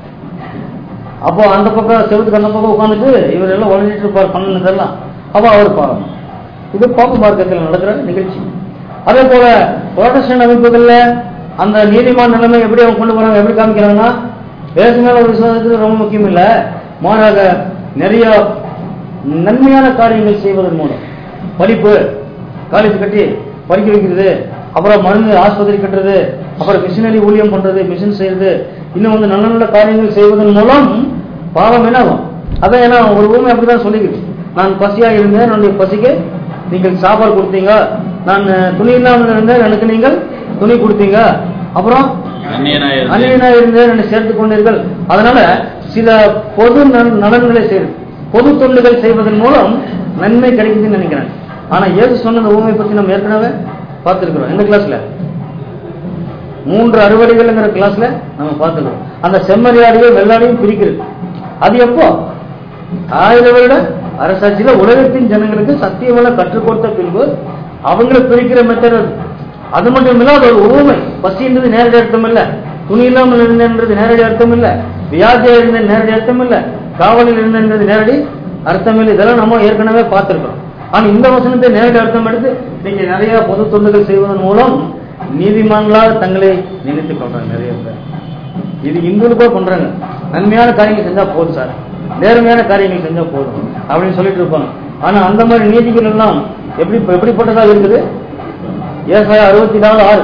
அப்போ அந்த பக்கம் செவத்துக்கு அந்த பக்கம் உட்காந்துட்டு இவர் எல்லாம் உழைஞ்சிட்டு இருப்பார் பண்ணினதெல்லாம் அப்போ அவர் பாவம் இது பாப்ப மார்க்கத்தில் நடக்கிற நிகழ்ச்சி அதே போல புரோட்டஸ்டன் அமைப்புகள்ல அந்த நீதிமான் நிலைமை எப்படி அவங்க கொண்டு போறாங்க எப்படி காமிக்கிறாங்கன்னா பேசு மேல ஒரு விசுவாசத்துக்கு ரொம்ப முக்கியம் இல்ல மாறாக நிறைய நன்மையான காரியங்கள் செய்வதன் மூலம் படிப்பு காலேஜ் கட்டி படிக்க வைக்கிறது அப்புறம் மருந்து ஆஸ்பத்திரி கட்டுறது அப்புறம் மிஷினரி ஊழியம் பண்றது மிஷின் செய்யறது இன்னும் வந்து நல்ல நல்ல காரியங்கள் செய்வதன் மூலம் பாவம் என்னாகும் அதான் ஏன்னா ஒரு ஊமை அப்படிதான் சொல்லிக்குது நான் பசியா இருந்தேன் என்னுடைய பசிக்கு நீங்கள் சாப்பாடு கொடுத்தீங்க நான் அஹ், துணி இல்லாமல் இருந்தேன் எனக்கு நீங்கள் துணி கொடுத்தீங்க அப்புறம் அந்நியனாய் இருந்தேன். அந்நியனா இருந்தேன் என்னை சேர்த்துக் கொண்டீர்கள் அதனால சில பொது நல- நலன்களை செய்து பொது தொண்டுகள் செய்வதன் மூலம் நன்மை கிடைக்குதுன்னு நினைக்கிறேன் ஆனா ஏது சொன்ன ஊமை பத்தி நம்ம ஏற்கனவே பார்த்திருக்கிறோம் எந்த கிளாஸ்ல மூன்று அறுவடைகள்ங்கிற கிளாஸ்ல நம்ம பார்த்துக்கிறோம் அந்த செம்மறியாடியும் வெள்ளாடியும் பிரிக்கிறது அது எப்போ ஆயிரம் வருட அரசாட்சியில உலகத்தின் ஜனங்களுக்கு சத்தியமெல்லாம் கற்றுக் கொடுத்த பின்பு அவங்களை பிரிக்கிற மெத்தட் அது அது மட்டும் இல்ல அது ஒரு ஊமை பசின்றது நேரடி அர்த்தம் இல்ல துணி இல்லாமல் இருந்தன்றது நேரடி அர்த்தம் இல்ல வியாதியா இருந்த நேரடி அர்த்தம் இல்ல காவலில் இருந்தன்றது நேரடி அர்த்தம் இல்லை இதெல்லாம் நம்ம ஏற்கனவே பார்த்திருக்கிறோம் ஆனா இந்த வசனத்தை நேரடி அர்த்தம் எடுத்து நீங்க நிறைய பொது தொண்டுகள் செய்வதன் மூலம் நீதிமான்களாக தங்களை நினைத்துக் கொள்றாங்க நிறைய பேர் இது இந்துக்களுக்கோ பண்றாங்க நன்மையான காரியங்கள் செஞ்சா போதும் சார் நேர்மையான காரியங்கள் செஞ்சா போதும் அப்படின்னு சொல்லிட்டு இருப்பாங்க ஆனா அந்த மாதிரி நீதிகள் எல்லாம் எப்படி எப்படிப்பட்டதா இருக்குது ஏசாயா அறுபத்தி நாலு ஆறு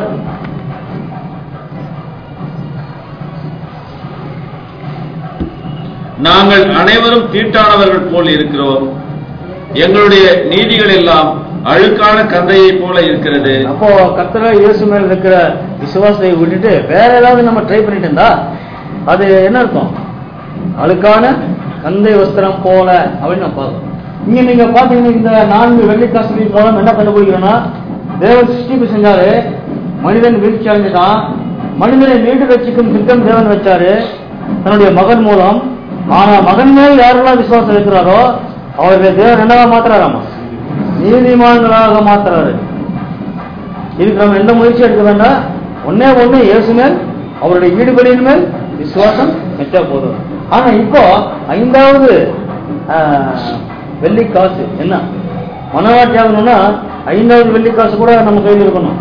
நாங்கள் அனைவரும் தீட்டானவர்கள் போல் இருக்கிறோம் எங்களுடைய நீதிகள் எல்லாம் அழுக்கான கந்தையை போல இருக்கிறது அப்போ கர்த்தரா இயேசு மேல இருக்கிற விசுவாசத்தை விட்டுட்டு வேற ஏதாவது நம்ம ட்ரை பண்ணிட்டு இருந்தா அது என்ன அர்த்தம் அழுக்கான கந்தை வஸ்திரம் போல அப்படின்னு நம்ம பார்க்கணும் இங்க நீங்க பாத்தீங்கன்னா இந்த நான்கு வெள்ளிக்காசுகளின் மூலம் என்ன கண்டுபிடிக்கிறோம்னா தேவன் சிருஷ்டிப்பு செஞ்சாரு மனிதன் வீழ்ச்சி அடைஞ்சிட்டான் மனிதனை மீண்டு ரட்சிக்கும் திட்டம் தேவன் வச்சாரு தன்னுடைய மகன் மூலம் ஆனா மகன் மேல் யாரெல்லாம் விசுவாசம் இருக்கிறாரோ அவர்களை தேவன் என்னவா மாத்துறாராமா நீதிமான்களாக மாத்துறாரு இதுக்கு நம்ம எந்த முயற்சி எடுக்க வேண்டாம் ஒன்னே ஒண்ணு இயேசு மேல் அவருடைய ஈடுபடியின் மேல் விசுவாசம் வச்சா போதும் ஆனா இப்போ ஐந்தாவது ஆஹ், வெள்ளி காசு என்ன மனவாட்டி ஆகணும்னா ஐந்தாவது வெள்ளி காசு கூட நம்ம கையில் இருக்கணும்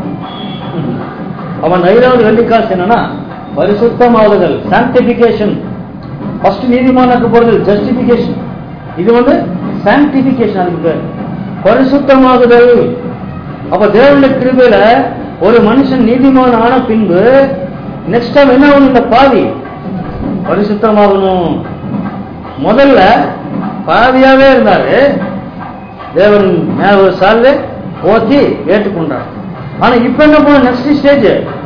அவன் ஐந்தாவது வெள்ளி காசு என்னன்னா பரிசுத்தமாகுதல் சாங்டிபிகேஷன் ஃபர்ஸ்ட் நீதிமானாக்க போறது ஜஸ்டிபிகேஷன் இது வந்து சாங்டிபிகேஷன் அதுக்கு பேர் பரிசுத்தமாகுதல் அப்ப தேவனுடைய கிருபையில ஒரு மனுஷன் நீதிமான் ஆன பின்பு நெக்ஸ்ட் டைம் என்ன ஆகணும் இந்த பாவி பரிசுத்தமாகணும் முதல்ல பாவியாவே இருந்தாரு தேவன் மேல ஒரு சால்வே ஓத்தி ஏற்றுக்கொண்டார் ஆனா இப்ப என்ன பண்ண நெக்ஸ்ட் ஸ்டேஜ்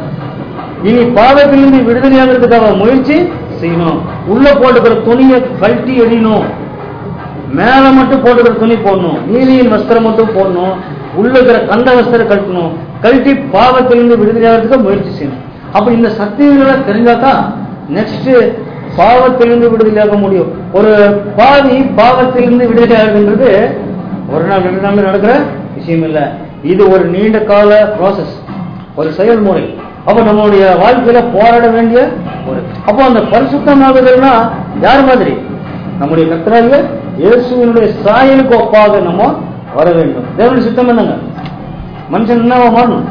இனி பாவத்திலிருந்து விடுதலையாகிறதுக்காக முயற்சி செய்யணும் உள்ள போட்டுக்கிற துணியை கழட்டி எறியணும் மேல மட்டும் போட்டுக்கிற துணி போடணும் நீதியின் வஸ்திரம் மட்டும் போடணும் உள்ள இருக்கிற கந்த வஸ்திரம் கழட்டணும் கழட்டி பாவத்திலிருந்து விடுதலையாகிறதுக்கு முயற்சி செய்யணும் அப்ப இந்த சத்தியங்களை தெரிஞ்சாதான் நெக்ஸ்ட் பாவத்திலிருந்து விடுதலையாக முடியும் ஒரு பாவி பாவத்திலிருந்து விடுதலையாகுதுன்றது ஒரு நாள் ரெண்டு நாள் நடக்கிற விஷயம் இல்ல இது ஒரு நீண்ட கால ப்ராசஸ் ஒரு செயல்முறை அப்ப நம்மளுடைய வாழ்க்கையில போராட வேண்டிய ஒரு அப்போ அந்த பரிசுத்தமாகுதல்னா யார் மாதிரி நம்முடைய கர்த்தராகிய இயேசுவினுடைய சாயலுக்கு ஒப்பாக நம்ம வர வேண்டும் தேவனுடைய சித்தம் என்னங்க மனுஷன் என்னவா மாறணும்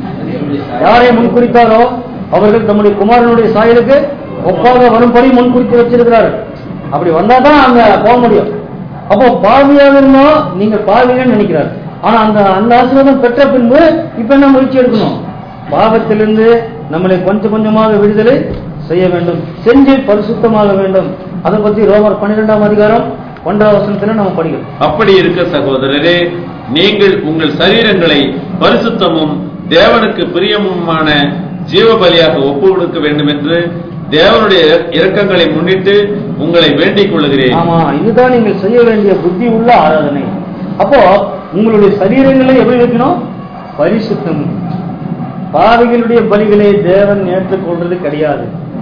யாரை முன்குறித்தாரோ அவர்கள் தம்முடைய குமாரனுடைய சாயலுக்கு ஒப்பாக வரும்படி முன்குறித்து வச்சிருக்கிறார்கள் அப்படி வந்தாதான் அங்க போக முடியும் அப்போ பாவியாக இருந்தோம் நீங்க பாவிகன்னு நினைக்கிறார் ஆனா அந்த அந்த ஆசீர்வாதம் பெற்ற பின்பு இப்ப என்ன முயற்சி எடுக்கணும் பாவத்திலிருந்து நம்மளை கொஞ்சம் கொஞ்சமாக விடுதலை செய்ய வேண்டும் செஞ்சு பரிசுத்தமாக வேண்டும் அதை பத்தி ரோமர் பன்னிரெண்டாம் அதிகாரம் ஒன்றாம் வசனத்துல நம்ம படிக்கிறோம் அப்படி இருக்க சகோதரரே நீங்கள் உங்கள் சரீரங்களை பரிசுத்தமும் தேவனுக்கு பிரியமுமான ஜீவ பலியாக ஒப்பு கொடுக்க வேண்டும் என்று தேவனுடைய இரக்கங்களை முன்னிட்டு உங்களை வேண்டிக் கொள்கிறேன் ஆமா இதுதான் நீங்கள் செய்ய வேண்டிய புத்தி உள்ள ஆராதனை அப்போ உங்களுடைய சரீரங்களை எப்படி வைக்கணும் பரிசுத்தம் பாவிகளுடைய பலிகளை தேவன் ஏற்றுக்கொள்றது கிடையாது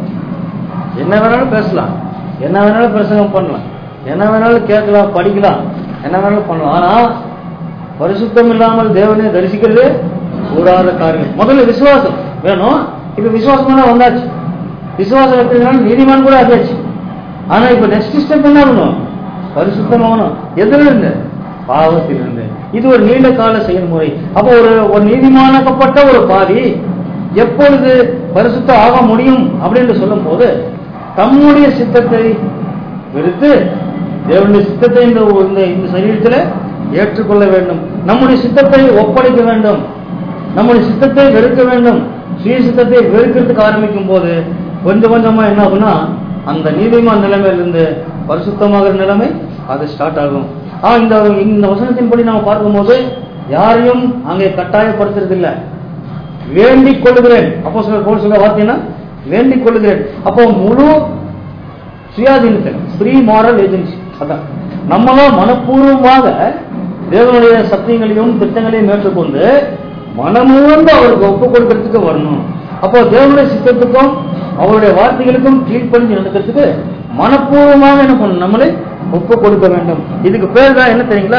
என்ன வேணாலும் பேசலாம் என்ன வேணாலும் பிரசங்கம் பண்ணலாம் என்ன வேணாலும் கேட்கலாம் படிக்கலாம் என்ன வேணாலும் பண்ணலாம் ஆனா பரிசுத்தம் இல்லாமல் தேவனை தரிசிக்கிறது கூடாத காரியம் முதல்ல விசுவாசம் வேணும் இப்ப விசுவாசம் தான் வந்தாச்சு விசுவாசம் இருக்கிறதுனால நீதிமான் கூட ஆகியாச்சு ஆனா இப்ப நெக்ஸ்ட் ஸ்டெப் என்ன ஆகணும் பரிசுத்தமாகணும் எதுல இருந்து பாவத்தில் இருந்து இது ஒரு நீண்ட கால செயல்முறை அப்போ ஒரு ஒரு நீதிமானாக்கப்பட்ட ஒரு பாவி எப்பொழுது பரிசுத்தம் ஆக முடியும் அப்படின்னு சொல்லும் போது தம்முடைய சித்தத்தை விடுத்து தேவனுடைய சித்தத்தை இந்த இந்த இந்த சரீரத்துல ஏற்றுக்கொள்ள வேண்டும் நம்முடைய சித்தத்தை ஒப்படைக்க வேண்டும் நம்முடைய சித்தத்தை வெறுக்க வேண்டும் சுய சித்தத்தை வெறுக்கிறதுக்கு ஆரம்பிக்கும் போது கொஞ்சம் கொஞ்சமா என்ன ஆகும்னா அந்த நீதிமான் நிலைமையிலிருந்து பரிசுத்தமாகிற நிலைமை அது ஸ்டார்ட் ஆகும் ஆ இந்த இந்த வசனத்தின்படி நாம பார்க்கும்போது யாரையும் அங்கே கட்டாயப்படுத்துறது இல்ல வேண்டிக் கொள்ளுகிறேன் அப்போ சொல்ல போல் சொல்ல வார்த்தைன்னா வேண்டிக் கொள்ளுகிறேன் அப்போ முழு சுயாதீனத்தில் ஃப்ரீ மாரல் ஏஜென்சி அதான் நம்மளும் மனப்பூர்வமாக தேவனுடைய சத்தியங்களையும் திட்டங்களையும் ஏற்றுக்கொண்டு மனமுழுந்து அவருக்கு ஒப்பு கொடுக்கறதுக்கு வரணும் அப்போ தேவனுடைய சித்தத்துக்கும் அவருடைய வார்த்தைகளுக்கும் கீழ்ப்படிஞ்சு நடக்கிறதுக்கு மனப்பூர்வமாக என்ன பண்ணணும் நம்மளை ஒப்பு கொடுக்க வேண்டும் இதுக்கு பேர் தான் என்ன தெரியுங்களா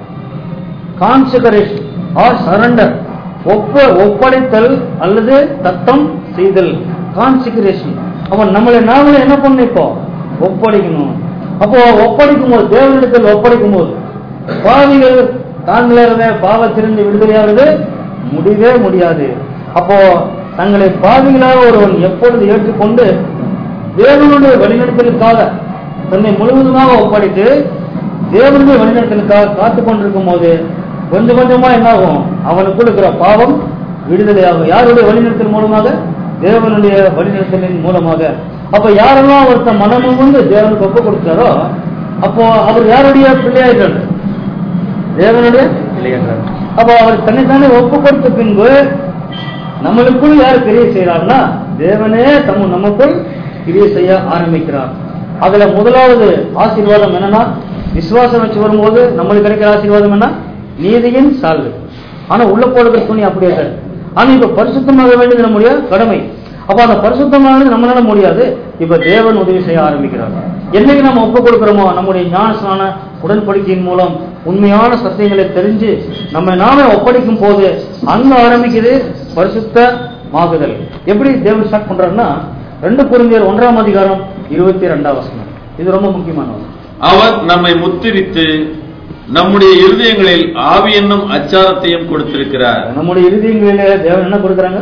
கான்சகரேஷன் ஆர் சரண்டர் ஒப்ப ஒப்படைத்தல் அல்லது தத்தம் செய்தல் கான்சிகரேஷன் அப்ப நம்மளை நாமளே என்ன பண்ணணும் இப்போ ஒப்படைக்கணும் அப்போ ஒப்படைக்கும் போது தேவனிடத்தில் ஒப்படைக்கும் போது பாவிகள் தாங்களே பாவத்திலிருந்து விடுதலையாவது முடியவே முடியாது அப்போ தங்களை பாவிகளாக ஒருவன் எப்பொழுது ஏற்றுக்கொண்டு தேவனுடைய வழிநடத்தலுக்காக தன்னை முழுவதுமாக ஒப்படைத்து தேவனுடைய வழிநடத்தலுக்காக காத்து கொண்டிருக்கும் போது கொஞ்சம் கொஞ்சமா என்ன ஆகும் அவனுக்கு இருக்கிற பாவம் விடுதலையாகும் யாருடைய வழிநடத்தல் மூலமாக தேவனுடைய வழிநடத்தலின் மூலமாக அப்ப யாரெல்லாம் ஒருத்தன் மனமும் வந்து தேவனுக்கு ஒப்பு கொடுத்தாரோ அப்போ அவர் யாருடைய பிள்ளையாயிட்டார் தேவனுடைய பிள்ளையாகிறார் அப்போ அவர் தன்னைத்தானே ஒப்பு கொடுத்த பின்பு நம்மளுக்குள் யார் கிரியை செய்யறாருன்னா தேவனே தம் நமக்குள் கிரியை செய்ய ஆரம்பிக்கிறார் அதுல முதலாவது ஆசீர்வாதம் என்னன்னா விசுவாசம் வச்சு வரும்போது நம்மளுக்கு கிடைக்கிற ஆசீர்வாதம் என்ன நீதியின் சால்வு ஆனா உள்ள போடுகிற துணி அப்படியே தான் ஆனா இப்ப பரிசுத்தமாக வேண்டியது நம்முடைய கடமை அப்ப அந்த பரிசுத்தமானது நம்மளால முடியாது இப்ப தேவன் உதவி செய்ய ஆரம்பிக்கிறார் என்னைக்கு நம்ம ஒப்பு கொடுக்கிறோமோ நம்முடைய ஞானஸ்தான உடன்படிக்கையின் மூலம் உண்மையான சத்தியங்களை தெரிஞ்சு நம்ம நாமே ஒப்படைக்கும் போது அங்க ஆரம்பிக்குது பரிசுத்த மாகுதல் எப்படி தேவன் ஸ்டார்ட் பண்றாருன்னா ரெண்டு குருந்தியர் ஒன்றாம் அதிகாரம் இருபத்தி ரெண்டாம் வசனம் இது ரொம்ப முக்கியமானது அவர் நம்மை முத்திரித்து நம்முடைய இருதயங்களில் ஆவி என்னும் அச்சாரத்தையும் கொடுத்திருக்கிறார் நம்முடைய இறுதிகளிலே தேவன் என்ன கொடுக்குறாங்க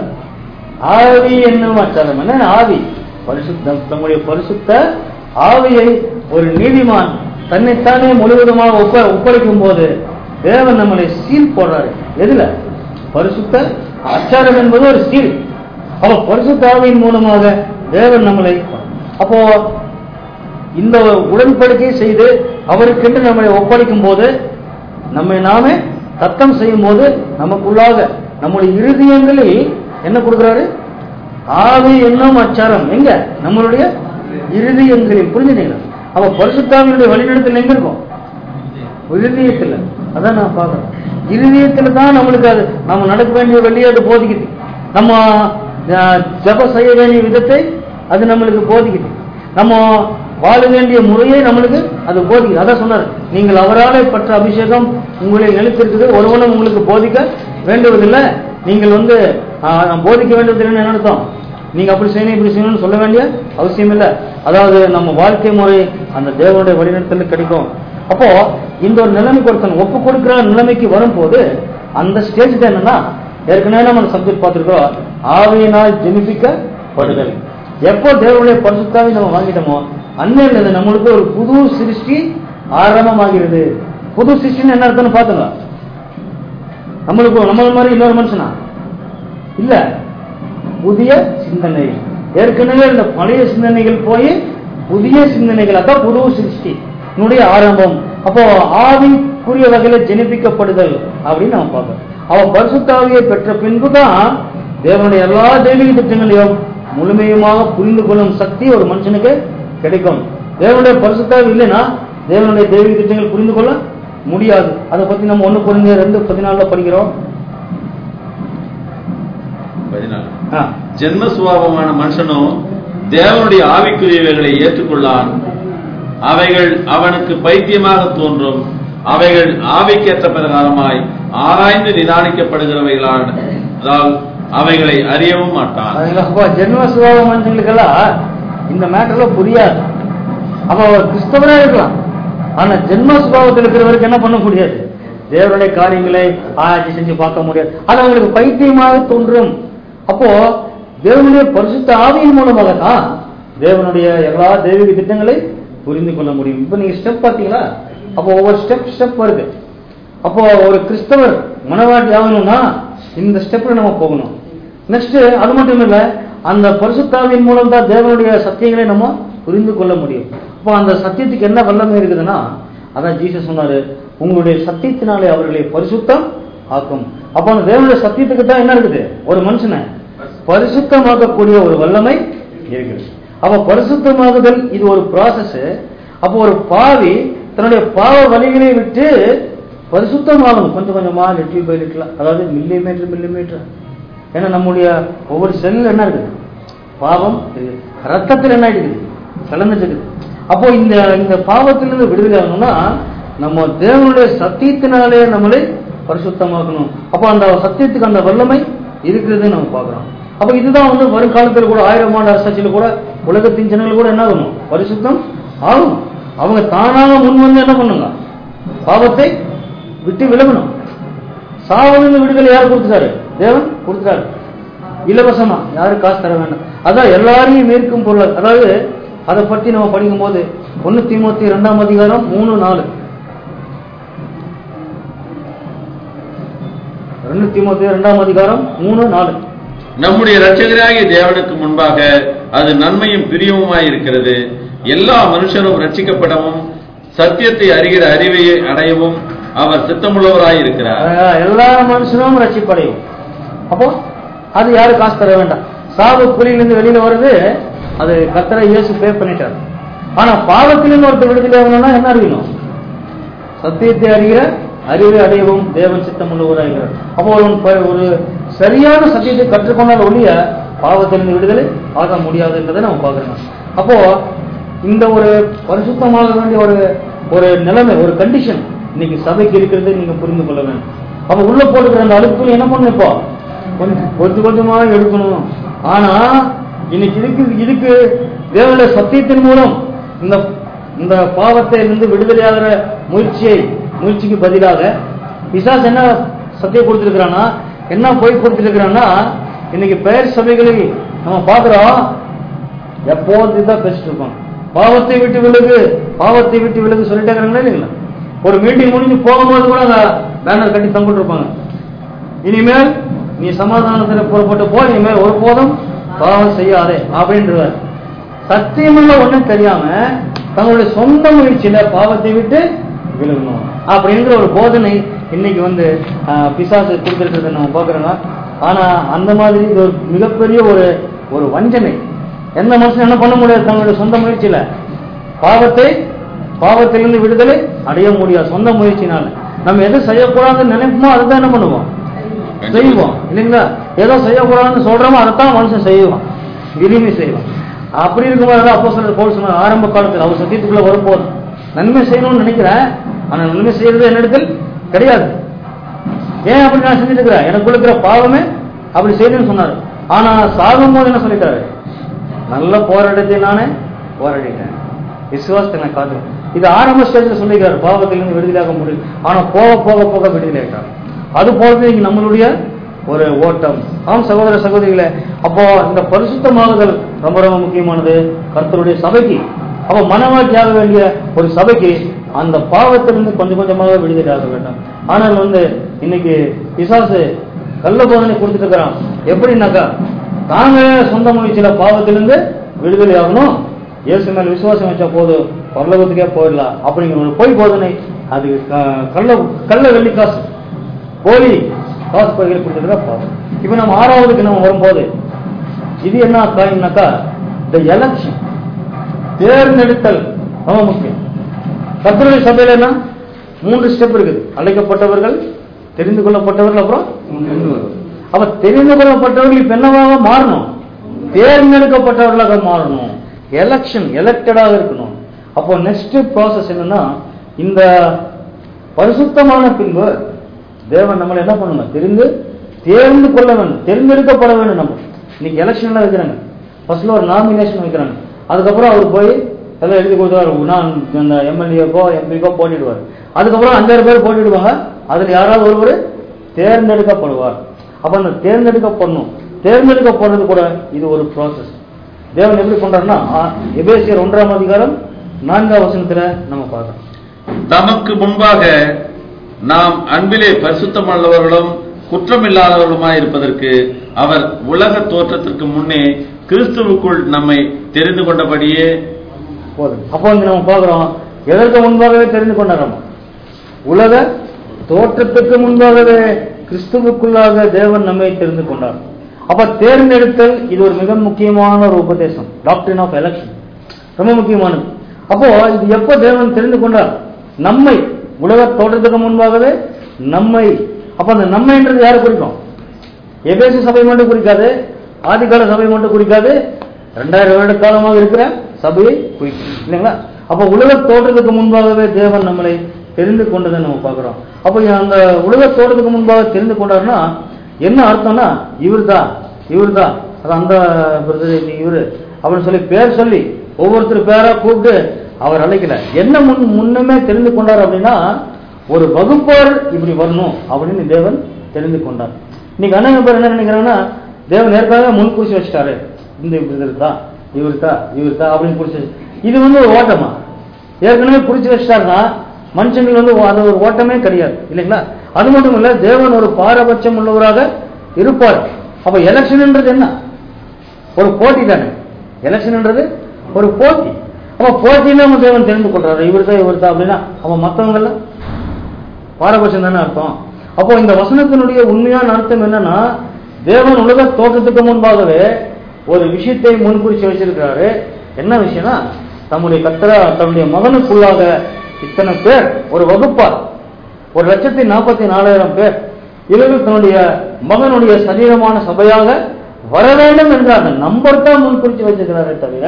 ஆவி என்னும் அச்சாரம் என்ன ஆவி பரிசுத்தம் தம்முடைய பரிசுத்த ஆவியை ஒரு நீதிமான் தன்னைத்தானே முழுவதுமாக ஒப்ப ஒப்படைக்கும் போது தேவன் நம்மளை சீல் போடுறாரு எதுல பரிசுத்த அச்சாரம் என்பது ஒரு சீல் அப்ப பரிசுத்த ஆவியின் மூலமாக தேவன் நம்மளை அப்போ இந்த உடன்படிக்கை செய்து அவருக்கென்று நம்மை ஒப்படைக்கும் போது நம்மை நாமே தத்தம் செய்யும் போது நமக்குள்ளாக நம்முடைய இருதயங்களில் என்ன கொடுக்கிறாரு ஆவி என்னும் அச்சாரம் எங்க நம்மளுடைய இருதயங்களில் புரிஞ்சுட்டீங்களா அப்ப பரிசுத்தாவினுடைய வழிநடத்தல் எங்க இருக்கும் இருதயத்துல அதான் நான் பார்க்கறேன் இருதயத்துல தான் நம்மளுக்கு அது நம்ம நடக்க வேண்டிய வழியை அது போதிக்குது நம்ம அஹ், ஜெபம் செய்ய வேண்டிய விதத்தை அது நம்மளுக்கு போதிக்குது நம்ம வாழ வேண்டிய முறையை நம்மளுக்கு அது போதிக்குது அதான் சொன்னார் நீங்கள் அவராலே பற்ற அபிஷேகம் உங்களில் நிலைத்திருக்குது ஒருவனும் உங்களுக்கு போதிக்க வேண்டுவதில்லை நீங்கள் வந்து ஆஹ், நான் போதிக்க வேண்டியதில்லைன்னு என்ன அர்த்தம் நீங்க அப்படி செய்யணும் இப்படி செய்யணும்னு சொல்ல வேண்டிய அவசியம் இல்லை அதாவது நம்ம வாழ்க்கை முறை அந்த தேவனுடைய வழிநடத்தல் கிடைக்கும் அப்போ இந்த ஒரு நிலைமைக்கு ஒருத்தன் ஒப்பு கொடுக்கிற நிலைமைக்கு வரும்போது அந்த ஸ்டேஜ் தான் என்னன்னா ஏற்கனவே நம்ம சப்ஜெக்ட் பார்த்திருக்கிறோம் ஆவியினால் ஜெனிப்பிக்கப்படுதல் எப்போ தேவனுடைய பரிசுத்தாவை நம்ம வாங்கிட்டோமோ அன்னையில நம்மளுக்கு ஒரு புது சிருஷ்டி ஆரம்பமாகிறது புது சிருஷ்டின்னு என்ன அர்த்தம்னு பார்த்துங்க நம்மளுக்கு நம்மள மாதிரி இன்னொரு மனுஷனா இல்ல புதிய சிந்தனை ஏற்கனவே இந்த பழைய சிந்தனைகள் போய் புதிய சிந்தனைகள் அதான் புது சிருஷ்டி என்னுடைய ஆரம்பம் அப்போ ஆவிக்குரிய வகையில ஜெனிப்பிக்கப்படுதல் அப்படின்னு நம்ம பார்க்கறோம் அவ பரிசுத்தாவியை பெற்ற பின்புதான் தேவனுடைய எல்லா தெய்வீக திட்டங்களையும் முழுமையுமாக புரிந்து கொள்ளும் சக்தி ஒரு மனுஷனுக்கு கிடைக்கும் தேவனுடைய பரிசுத்தாவி இல்லைன்னா தேவனுடைய தெய்வீக திட்டங்கள் புரிந்து கொள்ள முடியாது அதை பத்தி நம்ம ஒண்ணு புரிஞ்சு ரெண்டு பதினாலுல படிக்கிறோம் பதினாலு ஆ. ஜென்ம சுபாவமான மனுஷனும் தேவனுடைய ஆவிக்குரியவைகளை ஏற்றுக்கொள்ளான் அவைகள் அவனுக்கு பைத்தியமாக தோன்றும் அவைகள் ஆவிக்கேற்ற பிரகாரமாய் ஆராய்ந்து நிதானிக்கப்படுகிறவைகளால் அதால் அவைகளை அறியவும் மாட்டான் அதுல அப்போ ஜென்ம சுபாவ மனுஷங்களுக்கெல்லாம் இந்த மேட்டர்ல புரியாது அப்ப அவர் கிறிஸ்தவரா இருக்கலாம் ஆனா ஜென்ம சுபாவத்தில் இருக்கிறவருக்கு என்ன பண்ண முடியாது தேவனுடைய காரியங்களை ஆராய்ச்சி செஞ்சு பார்க்க முடியாது அது அவங்களுக்கு பைத்தியமாக தோன்றும் அப்போ தேவனுடைய பரிசுத்த ஆவியின் மூலமாக தான் தேவனுடைய எல்லா தெய்வீக திட்டங்களை புரிந்து கொள்ள முடியும் இப்ப நீங்க ஸ்டெப் பார்த்தீங்களா அப்போ ஒவ்வொரு ஸ்டெப் ஸ்டெப் வருது அப்போ ஒரு கிறிஸ்தவர் மனவாட்டி ஆகணும்னா இந்த ஸ்டெப்ல நம்ம போகணும் நெக்ஸ்ட் அது மட்டும் இல்ல அந்த பரிசுத்தாவின் மூலம் தான் தேவனுடைய சத்தியங்களை நம்ம புரிந்து கொள்ள முடியும் அப்போ அந்த சத்தியத்துக்கு என்ன வல்லமை இருக்குதுன்னா அதான் ஜீசஸ் சொன்னாரு உங்களுடைய சத்தியத்தினாலே அவர்களை பரிசுத்தம் ஆக்கும் அப்போ அந்த தேவனுடைய சத்தியத்துக்கு தான் என்ன இருக்குது ஒரு மனுஷனை பரிசுத்தமாக்கக்கூடிய ஒரு வல்லமை இருக்குது அப்ப பரிசுத்தமாகுதல் இது ஒரு ப்ராசஸ் அப்போ ஒரு பாவி தன்னுடைய பாவ வழிகளை விட்டு பரிசுத்தமாகணும் கொஞ்சம் கொஞ்சமா லிட்டில் பை லிட்டில் அதாவது மில்லி மீட்டர் மில்லி மீட்டர் ஏன்னா நம்முடைய ஒவ்வொரு செல்ல என்ன இருக்குது பாவம் இருக்குது ரத்தத்தில் என்ன இருக்குது கலந்துட்டு அப்போ இந்த இந்த பாவத்திலிருந்து விடுதலை ஆகணும்னா நம்ம தேவனுடைய சத்தியத்தினாலே நம்மளை பரிசுத்தமாக்கணும் அப்போ அந்த சத்தியத்துக்கு அந்த வல்லமை இருக்கிறது நம்ம பார்க்கிறோம் அப்ப இதுதான் வந்து வருங்காலத்தில் கூட ஆயிரம் ஆண்டு அரசாட்சியில் கூட உலகத்தின் ஜனங்கள் கூட என்ன ஆகணும் பரிசுத்தம் ஆகும் அவங்க தானாக முன் வந்து என்ன பண்ணுங்க பாவத்தை விட்டு விலகணும் சாவலிருந்து விடுதலை யார் கொடுத்துட்டாரு தேவன் கொடுத்துட்டாரு இலவசமா யாரும் காசு தர வேண்டாம் அதான் எல்லாரையும் மேற்கும் பொருள் அதாவது அதை பற்றி நம்ம படிக்கும் போது ஒன்னு திமுத்தி இரண்டாம் அதிகாரம் மூணு நாலு ரெண்டு திமுத்தி இரண்டாம் அதிகாரம் மூணு நாலு நம்முடைய இரட்சகராகிய தேவனுக்கு முன்பாக அது நன்மையும் பிரியவுமாய் இருக்கிறது எல்லா மனுஷரும் ரட்சிக்கப்படவும் சத்தியத்தை அறிகிற அறிவை அடையவும் அவர் சித்தமுள்ளவராய் இருக்கிறார் அஹ் எல்லா மனுஷனும் ரட்சிப்படையும் அப்போ அது யாரும் காசு தர வேண்டாம் சாவு குழியிலிருந்து வெளியில வருது அது கத்தரை இயேசு பே பண்ணிட்டார் ஆனா பாவத்திலிருந்து ஒருத்தர் விடுதலை ஆகணும்னா என்ன அறியணும் சத்தியத்தை அறிகிற அறிவை அடையவும் தேவன் சித்தம் உள்ளவராகிறார் அப்போ ஒரு ப- ஒரு சரியான சத்தியத்தை கற்றுக்கொண்டால் ஒழிய பாவத்திலிருந்து விடுதலை ஆக முடியாது என்பதை நம்ம பார்க்கணும் அப்போ இந்த ஒரு பரிசுத்தமாக வேண்டிய ஒரு ஒரு நிலைமை ஒரு கண்டிஷன் இன்னைக்கு சபைக்கு இருக்கிறது நீங்க புரிந்து கொள்ள வேண்டும் அப்ப உள்ள போட்டுக்கிற அந்த அழுப்பு என்ன பண்ணணும் இப்போ கொஞ்சம் கொஞ்சம் கொஞ்சமா எடுக்கணும் ஆனா இன்னைக்கு இதுக்கு இதுக்கு தேவனுடைய சத்தியத்தின் மூலம் இந்த இந்த பாவத்தை இருந்து விடுதலையாகிற முயற்சியை முயற்சிக்கு பதிலாக பிசாஸ் என்ன சத்தியம் கொடுத்திருக்கிறான்னா என்ன போய் கொடுத்திருக்கிறான்னா இன்னைக்கு பெயர் சபைகளில் நம்ம பார்க்கிறோம் எப்போது இதுதான் பேசிட்டு இருக்கோம் பாவத்தை விட்டு விலகு பாவத்தை விட்டு விலகு சொல்லிட்டே இருக்கிறாங்களா இல்லைங்களா ஒரு மீட்டிங் முடிஞ்சு போகும்போது கூட அங்க பேனர் கட்டி தொங்கிட்டு இருப்பாங்க இனிமேல் நீ சமாதானத்தில் புறப்பட்டு போ இனிமேல் ஒருபோதும் பாவம் செய்யாதே அப்படின்றார் சத்தியமுள்ள ஒண்ணும் தெரியாம தங்களுடைய சொந்த முயற்சியில பாவத்தை விட்டு விலகணும் அப்படிங்கிற ஒரு போதனை இன்னைக்கு வந்து ஆஹ், பிசாசு கொடுத்துருக்கிறத நம்ம பார்க்குறோங்க ஆனா அந்த மாதிரி இது ஒரு மிகப்பெரிய ஒரு ஒரு வஞ்சனை எந்த மனுஷன் என்ன பண்ண முடியாது தங்களுடைய சொந்த முயற்சியில பாவத்தை பாவத்திலிருந்து விடுதலை அடைய முடியாது சொந்த முயற்சினால நம்ம எதை செய்யக்கூடாதுன்னு நினைப்போமோ அதை தான் என்ன பண்ணுவோம் செய்வோம் இல்லைங்களா ஏதோ செய்யக்கூடாதுன்னு சொல்றோமோ அதைத்தான் மனுஷன் செய்வான் விரும்பி செய்வான் அப்படி இருக்கும்போது அப்போ சொல்ற போல் சொன்னார் ஆரம்ப காலத்தில் அவர் சத்தியத்துக்குள்ள வரும்போது நன்மை செய்யணும்னு நினைக்கிறேன் ஆனா நன்மை செய்யறது என்னிடத்தில் கிடையாது ஏன் அப்படி நான் செஞ்சுட்டு இருக்கிறேன் எனக்குள்ள இருக்கிற பாவமே அப்படி செய்யணும்னு சொன்னாரு ஆனா சாகும் போது என்ன சொல்லிட்டாரு நல்ல போராட்டத்தை நானே போராடிட்டேன் விசுவாசத்தை நான் காத்து இது ஆரம்ப ஸ்டேஜ்ல சொல்லிக்கிறார் பாவத்திலிருந்து விடுதலையாக முடியும் ஆனா போக போக போக விடுதலை ஆயிட்டார் அது போலவே இங்க நம்மளுடைய ஒரு ஓட்டம் ஆம் சகோதர சகோதரிகளே அப்போ இந்த பரிசுத்தமாகுதல் ரொம்ப ரொம்ப முக்கியமானது கர்த்தருடைய சபைக்கு அப்போ மனவாட்டியாக வேண்டிய ஒரு சபைக்கு அந்த பாவத்திலிருந்து கொஞ்சம் கொஞ்சமாக விடுதலை ஆக வேண்டும் ஆனால் வந்து இன்னைக்கு பிசாசு கள்ள போதனை கொடுத்துட்டு இருக்கிறான் எப்படின்னாக்கா தாங்க சொந்த முயற்சியில பாவத்திலிருந்து விடுதலை ஆகணும் இயேசு மேல் விசுவாசம் வச்சா போதும் பரலோகத்துக்கே போயிடலாம் அப்படிங்கிற ஒரு பொய் போதனை அது க- கள்ள கள்ள வெள்ளி காசு போலி காசு பகிர் கொடுத்துருக்க பாவம் இப்போ நம்ம ஆறாவதுக்கு நம்ம வரும்போது இது என்ன காரியம்னாக்கா இந்த எலெக்ஷன் தேர்ந்தெடுத்தல் ரொம்ப முக்கியம் கர்த்தருடைய சபையில என்ன மூன்று ஸ்டெப் இருக்குது அழைக்கப்பட்டவர்கள் தெரிந்து கொள்ளப்பட்டவர்கள் அப்புறம் அப்ப தெரிந்து கொள்ளப்பட்டவர்கள் இப்ப என்னவாக மாறணும் தேர்ந்தெடுக்கப்பட்டவர்களாக மாறணும் எலெக்ஷன் எலெக்டடாக இருக்கணும் அப்போ நெக்ஸ்ட் ப்ராசஸ் என்னன்னா இந்த பரிசுத்தமான பின்பு தேவன் நம்மளை என்ன பண்ணணும் தெரிந்து தேர்ந்து கொள்ள வேண்டும் தேர்ந்தெடுக்கப்பட வேண்டும் நம்ம இன்னைக்கு எலெக்ஷன்ல வைக்கிறாங்க ஃபர்ஸ்ட்ல ஒரு நாமினேஷன் வைக்கிறாங்க அதுக்கப்புறம் அவர் போய் எல்லாம் எழுதி கொடுத்தாரு நான் இந்த எம்எல்ஏக்கோ எம்பிக்கோ போட்டிடுவார் அதுக்கப்புறம் அஞ்சாறு பேர் போட்டிடுவாங்க அதுல யாராவது ஒருவர் தேர்ந்தெடுக்கப்படுவார் அப்ப அந்த தேர்ந்தெடுக்கப்படணும் தேர்ந்தெடுக்கப்படுறது கூட இது ஒரு ப்ராசஸ் தேவன் எப்படி பண்றாருன்னா எபேசியர் ஒன்றாம் அதிகாரம் நான்காம் வசனத்துல நம்ம பார்க்கலாம் தமக்கு முன்பாக நாம் அன்பிலே பரிசுத்தமுள்ளவர்களும் குற்றமில்லாதவர்களுமாய் இருப்பதற்கு அவர் உலக தோற்றத்திற்கு முன்னே கிறிஸ்துவுக்குள் நம்மை தெரிந்து கொண்டபடியே போதும் அப்போ வந்து நம்ம பார்க்கிறோம் எதற்கு முன்பாகவே தெரிந்து கொண்டாராம் உலக தோற்றத்துக்கு முன்பாகவே கிறிஸ்துவுக்குள்ளாக தேவன் நம்மை தெரிந்து கொண்டார் அப்ப தேர்ந்தெடுத்தல் இது ஒரு மிக முக்கியமான ஒரு உபதேசம் டாக்டரின் ஆஃப் எலெக்ஷன் ரொம்ப முக்கியமானது அப்போ இது எப்போ தேவன் தெரிந்து கொண்டார் நம்மை உலக தோற்றத்துக்கு முன்பாகவே நம்மை அப்ப அந்த நம்மைன்றது யாரை குறிக்கும் எபேசு சபை மட்டும் குறிக்காது ஆதிகால சபை மட்டும் குறிக்காது ரெண்டாயிரம் வருட காலமாக இருக்கிற சபையை குறிக்கும் இல்லைங்களா அப்ப உலக தோற்றத்துக்கு முன்பாகவே தேவன் நம்மளை தெரிந்து கொண்டதை நம்ம பார்க்கிறோம் அப்ப அந்த உலக தோற்றத்துக்கு முன்பாக தெரிந்து கொண்டாருன்னா என்ன அர்த்தம்னா இவர்தான் இவர்தான் அது அந்த பிரதர் இவரு அப்படின்னு சொல்லி பேர் சொல்லி ஒவ்வொருத்தர் பேரா கூப்பிட்டு அவர் அழைக்கல என்ன முன் முன்னமே தெரிந்து கொண்டார் அப்படின்னா ஒரு வகுப்பார் இப்படி வரணும் அப்படின்னு தேவன் தெரிந்து கொண்டார் இன்னைக்கு அண்ணங்க பேர் என்ன நினைக்கிறாங்கன்னா தேவன் ஏற்கனவே முன் குறிச்சு வச்சுட்டாரு இந்த இவர் தான் இவர் தான் இவர் தான் அப்படின்னு குறிச்சு வச்சு- இது வந்து ஒரு ஓட்டமா ஏற்கனவே குறிச்சு வச்சிட்டாருன்னா மனுஷங்கள் வந்து அது ஒரு ஓட்டமே கிடையாது இல்லைங்களா அது மட்டும் இல்ல தேவன் ஒரு பாரபட்சம் உள்ளவராக இருப்பார் அப்ப எலெக்ஷன்ன்றது என்ன ஒரு போட்டி தானே எலெக்ஷன்ன்றது ஒரு போட்டி அப்ப போட்டியில நம்ம தேவன் தெரிந்து கொள்றாரு இவர் தான் இவர் தான் அப்படின்னா அப்ப மத்தவங்க எல்லாம் பாரபட்சம் தானே அர்த்தம் அப்போ இந்த வசனத்தினுடைய உண்மையான அர்த்தம் என்னன்னா தேவன் உலக தோற்றத்துக்கு முன்பாகவே ஒரு விஷயத்தை முன்குறிச்சு வச்சிருக்கிறாரு என்ன விஷயம்னா தம்முடைய கத்தரா தன்னுடைய மகனுக்குள்ளாக இத்தனை பேர் ஒரு வகுப்பார் ஒரு லட்சத்தி நாற்பத்தி நாலாயிரம் பேர் இவர்கள் தன்னுடைய மகனுடைய சரீரமான சபையாக வர வேண்டும் என்ற அந்த நம்பர் தான் முன்குறிச்சு வச்சிருக்கிறாரே தவிர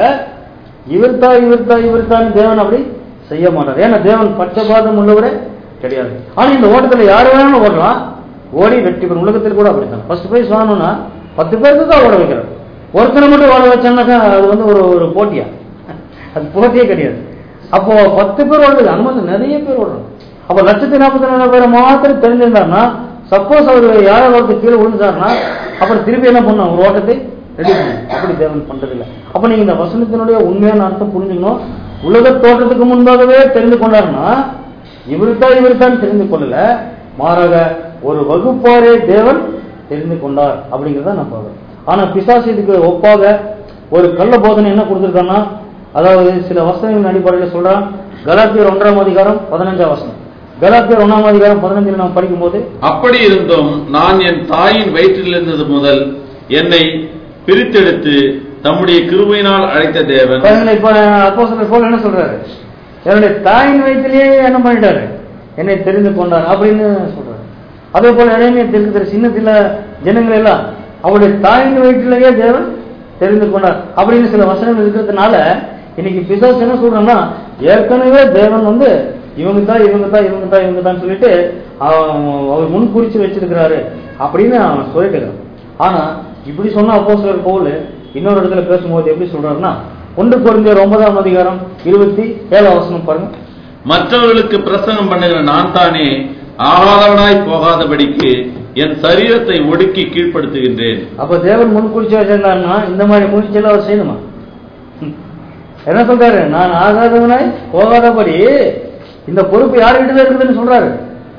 இவர்தா இவர்தா இவர்தான் தேவன் அப்படி செய்ய மாட்டார் ஏன்னா தேவன் பட்சபாதம் உள்ளவரே கிடையாது ஆனா இந்த ஓட்டத்துல யார் வேணாலும் ஓடலாம் ஓடி வெற்றி பெறும் உலகத்தில் கூட அப்படித்தான் ஃபர்ஸ்ட் பிரைஸ் வாங்கணும்னா பத்து பேருக்கு தான் ஓட வைக்கிறார் ஒருத்தனை மட்டும் ஓட வச்சானாக்கா அது வந்து ஒரு ஒரு போட்டியா அது போட்டியே கிடையாது அப்போ பத்து பேர் ஓடுறது அனுமதி நிறைய பேர் ஓடுறாங்க அப்போ லட்சத்தி நாற்பத்தி நாலு பேரை மாத்திரம் தெரிஞ்சிருந்தாருன்னா சப்போஸ் அவர் யாராவது ஒருத்தர் கீழே விழுந்துட்டாருன்னா அப்புறம் திருப்பி என்ன பண்ணும் ஒரு ஓட்டத்தை ரெடி பண்ணும் அப்படி தேவன் பண்றதில்ல அப்ப நீங்க இந்த வசனத்தினுடைய உண்மையான அர்த்தம் புரிஞ்சுக்கணும் உலக தோற்றத்துக்கு முன்பாகவே தெரிந்து கொண்டாருன்னா இவருதான் இவருதான் தெரிந்து கொள்ளல மாறாக ஒரு வகுப்பாரே தேவன் தெரிந்து கொண்டார் அப்படிங்கிறத நான் பார்க்கிறேன் ஆனா பிசாசு இதுக்கு ஒப்பாக ஒரு கள்ள போதனை என்ன கொடுத்திருக்கான்னா அதாவது சில வசனங்களின் அடிப்படையில் சொல்றான் கலாத்தியர் ஒன்றாம் அதிகாரம் பதினஞ்சாம் வசனம் கலாத்தியர் ஒன்றாம் அதிகாரம் பதினஞ்சில் நாம் படிக்கும்போது அப்படி இருந்தும் நான் என் தாயின் வயிற்றில் இருந்தது முதல் என்னை பிரித்தெடுத்து தம்முடைய கிருபையினால் அழைத்த தேவன் பாருங்களேன், இப்ப அப்போஸ்தலர் பவுல் என்ன சொல்றாரு என்னுடைய தாயின் வயிற்றிலேயே என்ன பண்ணிட்டாரு என்னை தெரிந்து கொண்டார் அப்படின்னு சொல்றாரு அதே போல இடையே தெரிந்து சின்னத்தில ஜனங்கள் எல்லாம் அவருடைய தாயின் வயிற்றிலேயே தேவன் தெரிந்து கொண்டார் அப்படின்னு சில வசனங்கள் இருக்கிறதுனால இன்னைக்கு பிசாசு என்ன சொல்றான்னா ஏற்கனவே தேவன் வந்து இவங்க தான் இவங்க தான் இவங்க தான் இவங்க தான் சொல்லிட்டு அவன் அவர் முன் குறிச்சு வச்சிருக்கிறாரு அப்படின்னு அவன் சொல்லிட்டு இருக்கான் ஆனா இப்படி சொன்ன அப்போஸ்தலர் பவுல் இன்னொரு இடத்துல பேசும்போது எப்படி சொல்றாருன்னா ஒன்று குறைந்த ஒன்பதாம் அதிகாரம் இருபத்தி ஏழாம் வசனம் பாருங்க மற்றவர்களுக்கு பிரசங்கம் பண்ணுகிற நான் தானே ஆகாதவனாய் போகாதபடிக்கு என் சரீரத்தை ஒடுக்கி கீழ்ப்படுத்துகின்றேன் அப்ப தேவன் முன் குறிச்சு வச்சிருந்தாருன்னா இந்த மாதிரி முயற்சி எல்லாம் அவர் செய்யணுமா ம். என்ன சொல்றாரு நான் ஆகாதவனாய் போகாதபடி இந்த பொறுப்பு யாருக்கிட்ட இருக்குதுன்னு சொல்றாரு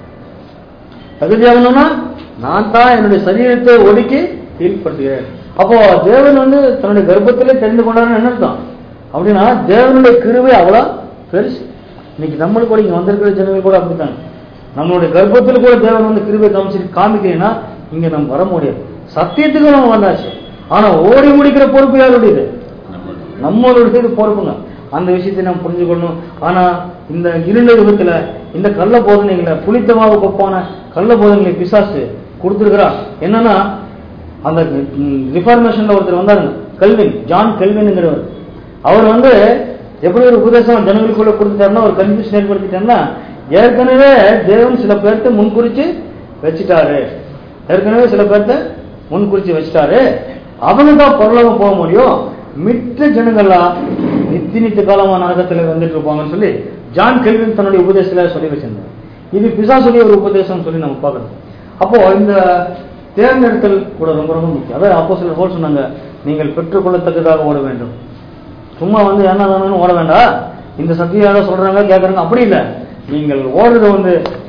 தகுதியாகணும்னா நான் தான் என்னுடைய சரீரத்தை ஒடுக்கி கீழ்படுத்துகிறேன் அப்போ தேவன் வந்து தன்னுடைய கர்ப்பத்திலே தெரிந்து கொண்டாருன்னு என்ன அர்த்தம் அப்படின்னா தேவனுடைய கிருவை அவ்வளோ பெருசு இன்னைக்கு நம்மளுக்கு கூட இங்க வந்திருக்கிற ஜனங்கள் கூட அப்படித்தாங்க நம்மளுடைய கர்ப்பத்தில் கூட தேவன் வந்து கிருவை காமிச்சு காமிக்கிறீங்கன்னா இங்க நம்ம வர முடியாது சத்தியத்துக்கு நம்ம வந்தாச்சு ஆனா ஓடி முடிக்கிற பொறுப்பு யாருடையது நம்மளுடைய பொறுப்புங்க அந்த விஷயத்தை நாம் புரிஞ்சுக்கணும் ஆனா இந்த இருண்ட யுகத்துல இந்த கள்ள போதனைகளை புளித்தமாவு கொப்பான கள்ள போதனைகளை பிசாசு கொடுத்துருக்கிறான் என்னன்னா அந்த ரிஃபார்மேஷன்ல ஒருத்தர் வந்தாருங்க கல்வின் ஜான் கெல்வின்ங்கிறவர் அவர் வந்து எப்படி ஒரு உபதேசம் ஜனங்களுக்குள்ள கொடுத்துட்டாருன்னா ஒரு கன்ஃபியூஷன் ஏற்படுத்திட்டாருன்னா ஏற்கனவே தேவன் சில பேர்த்த முன்குறிச்சு வச்சுட்டாரு ஏற்கனவே சில பேர்த்த முன்குறிச்சு வச்சுட்டாரு அவங்க தான் பரலோகம் போக முடியும் மித்த ஜனங்கள்லாம் நித்தி நித்திய காலமா நரகத்துல வந்துட்டு இருப்பாங்கன்னு சொல்லி ஜான் கெல்வின் தன்னுடைய உபதேசத்துல சொல்லி வச்சிருந்தார் இது பிசாசுடைய ஒரு உபதேசம் சொல்லி நம்ம பார்க்கணும் அப்போ இந்த தேர்ந்தெடுத்தல் கூட ரொம்ப ரொம்ப முக்கியம் அதாவது அப்போ சில போல் சொன்னாங்க நீங்கள் பெற்றுக்கொள்ளத்தக்கதாக ஓட வேண்டும் சும்மா வந்து என்ன தானு ஓட வேண்டாம் இந்த சத்தியாக சொல்றாங்க கேட்கறாங்க அப்படி இல்லை நீங்கள் ஓடுறது வந்து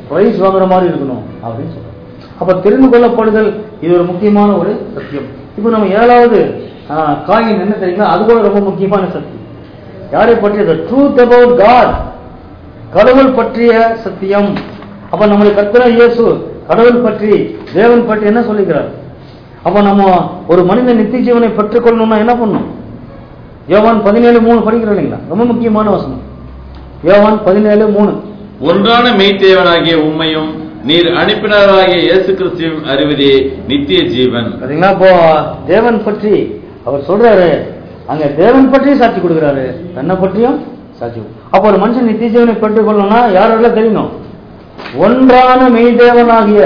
பிரைஸ் வாங்குற மாதிரி இருக்கணும் அப்படின்னு சொல்றாங்க அப்ப தெரிந்து கொள்ளப்படுதல் இது ஒரு முக்கியமான ஒரு சத்தியம் இப்போ நம்ம ஏழாவது ஆஹ், காயின் என்ன தெரியுங்களா அது கூட ரொம்ப முக்கியமான சத்தியம் யாரை பற்றிய ட்ரூத் அபவுட் காட் கடவுள் பற்றிய சத்தியம் அப்ப நம்முடைய கர்த்தரா இயேசு கடவுள் பற்றி தேவன் பற்றி என்ன சொல்லுகிறார் அப்ப நம்ம ஒரு மனிதன் நித்திய ஜீவனை பெற்றுக்கொள்ளணும்னா என்ன பண்ணணும் யோவான் பதினேழு மூணு படிக்கிறோம் இல்லைங்களா ரொம்ப முக்கியமான வசனம் யோவான் பதினேழு மூணு ஒன்றான மெய்த்தேவனாகிய உம்மையும் நீர் அனுப்பினராகிய இயேசு கிறிஸ்துவையும் அறிவதே நித்திய ஜீவன் பாத்தீங்களா இப்போ தேவன் பற்றி அவர் சொல்றாரு அங்க தேவன் பற்றி சாட்சி கொடுக்கிறாரு தன்னை பற்றியும் சாட்சி கொடு- அப்போ ஒரு மனுஷன் நித்திய ஜீவனை பெற்றுக்கொள்ளணும்னா யாரெல்லாம் தெரியணும் ஒன்றான மெய்தேவனாகிய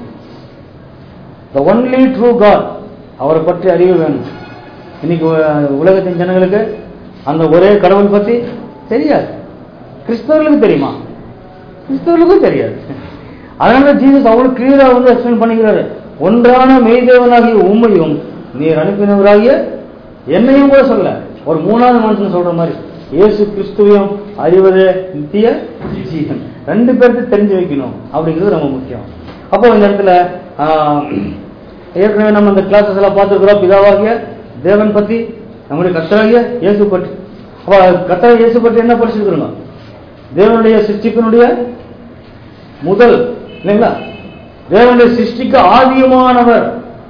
த ஒன்லி ட்ரூ காட் அவரை பற்றி அறிவு வேணும் இன்னைக்கு உ- உலகத்தின் ஜனங்களுக்கு அந்த ஒரே கடவுள் பத்தி தெரியாது கிறிஸ்தவர்களுக்கு தெரியுமா கிறிஸ்தவர்களுக்கும் தெரியாது அதனால ஜீசஸ் அவ்வளவு கிளியரா வந்து எக்ஸ்பிளைன் பண்ணிக்கிறாரு ஒன்றான மெய்தேவனாகிய உண்மையும் நீர் அனுப்பினவராகிய என்னையும் கூட சொல்ல ஒரு மூணாவது மனுஷன் சொல்ற மாதிரி இயேசு கிறிஸ்துவையும் அறிவது நித்திய ஜீவன் ரெண்டு பேருக்கு தெரிஞ்சு வைக்கணும் அப்படிங்கிறது ரொம்ப முக்கியம் அப்போ இந்த இடத்துல ஆஹ், ஏற்கனவே நம்ம இந்த கிளாஸஸ் எல்லாம் பார்த்துருக்கிறோம் பிதாவாகிய தேவன் பத்தி நம்முடைய கத்தராகிய இயேசு பற்றி அப்ப கத்தராகிய இயேசு பற்றி என்ன படிச்சிருக்கிறோம் தேவனுடைய சிருஷ்டிப்பினுடைய முதல் இல்லைங்களா தேவனுடைய சிருஷ்டிக்கு ஆதியமானவர்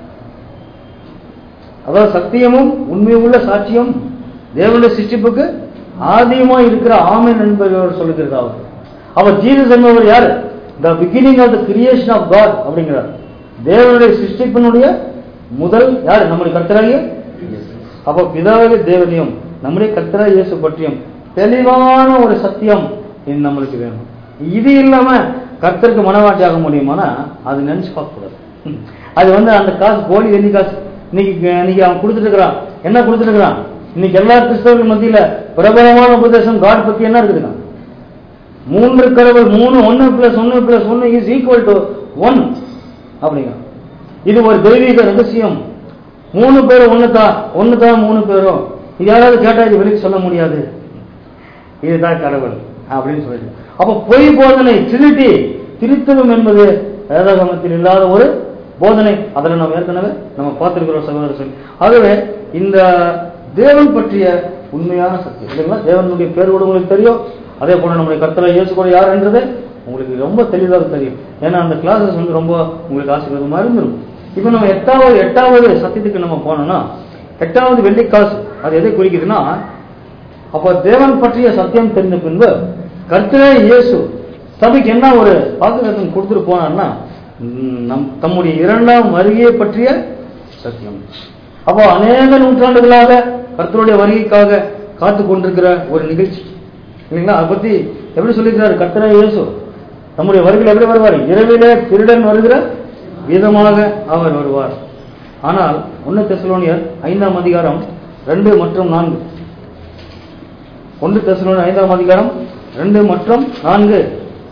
அதாவது சத்தியமும் உண்மையும் உள்ள சாட்சியம் தேவனுடைய சிருஷ்டிப்புக்கு ஆதியமா இருக்கிற ஆமென் என்பவர் சொல்லுகிறது அவர் அவர் ஜீசஸ் என்பவர் யாரு the beginning of the creation of God அப்படிங்கிறார் தேவனுடைய சிருஷ்டிப்பினுடைய முதல் யாரு நம்முடைய கர்த்தராகிய அப்போ பிதாவாகிய தேவனையும் நம்முடைய கர்த்தரா இயேசு பற்றியும் தெளிவான ஒரு சத்தியம் இது நம்மளுக்கு வேணும் இது இல்லாம கர்த்தருக்கு மனவாட்டி ஆக முடியுமானா அது நினைச்சு பார்க்க கூடாது அது வந்து அந்த காசு கோடி வெள்ளி காசு இன்னைக்கு இன்னைக்கு அவன் கொடுத்துட்டு இருக்கிறான் என்ன கொடுத்துட்டு இருக்கிறான் இன்னைக்கு எல்லா கிறிஸ்தவர்கள் மத்தியில பிரபலமான உபதேசம் காட் பத்தி என்ன இருக்குதுங்க மூன்று கடவுள் மூணு ஒன்னு பிளஸ் ஒன்னு பிளஸ் ஒன்னு இஸ் ஈக்குவல் டு ஒன் அப்படிங்க இது ஒரு தெய்வீக ரகசியம் மூணு பேர் ஒண்ணு தான் ஒண்ணு தான் மூணு பேரும் இது யாராவது கேட்டா இது வெளியே சொல்ல முடியாது இதுதான் கடவுள் அப்படின்னு சொல்லிட்டு அப்ப பொய் போதனை ட்ரினிட்டி திருத்தவம் என்பது வேதாகமத்தில் இல்லாத ஒரு போதனை அதில் நம்ம ஏற்கனவே நம்ம பார்த்திருக்கிறோம் சகோதரர்கள் ஆகவே இந்த தேவன் பற்றிய உண்மையான சத்தியம் இல்லைங்களா தேவனுடைய பேர் கூட உங்களுக்கு தெரியும் அதே போல நம்முடைய கர்த்தரை இயேசு கூட யார் என்றது உங்களுக்கு ரொம்ப தெளிவாக தெரியும் ஏன்னா அந்த கிளாஸஸ் வந்து ரொம்ப உங்களுக்கு ஆசீர்வாதமா இருந்திருக்கும் இப்போ நம்ம எட்டாவது எட்டாவது சத்தியத்துக்கு நம்ம போனோம்னா எட்டாவது வெள்ளிக்காசு அது எதை குறிக்குதுன்னா அப்போ தேவன் பற்றிய சத்தியம் தெரிந்த பின்பு கர்த்தரே இயேசு சபைக்கு என்ன ஒரு வாக்குத்தத்தம் கொடுத்துட்டு போனார்னா ம், நம் தம்முடைய இரண்டாம் வருகையை பற்றிய சத்தியம் அப்போ அநேக நூற்றாண்டுகளாக கர்த்தருடைய வருகைக்காக காத்து கொண்டிருக்கிற ஒரு நிகழ்ச்சி இல்லைங்களா அதை பத்தி எப்படி சொல்லியிருக்கிறாரு கர்த்தரே இயேசு நம்முடைய வருகையில் எப்படி வருவார் இரவிலே திருடன் வருகிற விதமாக அவர் வருவார் ஆனால் ஒன்னு தெசலோனியர் ஐந்தாம் அதிகாரம் ரெண்டு மற்றும் நான்கு ஒன்று தெசலோனியர் ஐந்தாம் அதிகாரம் ரெண்டு மற்றும் நான்கு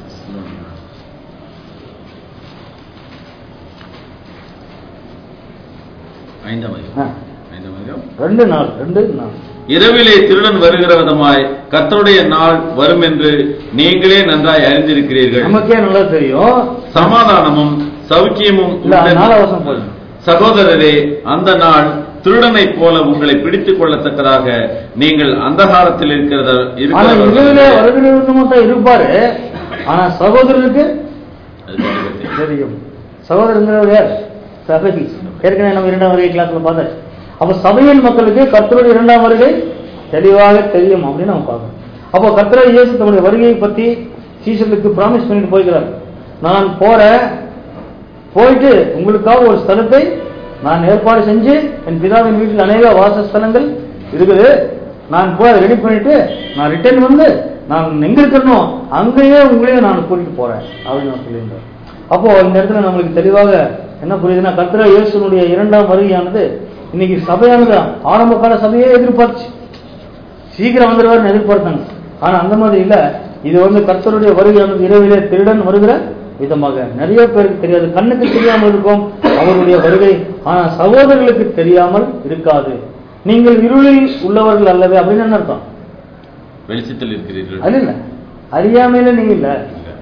ஐந்தாம் ஆ, அதிகாரம். ஐந்தாம் அதிகாரம். ரெண்டு நாள் ரெண்டு நாள் இரவிலே திருடன் வருகிற விதமாய் கர்த்தருடைய நாள் வரும் என்று நீங்களே நன்றாய் அறிந்திருக்கிறீர்கள் நமக்கே நல்லா தெரியும் சமாதானமும் சௌக்கியமும் இல்ல அது உள்ள- நாலாவசம் போதும் சகோதரரே அந்த நாள் திருடனைப் போல உங்களை பிடித்துக் கொள்ளத்தக்கதாக நீங்கள் அந்தகாரத்தில் இருக்கிறத ஆனா இரவிலே இருக்கிறவர்கள் வருகிறவங்க மட்டும் இருப்பாரு ஆனா சகோதரருக்கு அது தெரிகிறது. தெரியும் சகோதரங்கிறவர் யார் சபை ஏற்கனவே நம்ம இரண்டாம் வருகை கிளாஸ்ல பார்த்தேன் அப்ப சபையின் மக்களுக்கு கர்த்தருடைய இரண்டாம் வருகை தெளிவாக தெரியும் அப்படின்னு நம்ம பார்க்கணும் அப்போ கர்த்தர் இயேசு தம்முடைய வருகையை பத்தி சீசர்களுக்கு ப்ராமிஸ் பண்ணிட்டு போய்கிறார் நான் போறேன் போயிட்டு உங்களுக்காக ஒரு ஸ்தலத்தை நான் ஏற்பாடு செஞ்சு என் பிதாவின் வீட்டில் அநேக வாசஸ்தலங்கள் இருக்குது நான் போய் ரெடி பண்ணிட்டு நான் ரிட்டர்ன் வந்து நான் எங்க இருக்கணும் அங்கேயே உங்களையும் நான் கூட்டிட்டு போறேன் அப்படின்னு நான் சொல்லியிருந்தேன் அப்போ இந்த இடத்துல நம்மளுக்கு தெளிவாக என்ன புரியுதுன்னா கர்த்தரா இயேசுனுடைய இரண்டாம் வருகையானது இன்னைக்கு சபையானது ஆரம்ப கால சபையே எதிர்பார்த்துச்சு சீக்கிரம் வந்துடுவார்னு எதிர்பார்த்தாங்க ஆனா அந்த மாதிரி இல்ல இது வந்து கர்த்தருடைய வருகையானது இரவிலே திருடன் வருகிற விதமாக நிறைய பேருக்கு தெரியாது கண்ணுக்கு தெரியாமல் இருக்கும் அவருடைய வருகை ஆனா சகோதரர்களுக்கு தெரியாமல் இருக்காது நீங்கள் இருளில் உள்ளவர்கள் அல்லவே அப்படின்னு என்ன அர்த்தம் வெளிச்சத்தில் இருக்கிறீர்கள் அது இல்ல அறியாமையில நீங்க இல்ல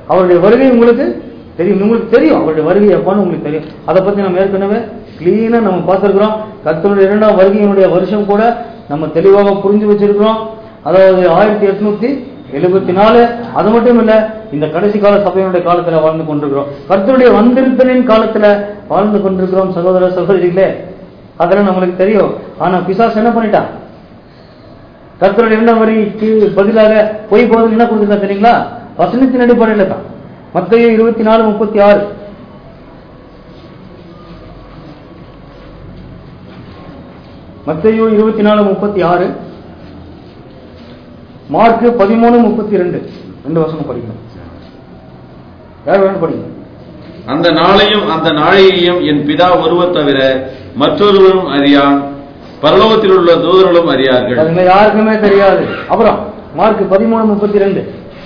அவருடைய வருகை உங்களுக்கு தெரியும் உங்களுக்கு தெரியும் அவருடைய வருகை எப்பன்னு உங்களுக்கு தெரியும் அதை பத்தி நம்ம ஏற்கனவே கிளீனா நம்ம பார்த்திருக்கிறோம் கர்த்தருடைய இரண்டாம் வருகையினுடைய வருஷம் கூட நம்ம தெளிவாக புரிஞ்சு வச்சிருக்கிறோம் அதாவது ஆயிரத்தி எட்நூத்தி எழுபத்தி நாலு அது மட்டும் இல்ல இந்த கடைசி கால சபையினுடைய காலத்துல வாழ்ந்து கொண்டிருக்கிறோம் கர்த்தருடைய வந்திருத்தலின் காலத்துல வாழ்ந்து கொண்டிருக்கிறோம் சகோதர சகோதரிகளே அதெல்லாம் நம்மளுக்கு தெரியும் ஆனா பிசாஸ் என்ன பண்ணிட்டான் கர்த்தருடைய இரண்டாம் வரிக்கு பதிலாக பொய் போதல் என்ன கொடுத்துருக்கா தெரியுங்களா வசனத்தின் அடிப்படையில் தான் மத்திய இருபத்தி நாலு முப்பத்தி ஆறு மத்தையோ இருபத்தி நாலு முப்பத்தி ஆறு மார்க் பதிமூணு முப்பத்தி ரெண்டு ரெண்டு வசனம் படிக்கணும் யார் வேணும் படிக்கணும் அந்த நாளையும் அந்த நாளையையும் என் பிதா ஒருவர் தவிர மற்றொருவரும் அறியான் பரலோகத்தில் உள்ள தூதர்களும் அறியார்கள் அதுங்க யாருக்குமே தெரியாது அப்புறம் மார்க் பதிமூணு முப்பத்தி ரெண்டு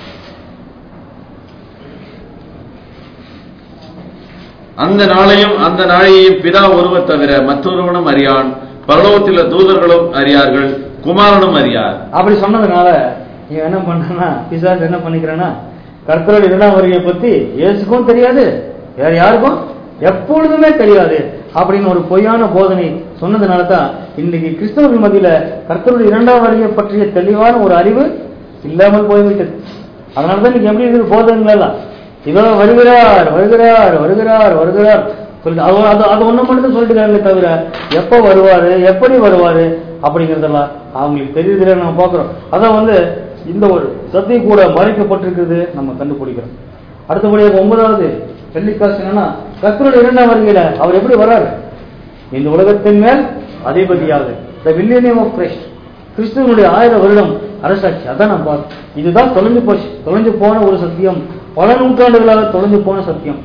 அந்த நாளையும் அந்த நாளையையும் பிதா ஒருவர் தவிர மற்றொருவனும் அறியான் பரலோகத்தில் உள்ள தூதர்களும் அறியார்கள் குமாரனும் அறியார் அப்படி சொன்னதுனால இவன் என்ன பண்ணான்னா பிசாஸ் என்ன பண்ணிக்கிறான்னா கர்த்தருடைய இரண்டாம் வருகையை பத்தி இயேசுக்கும் தெரியாது வேற யாருக்கும் எப்பொழுதுமே தெரியாது அப்படின்னு ஒரு பொய்யான போதனை சொன்னதுனால தான் இன்னைக்கு கிறிஸ்தவர்கள் மத்தியில கர்த்தருடைய இரண்டாம் வருகையை பற்றிய தெளிவான ஒரு அறிவு இல்லாமல் போய்விட்டது அதனால தான் இன்னைக்கு எப்படி இருக்குது போதனைகள் எல்லாம் இதோ வருகிறார் வருகிறார் வருகிறார் வருகிறார் சொல்லி அது அது அது ஒண்ணு மட்டும் தான் சொல்லிட்டு தவிர எப்போ வருவாரு எப்படி வருவாரு அப்படிங்கறதெல்லாம் அவங்களுக்கு தெரியுதுல நம்ம பார்க்கிறோம் அதான் வந்து இந்த ஒரு சத்தியம் கூட மறைக்கப்பட்டிருக்கிறது நம்ம கண்டுபிடிக்கிறோம் அடுத்தபடியாக ஒன்பதாவது வெள்ளிக்காசு என்னன்னா கர்த்தருடைய இரண்டாம் வருகையில அவர் எப்படி வர்றாரு இந்த உலகத்தின் மேல் அதிபதியாக த வில்லியனியம் ஆஃப் கிரைஸ்ட் கிறிஸ்துவனுடைய ஆயிரம் வருடம் அரசாட்சி அதான் நான் பார்த்தோம் இதுதான் தொலைஞ்சு போச்சு தொலைஞ்சு போன ஒரு சத்தியம் பல நூற்றாண்டுகளாக தொலைஞ்சு போன சத்தியம்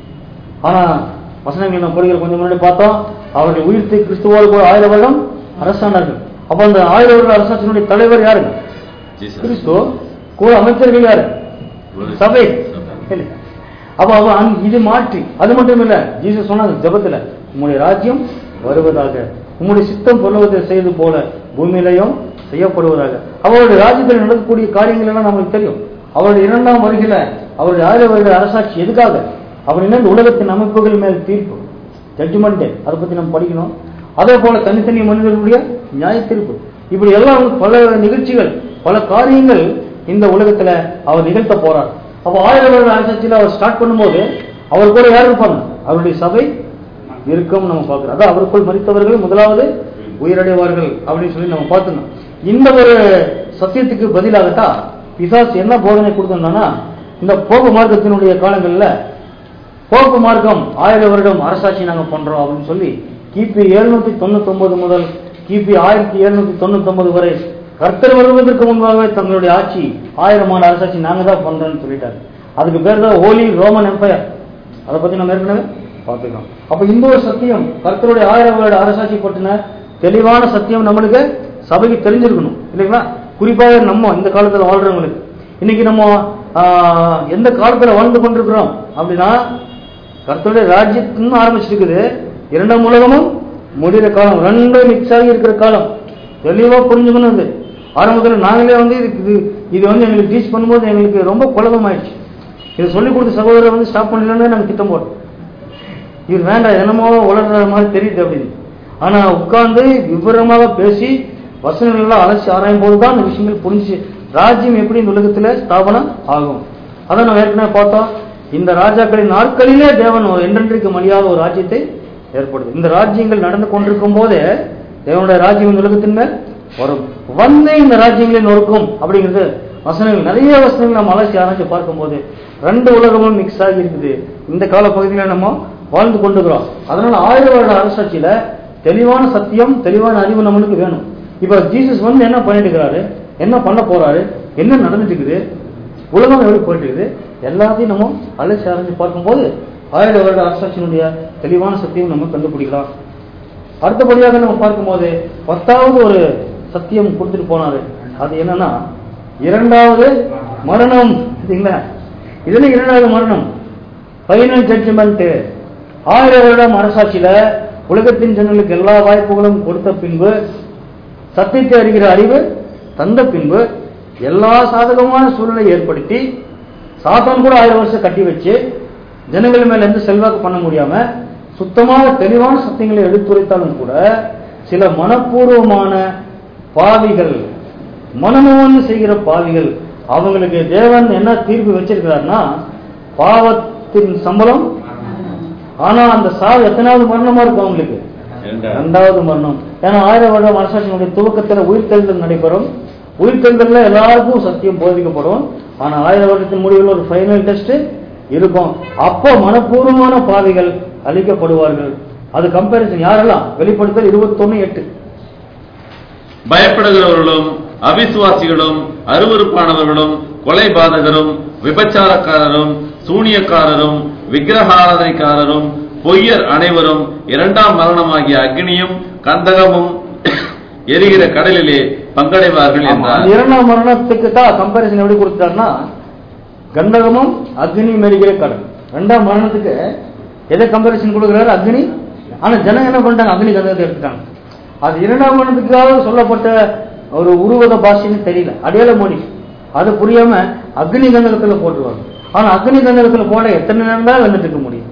ஆனா வசனங்கள் நம்ம படிக்கிற கொஞ்சம் முன்னாடி பார்த்தோம் அவருடைய உயிர்த்தை கிறிஸ்துவோடு கூட ஆயிரம் வருடம் அரசாண்டார்கள் அப்ப அந்த ஆயிரம் வருட அரசாட்சியினுடைய தலைவர் யாருங்க கிறிஸ்து கூட அமைச்சர்கள் யாரு சபை இல்ல. அப்ப அவ அங்க- இது மாற்றி அது மட்டும் இல்ல ஜீசஸ் சொன்னாங்க ஜெபத்துல உம்முடைய ராஜ்யம் வருவதாக உம்முடைய சித்தம் பொருளவத்தில் செய்தது போல பூமியிலையும் செய்யப்படுவதாக அவருடைய ராஜ்யத்தில் நடக்கக்கூடிய காரியங்கள் எல்லாம் நமக்கு தெரியும் அவருடைய இரண்டாம் வருகையில அவருடைய ஆயிரம் வருட அரசாட்சி எதுக்காக அவர் என்ன இந்த உலகத்தின் அமைப்புகள் மேல் தீர்ப்பு ஜட்ஜ்மெண்ட் அதை பத்தி நம்ம படிக்கணும் அதே போல தனித்தனி மனிதர்களுடைய நியாய தீர்ப்பு இப்படி எல்லாம் பல நிகழ்ச்சிகள் பல காரியங்கள் இந்த உலகத்துல அவர் நிகழ்த்த போறார் அப்போ ஆயிரம் வருட அரசாட்சியில் அவர் ஸ்டார்ட் பண்ணும்போது அவர் கூட யார் இருப்பாங்க அவருடைய சபை இருக்கும் நம்ம பார்க்கிறோம் அதான் அவருக்குள் மறித்தவர்கள் முதலாவது உயிரடைவார்கள் அப்படின்னு சொல்லி நம்ம பார்த்துக்கணும் இந்த ஒரு சத்தியத்துக்கு பதிலாகத்தான் பிசாஸ் என்ன போதனை கொடுத்திருந்தான்னா இந்த போக்கு மார்க்கத்தினுடைய காலங்கள்ல போக்கு மார்க்கம் ஆயிரம் வருடம் அரசாட்சி நாங்க பண்றோம் அப்படின்னு சொல்லி கிபி எழுநூத்தி தொண்ணூத்தி ஒன்பது முதல் கிபி ஆயிரத்தி எழுநூத்தி தொண்ணூத்தி ஒன்பது வரை கர்த்தர் வருவதற்கு முன்பாகவே தங்களுடைய ஆட்சி ஆயிரம் ஆண்டு அரசாட்சி நாங்க தான் பண்றோம்னு சொல்லிட்டாரு அதுக்கு பேர் தான் ஹோலி ரோமன் எம்பையர் அதை பத்தி நம்ம ஏற்கனவே பார்த்துக்கலாம் அப்ப இந்த ஒரு சத்தியம் கர்த்தருடைய ஆயிரம் வருட அரசாட்சி பற்றின தெளிவான சத்தியம் நம்மளுக்கு சபைக்கு தெரிஞ்சிருக்கணும் இல்லைங்களா குறிப்பாக நம்ம இந்த காலத்துல வாழ்றவங்களுக்கு இன்னைக்கு நம்ம ஆஹ், எந்த காலத்துல வாழ்ந்து கொண்டிருக்கிறோம் அப்படின்னா கர்த்தருடைய ராஜ்யத்தின் ஆரம்பிச்சிருக்குது இரண்டாம் உலகமும் முடிகிற காலம் ரெண்டும் மிக்ஸ் ஆகி இருக்கிற காலம் தெளிவா புரிஞ்சுக்கணும் இது ஆரம்பத்தில் நாங்களே வந்து இதுக்கு இது இது வந்து எங்களுக்கு டீச் பண்ணும்போது எங்களுக்கு ரொம்ப குழப்பம் ஆயிடுச்சு இதை சொல்லிக் கொடுத்த சகோதரர் வந்து ஸ்டாப் பண்ணலன்னு நாங்கள் திட்டம் போட்டோம் இவர் வேண்டாம் என்னமோ வளர்ற மாதிரி தெரியுது அப்படின்னு ஆனா உட்கார்ந்து விவரமாக பேசி வசனங்கள் எல்லாம் அலசி ஆராயும் போதுதான் அந்த விஷயங்கள் புரிஞ்சு ராஜ்யம் எப்படி இந்த உலகத்துல ஸ்தாபனம் ஆகும் அதான் நம்ம ஏற்கனவே பார்த்தோம் இந்த ராஜாக்களின் நாட்களிலே தேவன் ஒரு என்றென்றைக்கு மணியாத ஒரு ராஜ்யத்தை ஏற்படுது இந்த ராஜ்யங்கள் நடந்து கொண்டிருக்கும் போதே தேவனுடைய ராஜ்யம் இந்த உலகத்தின் மேல் வரும் வந்து இந்த ராஜ்யங்களை நொறுக்கும் அப்படிங்கிறது வசனங்கள் நிறைய வசனங்கள் நம்ம அலசி ஆராய்ச்சி பார்க்கும்போது ரெண்டு உலகமும் மிக்ஸ் ஆகி இருக்குது இந்த கால பகுதியில நம்ம வாழ்ந்து கொண்டுக்கிறோம் அதனால ஆயிரம் வருட அரசாட்சியில தெளிவான சத்தியம் தெளிவான அறிவு நம்மளுக்கு வேணும் இப்ப ஜீசஸ் வந்து என்ன பண்ணிட்டு இருக்கிறாரு என்ன பண்ண போறாரு என்ன நடந்துட்டு இருக்குது உலகம் எப்படி போயிட்டு இருக்குது எல்லாத்தையும் நம்ம அலசி ஆராய்ச்சி பார்க்கும்போது ஆயிரம் வருட அரசாட்சியினுடைய தெளிவான சத்தியம் நம்ம கண்டுபிடிக்கலாம் அடுத்தபடியாக நம்ம பார்க்கும்போது பத்தாவது ஒரு சத்தியம் கொடுத்துட்டு போனாரு அது என்னன்னா இரண்டாவது மரணம் சரிங்களா இதுல இரண்டாவது மரணம் ஃபைனல் ஜட்ஜ்மெண்ட் ஆயிரம் வருடம் அரசாட்சியில உலகத்தின் ஜனங்களுக்கு எல்லா வாய்ப்புகளும் கொடுத்த பின்பு சத்தியத்தை அறிகிற அறிவு தந்த பின்பு எல்லா சாதகமான சூழலை ஏற்படுத்தி சாத்தான் கூட ஆயிரம் வருஷம் கட்டி வச்சு ஜனங்கள் மேல எந்த செல்வாக்கு பண்ண முடியாம சுத்தமான தெளிவான சத்தியங்களை எடுத்துரைத்தாலும் கூட சில மனப்பூர்வமான பாவிகள் மனமுவந்து செய்கிற பாவிகள் அவங்களுக்கு தேவன் என்ன தீர்ப்பு வச்சிருக்கிறார்னா பாவத்தின் சம்பளம் ஆனா அந்த சாவு எத்தனாவது மரணமா இருக்கும் அவங்களுக்கு இரண்டாவது. இரண்டாவது மரணம் ஏன்னா ஆயிரம் வருட மனசாட்சியினுடைய துவக்கத்துல உயிர்த்தெழுதல் நடைபெறும் உயிர்த்தெழுதல்ல எல்லாருக்கும் சத்தியம் போதிக்கப்படும் ஆனா ஆயிரம் வருடத்தின் முடிவில் ஒரு ஃபைனல் டெஸ்ட் இருக்கும் அப்போ மனப்பூர்வமான பாவிகள் அழிக்கப்படுவார்கள் அது கம்பேரிசன் யாரெல்லாம் வெளிப்படுத்தல் இருபத்தொன்னு எட்டு பயப்படுகிறவர்களும் அவிசுவாசிகளும் அருவருப்பானவர்களும் கொலைபாதகரும் விபச்சாரக்காரரும் சூனியக்காரரும் விக்கிரகாராதனைக்காரரும் பொய்யர் அனைவரும் இரண்டாம் மரணமாகிய அக்னியும் கந்தகமும் எரிகிற கடலிலே பங்கடைவார்கள் ஆமா, என்றார் அந்த இரண்டாம் மரணத்துக்கு தான் கம்பேரிசன் எப்படி கொடுத்தாருன்னா கந்தகமும் அக்னி மெருகிற கடல் ரெண்டாம் மரணத்துக்கு எதை கம்பேரிசன் கொடுக்குறாரு அக்னி ஆனா ஜனங்க என்ன பண்ணிட்டாங்க அக்னி கந்தகத்தை எடுத்துட்டாங்க அது இரண்டாம் மரணத்துக்காக சொல்லப்பட்ட ஒரு உருவக பாஷைன்னு தெரியல அடையாள மொழி அது புரியாம அக்னி கந்தகத்துல போட்டுருவாங்க ஆனா அக்னி கந்தகத்துல போட எத்தனை நேரம் தான் வந்துட்டு இருக்க முடியும்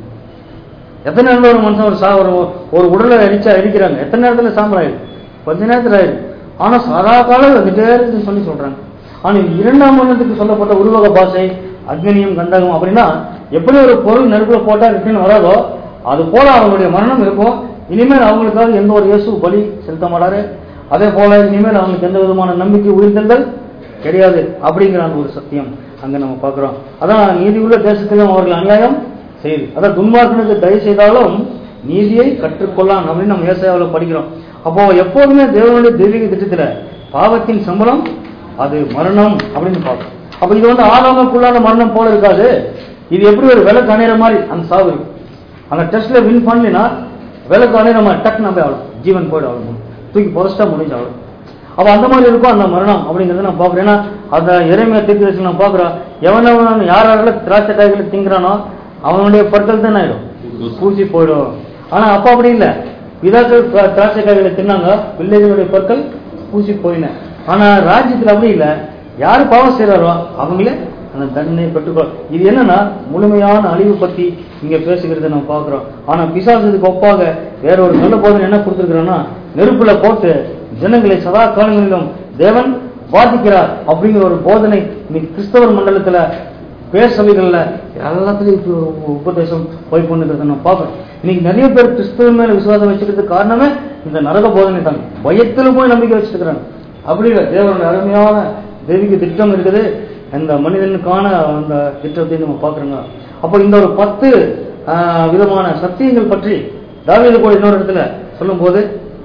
எத்தனை நேரத்தில் ஒரு மனுஷன் ஒரு சா ஒரு ஒரு உடலை எரிச்சா எரிக்கிறாங்க எத்தனை நேரத்துல சாம்பல் ஆயிடும் கொஞ்ச நேரத்துல ஆயிடும் ஆனா சாதா காலம் வந்துட்டே இருக்குன்னு சொல்லி சொல்றாங்க ஆனா இது இரண்டாம் மரணத்துக்கு சொல்லப்பட்ட உருவக பாஷை அக்னியும் கந்தகம் அப்படின்னா எப்படி ஒரு பொருள் நெருப்புல போட்டா ரிட்டர்ன் வராதோ அது போல அவங்களுடைய மரணம் இருக்கும் இனிமேல் அவங்களுக்காக எந்த ஒரு இயேசு பலி செலுத்த மாட்டாரு அதே போல இனிமேல் அவங்களுக்கு எந்த விதமான நம்பிக்கை உயிர்த்தெழுதல் கிடையாது அப்படிங்கிற அந்த ஒரு சத்தியம் அங்க நம்ம பார்க்கிறோம் அதான் நீதியுள்ள தேசத்திலும் அவர்கள் அநியாயம் செய்யுது அதான் துன்மார்க்கனுக்கு தயவு செய்தாலும் நீதியை கற்றுக்கொள்ளலாம் அப்படின்னு நம்ம ஏசாயாவில் படிக்கிறோம் அப்போ எப்போதுமே தேவனுடைய தெய்வீக திட்டத்துல பாவத்தின் சம்பளம் அது மரணம் அப்படின்னு பார்ப்போம் அப்ப இது வந்து ஆதாமுக்குள்ளான மரணம் போல இருக்காது இது எப்படி ஒரு விளக்கு அணையிற மாதிரி அந்த சாவு இருக்கு அந்த டெஸ்ட்ல வின் பண்ணலினா விளக்கு அணையிற மாதிரி டக்கு நம்ம ஆகும் ஜீவன் போயிடும் அவ்வளவு தூக்கி புதைச்சிட்டா முடிஞ்சு அவ்வளவு அப்ப அந்த மாதிரி இருக்கும் அந்த மரணம் அப்படிங்கறத நான் பாக்குறேன் ஏன்னா அந்த இறைமைய தீர்க்கதரிசி நான் பாக்குறோம் எவனவன் யார் யாரெல்லாம் திராட்சை காய்களை திங்கிறானோ அவனுடைய பற்கள் தான் ஆயிடும் பூசி போயிடும் ஆனா அப்ப அப்படி இல்ல பிதாக்கள் திரா- திராட்சை காய்களை தின்னாங்க பிள்ளைகளுடைய பற்கள் பூசி போயின ஆனா ராஜ்யத்துல அப்படி இல்ல யாரு பாவம் செய்யறாரோ அவங்களே அந்த தண்டனை பெற்றுக்கொள் இது என்னன்னா முழுமையான அழிவு பத்தி இங்க பேசுகிறத நம்ம பாக்குறோம் ஆனா பிசாசுக்கு ஒப்பாக வேற ஒரு நல்ல போதனை என்ன கொடுத்திருக்கிறோம்னா நெருப்புல போட்டு ஜனங்களை சதா காலங்களிலும் தேவன் வாதிக்கிறார் அப்படிங்கிற ஒரு போதனை இன்னைக்கு கிறிஸ்தவர் மண்டலத்துல பேசவைகள்ல எல்லாத்துலயும் இப்படி ஒரு உபதேசம் போய் கொண்டிருக்கிறத நான் பார்க்கிறேன் இன்னைக்கு நிறைய பேர் கிறிஸ்தவ மேல விசுவாசம் வச்சிருக்கிறதுக்கு காரணமே இந்த நரக போதனை தான் பயத்துல போய் நம்பிக்கை வச்சிருக்கிறாங்க அப்படி இல்லை தேவனுடைய அருமையான தெய்வீக திட்டம் இருக்குது அந்த மனிதனுக்கான அந்த திட்டத்தை நம்ம பார்க்குறோங்க அப்போ இந்த ஒரு பத்து ஆஹ், விதமான சத்தியங்கள் பற்றி தாவீது கூட இன்னொரு இடத்துல சொல்லும்போது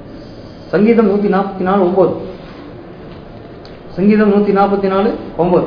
சங்கீதம் நூத்தி நாற்பத்தி நாலு ஒன்பது சங்கீதம் நூத்தி நாற்பத்தி நாலு ஒன்பது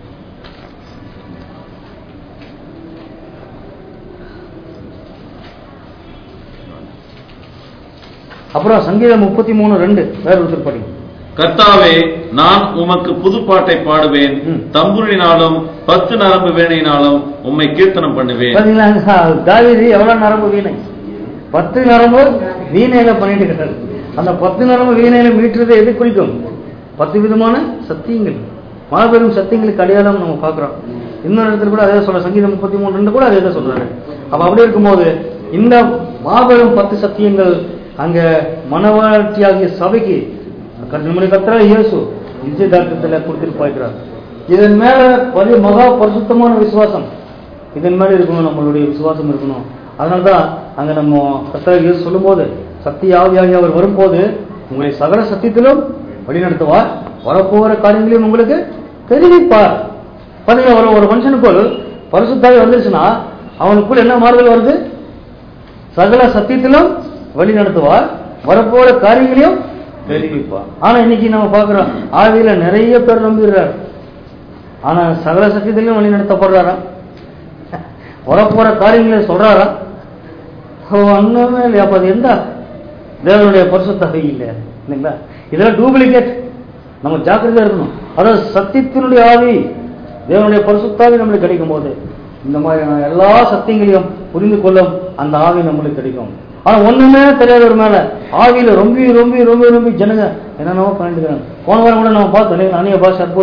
அப்புறம் சங்கீதம் முப்பத்தி மூணு ரெண்டு வேற ஒருத்தர் படிங்க கர்த்தாவே நான் உமக்கு புதுப்பாட்டை பாடுவேன் ம். தம்புரினாலும் பத்து நரம்பு வேணையினாலும் உம்மை கீர்த்தனம் பண்ணுவேன் பாத்தீங்களா தாவீது எவ்வளவு நரம்பு வீணை பத்து நரம்பு வீணையில பண்ணிட்டு இருக்காரு அந்த பத்து நரம்பு வீணையில மீட்டுறது எது குறிக்கும் பத்து விதமான சத்தியங்கள் மாபெரும் சத்தியங்களுக்கு அடையாளம் நம்ம பார்க்கிறோம் இன்னொரு இடத்துல கூட அதே சொல்ற சங்கீதம் முப்பத்தி மூணு ரெண்டு கூட அதே தான் சொல்றாரு அப்ப அப்படி இருக்கும்போது இந்த மாபெரும் பத்து சத்தியங்கள் அங்க மனவாழ்ச்சியாகிய சபைக்கு நம்முடைய கத்திர இயேசு நிச்சயதார்த்தத்துல கொடுத்துட்டு போய்க்கிறார் இதன் மேல பரி மகா பரிசுத்தமான விசுவாசம் இதன் மேல இருக்கணும் நம்மளுடைய விசுவாசம் இருக்கணும் அதனாலதான் அங்க நம்ம கத்திர இயேசு சொல்லும்போது சத்திய ஆவியாகி அவர் வரும்போது உங்களை சகல சத்தியத்திலும் வழிநடத்துவார் வரப்போகிற காரியங்களையும் உங்களுக்கு தெரிவிப்பார் பாத்தீங்கன்னா ஒரு ஒரு மனுஷனுக்குள் பரிசுத்தாவி வந்துருச்சுன்னா அவனுக்குள் என்ன மாறுதல் வருது சகல சத்தியத்திலும் வழி நடத்துவார் வரப்போற காரியங்களையும் தெரிவிப்பார் ஆனா இன்னைக்கு நம்ம பார்க்கிறோம் ஆவியில நிறைய பேர் நம்பிடுறாரு ஆனா சகல சத்தியத்திலும் வழி நடத்தப்படுறாரா வரப்போற காரியங்களை சொல்றாரா ஓ, ஒண்ணுமே இல்லையா அப்ப அது எந்த தேவனுடைய பரிசுத்தாவி இல்லை இல்லைங்களா இதெல்லாம் டூப்ளிகேட் நம்ம ஜாக்கிரதையா இருக்கணும் அதாவது சத்தியத்தினுடைய ஆவி தேவனுடைய பரிசுத்தாவி நம்மளுக்கு கிடைக்கும் போது இந்த மாதிரியான எல்லா சத்தியங்களையும் புரிந்து கொள்ளும் அந்த ஆவி நம்மளுக்கு கிடைக்கும் ஆனா ஒண்ணுமே தெரியாதவர் மேல ஆவியில ரொம்ப ரொம்ப ரொம்ப ரொம்ப ஜனங்க என்னென்னவோ பண்ணிட்டு இருக்காங்க போன வாரம் கூட நம்ம பார்த்தோம் இல்லைங்களா, அந்நிய பாஷை அற்புதம்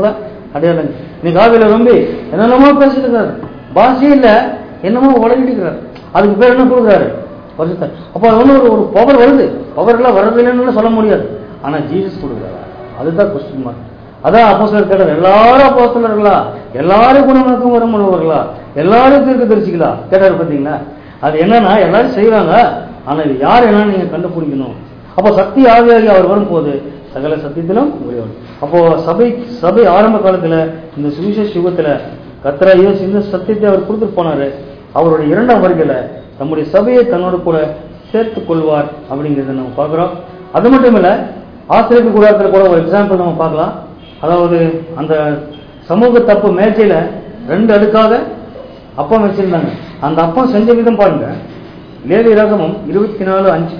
அடையாளங்க இன்னைக்கு ஆவியில ரொம்ப என்னென்னமோ பேசிட்டு இருக்காரு பாஷையே இல்ல என்னமோ உலகிட்டு இருக்கிறார் அதுக்கு பேர் என்ன கொடுக்குறாரு பரிசுத்த அப்போ அது வந்து ஒரு ஒரு பவர் வருது பவர் எல்லாம் வரதில்லைன்னு சொல்ல முடியாது ஆனா ஜீசஸ் கொடுக்குறாரு அதுதான் கொஸ்டின் மார்க் அதான் அப்போஸ்தலர் கேட்டார் எல்லாரும் அப்போஸ்தலர்களா எல்லாரும் குணமாக்கம் வர முடியவர்களா எல்லாரும் தீர்க்க தரிசிகளா கேட்டாரு பாத்தீங்களா அது என்னன்னா எல்லாரும் செய்வாங்க ஆனா இது யார் என்னன்னு நீங்க கண்டுபிடிக்கணும் அப்போ சக்தி ஆவியாகி அவர் வரும்போது சகல சத்தியத்திலும் உரியவர் அப்போ சபை சபை ஆரம்ப காலத்துல இந்த சுவிசேஷ யுகத்துல கத்திர இயேசு இந்த சத்தியத்தை அவர் கொடுத்துட்டு போனாரு அவருடைய இரண்டாம் வருகையில நம்முடைய சபையை தன்னோட கூட சேர்த்துக் கொள்வார் அப்படிங்கிறத நம்ம பார்க்கிறோம் அது மட்டும் இல்ல ஆசிரியர் கூடாரத்தில் கூட ஒரு எக்ஸாம்பிள் நம்ம பார்க்கலாம் அதாவது அந்த சமூக தப்பு மேஜையில ரெண்டு அடுக்காக அப்பம் வச்சிருந்தாங்க அந்த அப்பம் செஞ்ச விதம் பாருங்க லேவி ரகமும் இருபத்தி நாலு அஞ்சு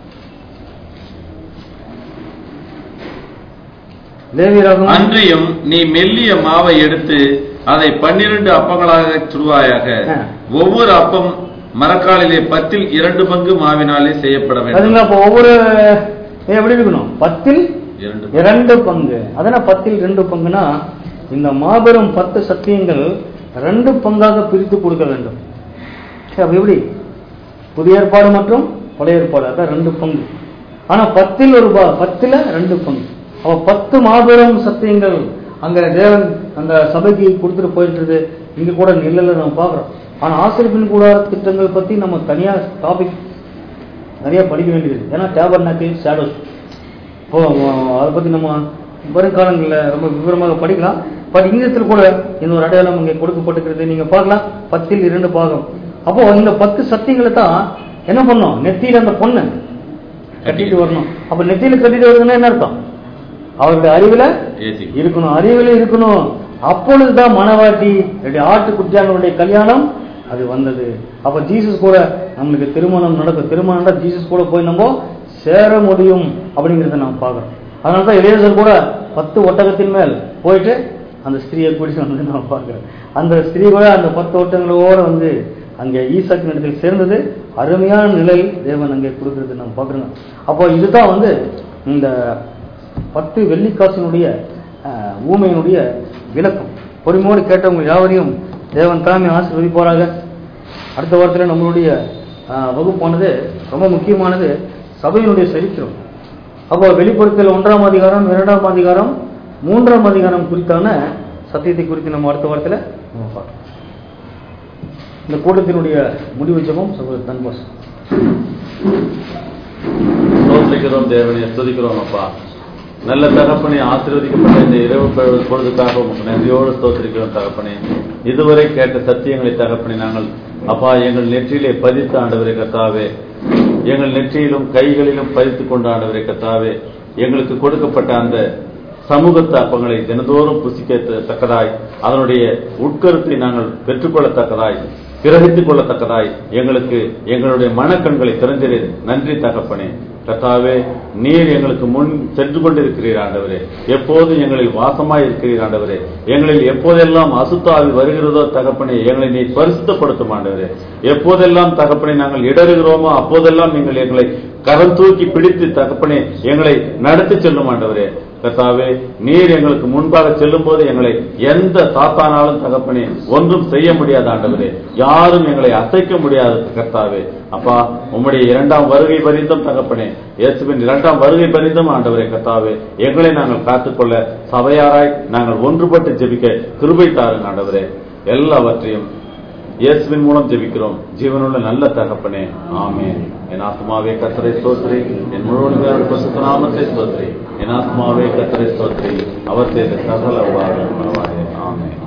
லேவி ரகமும் அன்றியும் நீ மெல்லிய மாவை எடுத்து அதை பன்னிரண்டு அப்பங்களாக சுடுவாயாக ஆ. ஒவ்வொரு அப்பம் மரக்காலிலே பத்தில் இரண்டு பங்கு மாவினாலே செய்யப்பட வேண்டும் அதுங்களா அப்போ ஒவ்வொரு எப்படி இருக்கணும் பத்தில் இரண்டு இரண்டு பங்கு அதனால் பத்தில் ரெண்டு பங்குனா இந்த மாபெரும் பத்து சத்தியங்கள் ரெண்டு பங்காக பிரித்து கொடுக்க வேண்டும் சரி, அப்ப எப்படி புதிய ஏற்பாடு மற்றும் பழைய ஏற்பாடு அதான் ரெண்டு பங்கு ஆனா பத்தில் ஒரு பா- பத்துல ரெண்டு பங்கு அப்ப பத்து மாபெரும் சத்தியங்கள் அங்க தேவன் அந்த சபைக்கு கொடுத்துட்டு போயிட்டு இருக்கு இங்க கூட நிழல நம்ம பாக்குறோம் ஆனா ஆசிரியப்பின் கூடார திட்டங்கள் பத்தி நம்ம தனியா டாபிக் நிறைய படிக்க வேண்டியது இருக்கு. ஏன்னா டேபர் நாக்கில் ஷேடோஸ் இப்போ அதை பத்தி நம்ம வருங்காலங்களில் ரொம்ப விவரமாக படிக்கலாம் பட் இங்கிலீஷத்தில் கூட இந்த ஒரு அடையாளம் இங்கே கொடுக்கப்பட்டிருக்கிறது நீங்க பார்க்கலாம் பத்தில் இரண்டு பாகம் அப்போ இந்த பத்து சத்தியங்களை தான் என்ன பண்ணோம் நெத்தியில அந்த பொண்ணு கட்டிட்டு வரணும் அப்ப நெத்தியில கட்டிட்டு வருதுன்னா என்ன அர்த்தம் அவருடைய அறிவுல ஏசி இருக்கணும் அறிவில் இருக்கணும் அப்பொழுதுதான் மனவாட்டி ரெண்டு ஆட்டுக்குட்டியானவருடைய கல்யாணம் அது வந்தது அப்ப ஜீசஸ் கூட நம்மளுக்கு திருமணம் நடக்கும் திருமணம் ஜீசஸ் கூட போய் நம்ம சேர முடியும் அப்படிங்கறத நாம் பார்க்கறோம் அதனால தான் இளையசர் கூட பத்து ஒட்டகத்தின் மேல் போயிட்டு அந்த ஸ்திரீயை கூட்டிட்டு வந்து நான் பார்க்கிறேன் அந்த ஸ்திரீ கூட அந்த பத்து ஒட்டங்களோட வந்து அங்கே ஈசாக்கு இடத்தில் சேர்ந்தது அருமையான நிலை தேவன் அங்கே கொடுக்கறது நம்ம பார்க்குறோங்க அப்போ இதுதான் வந்து இந்த பத்து வெள்ளிக்காசினுடைய அஹ், ஊமையினுடைய விளக்கம் பொறுமையோடு கேட்டவங்க யாவரையும் தேவன் தாமே ஆசீர்வதிப்பாராக அடுத்த வாரத்தில் நம்மளுடைய அஹ், வகுப்பானது ரொம்ப முக்கியமானது சபையினுடைய சரித்திரம் அப்போ வெளிப்படுத்தல் ஒன்றாம் அதிகாரம் இரண்டாம் அதிகாரம் மூன்றாம் அதிகாரம் குறித்தான சத்தியத்தை குறித்து நம்ம அடுத்த வாரத்தில் நம்ம பார்க்கலாம் இந்த கூட்டத்தினுடைய முடிவு ஜெபம் சகோதரர் தன்பாஸ் ஸ்தோத்திரிக்கிறோம் தேவனே ஸ்துதிக்கிறோம் அப்பா நல்ல தகப்பனே ஆசீர்வதிக்கப்பட்ட இந்த இரவு பொழுது- பொழுதுக்காக உமக்கு நன்றியோடு ஸ்தோத்திரிக்கிறோம் தகப்பனே இதுவரை கேட்ட சத்தியங்களை தகப்பனே நாங்கள் அப்பா எங்கள் நெற்றியிலே பதித்த ஆண்டவரே கர்த்தாவே எங்கள் நெற்றியிலும் கைகளிலும் பதித்துக் கொண்ட ஆண்டவரே கர்த்தாவே எங்களுக்கு கொடுக்கப்பட்ட அந்த சமூகத்து அப்பங்களை தினந்தோறும் புசிக்கத்தக்கதாய் அதனுடைய உட்கருத்தை நாங்கள் பெற்றுக்கொள்ளத்தக்கதாய் கிரகித்துக் கொள்ளத்தக்கதாய் எங்களுக்கு எங்களுடைய மனக்கண்களை திறந்திரு நன்றி தகப்பனே கர்த்தாவே நீர் எங்களுக்கு முன் சென்று கொண்டிருக்கிறீர் ஆண்டவரே எப்போதும் எங்களில் வாசமாய் இருக்கிறீர் ஆண்டவரே எங்களில் எப்போதெல்லாம் அசுத்தாவி வருகிறதோ தகப்பனே எங்களை நீ பரிசுத்தப்படுத்தும் ஆண்டவரே எப்போதெல்லாம் தகப்பனே நாங்கள் இடறுகிறோமோ அப்போதெல்லாம் நீங்கள் எங்களை கரம் தூக்கி பிடித்து தகப்பனே எங்களை நடத்தி செல்லும் ஆண்டவரே கர்த்தாவே நீர் எங்களுக்கு முன்பாக செல்லும் போது எங்களை எந்த சாத்தானாலும் தகப்பனே ஒன்றும் செய்ய முடியாத ஆண்டவரே யாரும் எங்களை அசைக்க முடியாது கர்த்தாவே அப்பா உம்முடைய இரண்டாம் வருகை பரிந்தும் தகப்பனே இயேசுவின் இரண்டாம் வருகை பரிந்தும் ஆண்டவரே கர்த்தாவே எங்களை நாங்கள் காத்துக்கொள்ள சபையாராய் நாங்கள் ஒன்றுபட்டு ஜெபிக்க கிருபை தாருங்க ஆண்டவரே எல்லாவற்றையும் இயேசுவின் மூலம் ஜெபிக்கிறோம் ஜீவனுள்ள நல்ல தகப்பனே ஆமென் என் ஆத்மாவே கத்தரை ஸ்தோத்ரி என் முழுவதும் பரிசுத்த நாமத்தை ஸ்தோத்ரி என் ஆத்மாவே கத்தரை ஸ்தோத்ரி அவர் செய்த சகல உபாதம் ஆமென்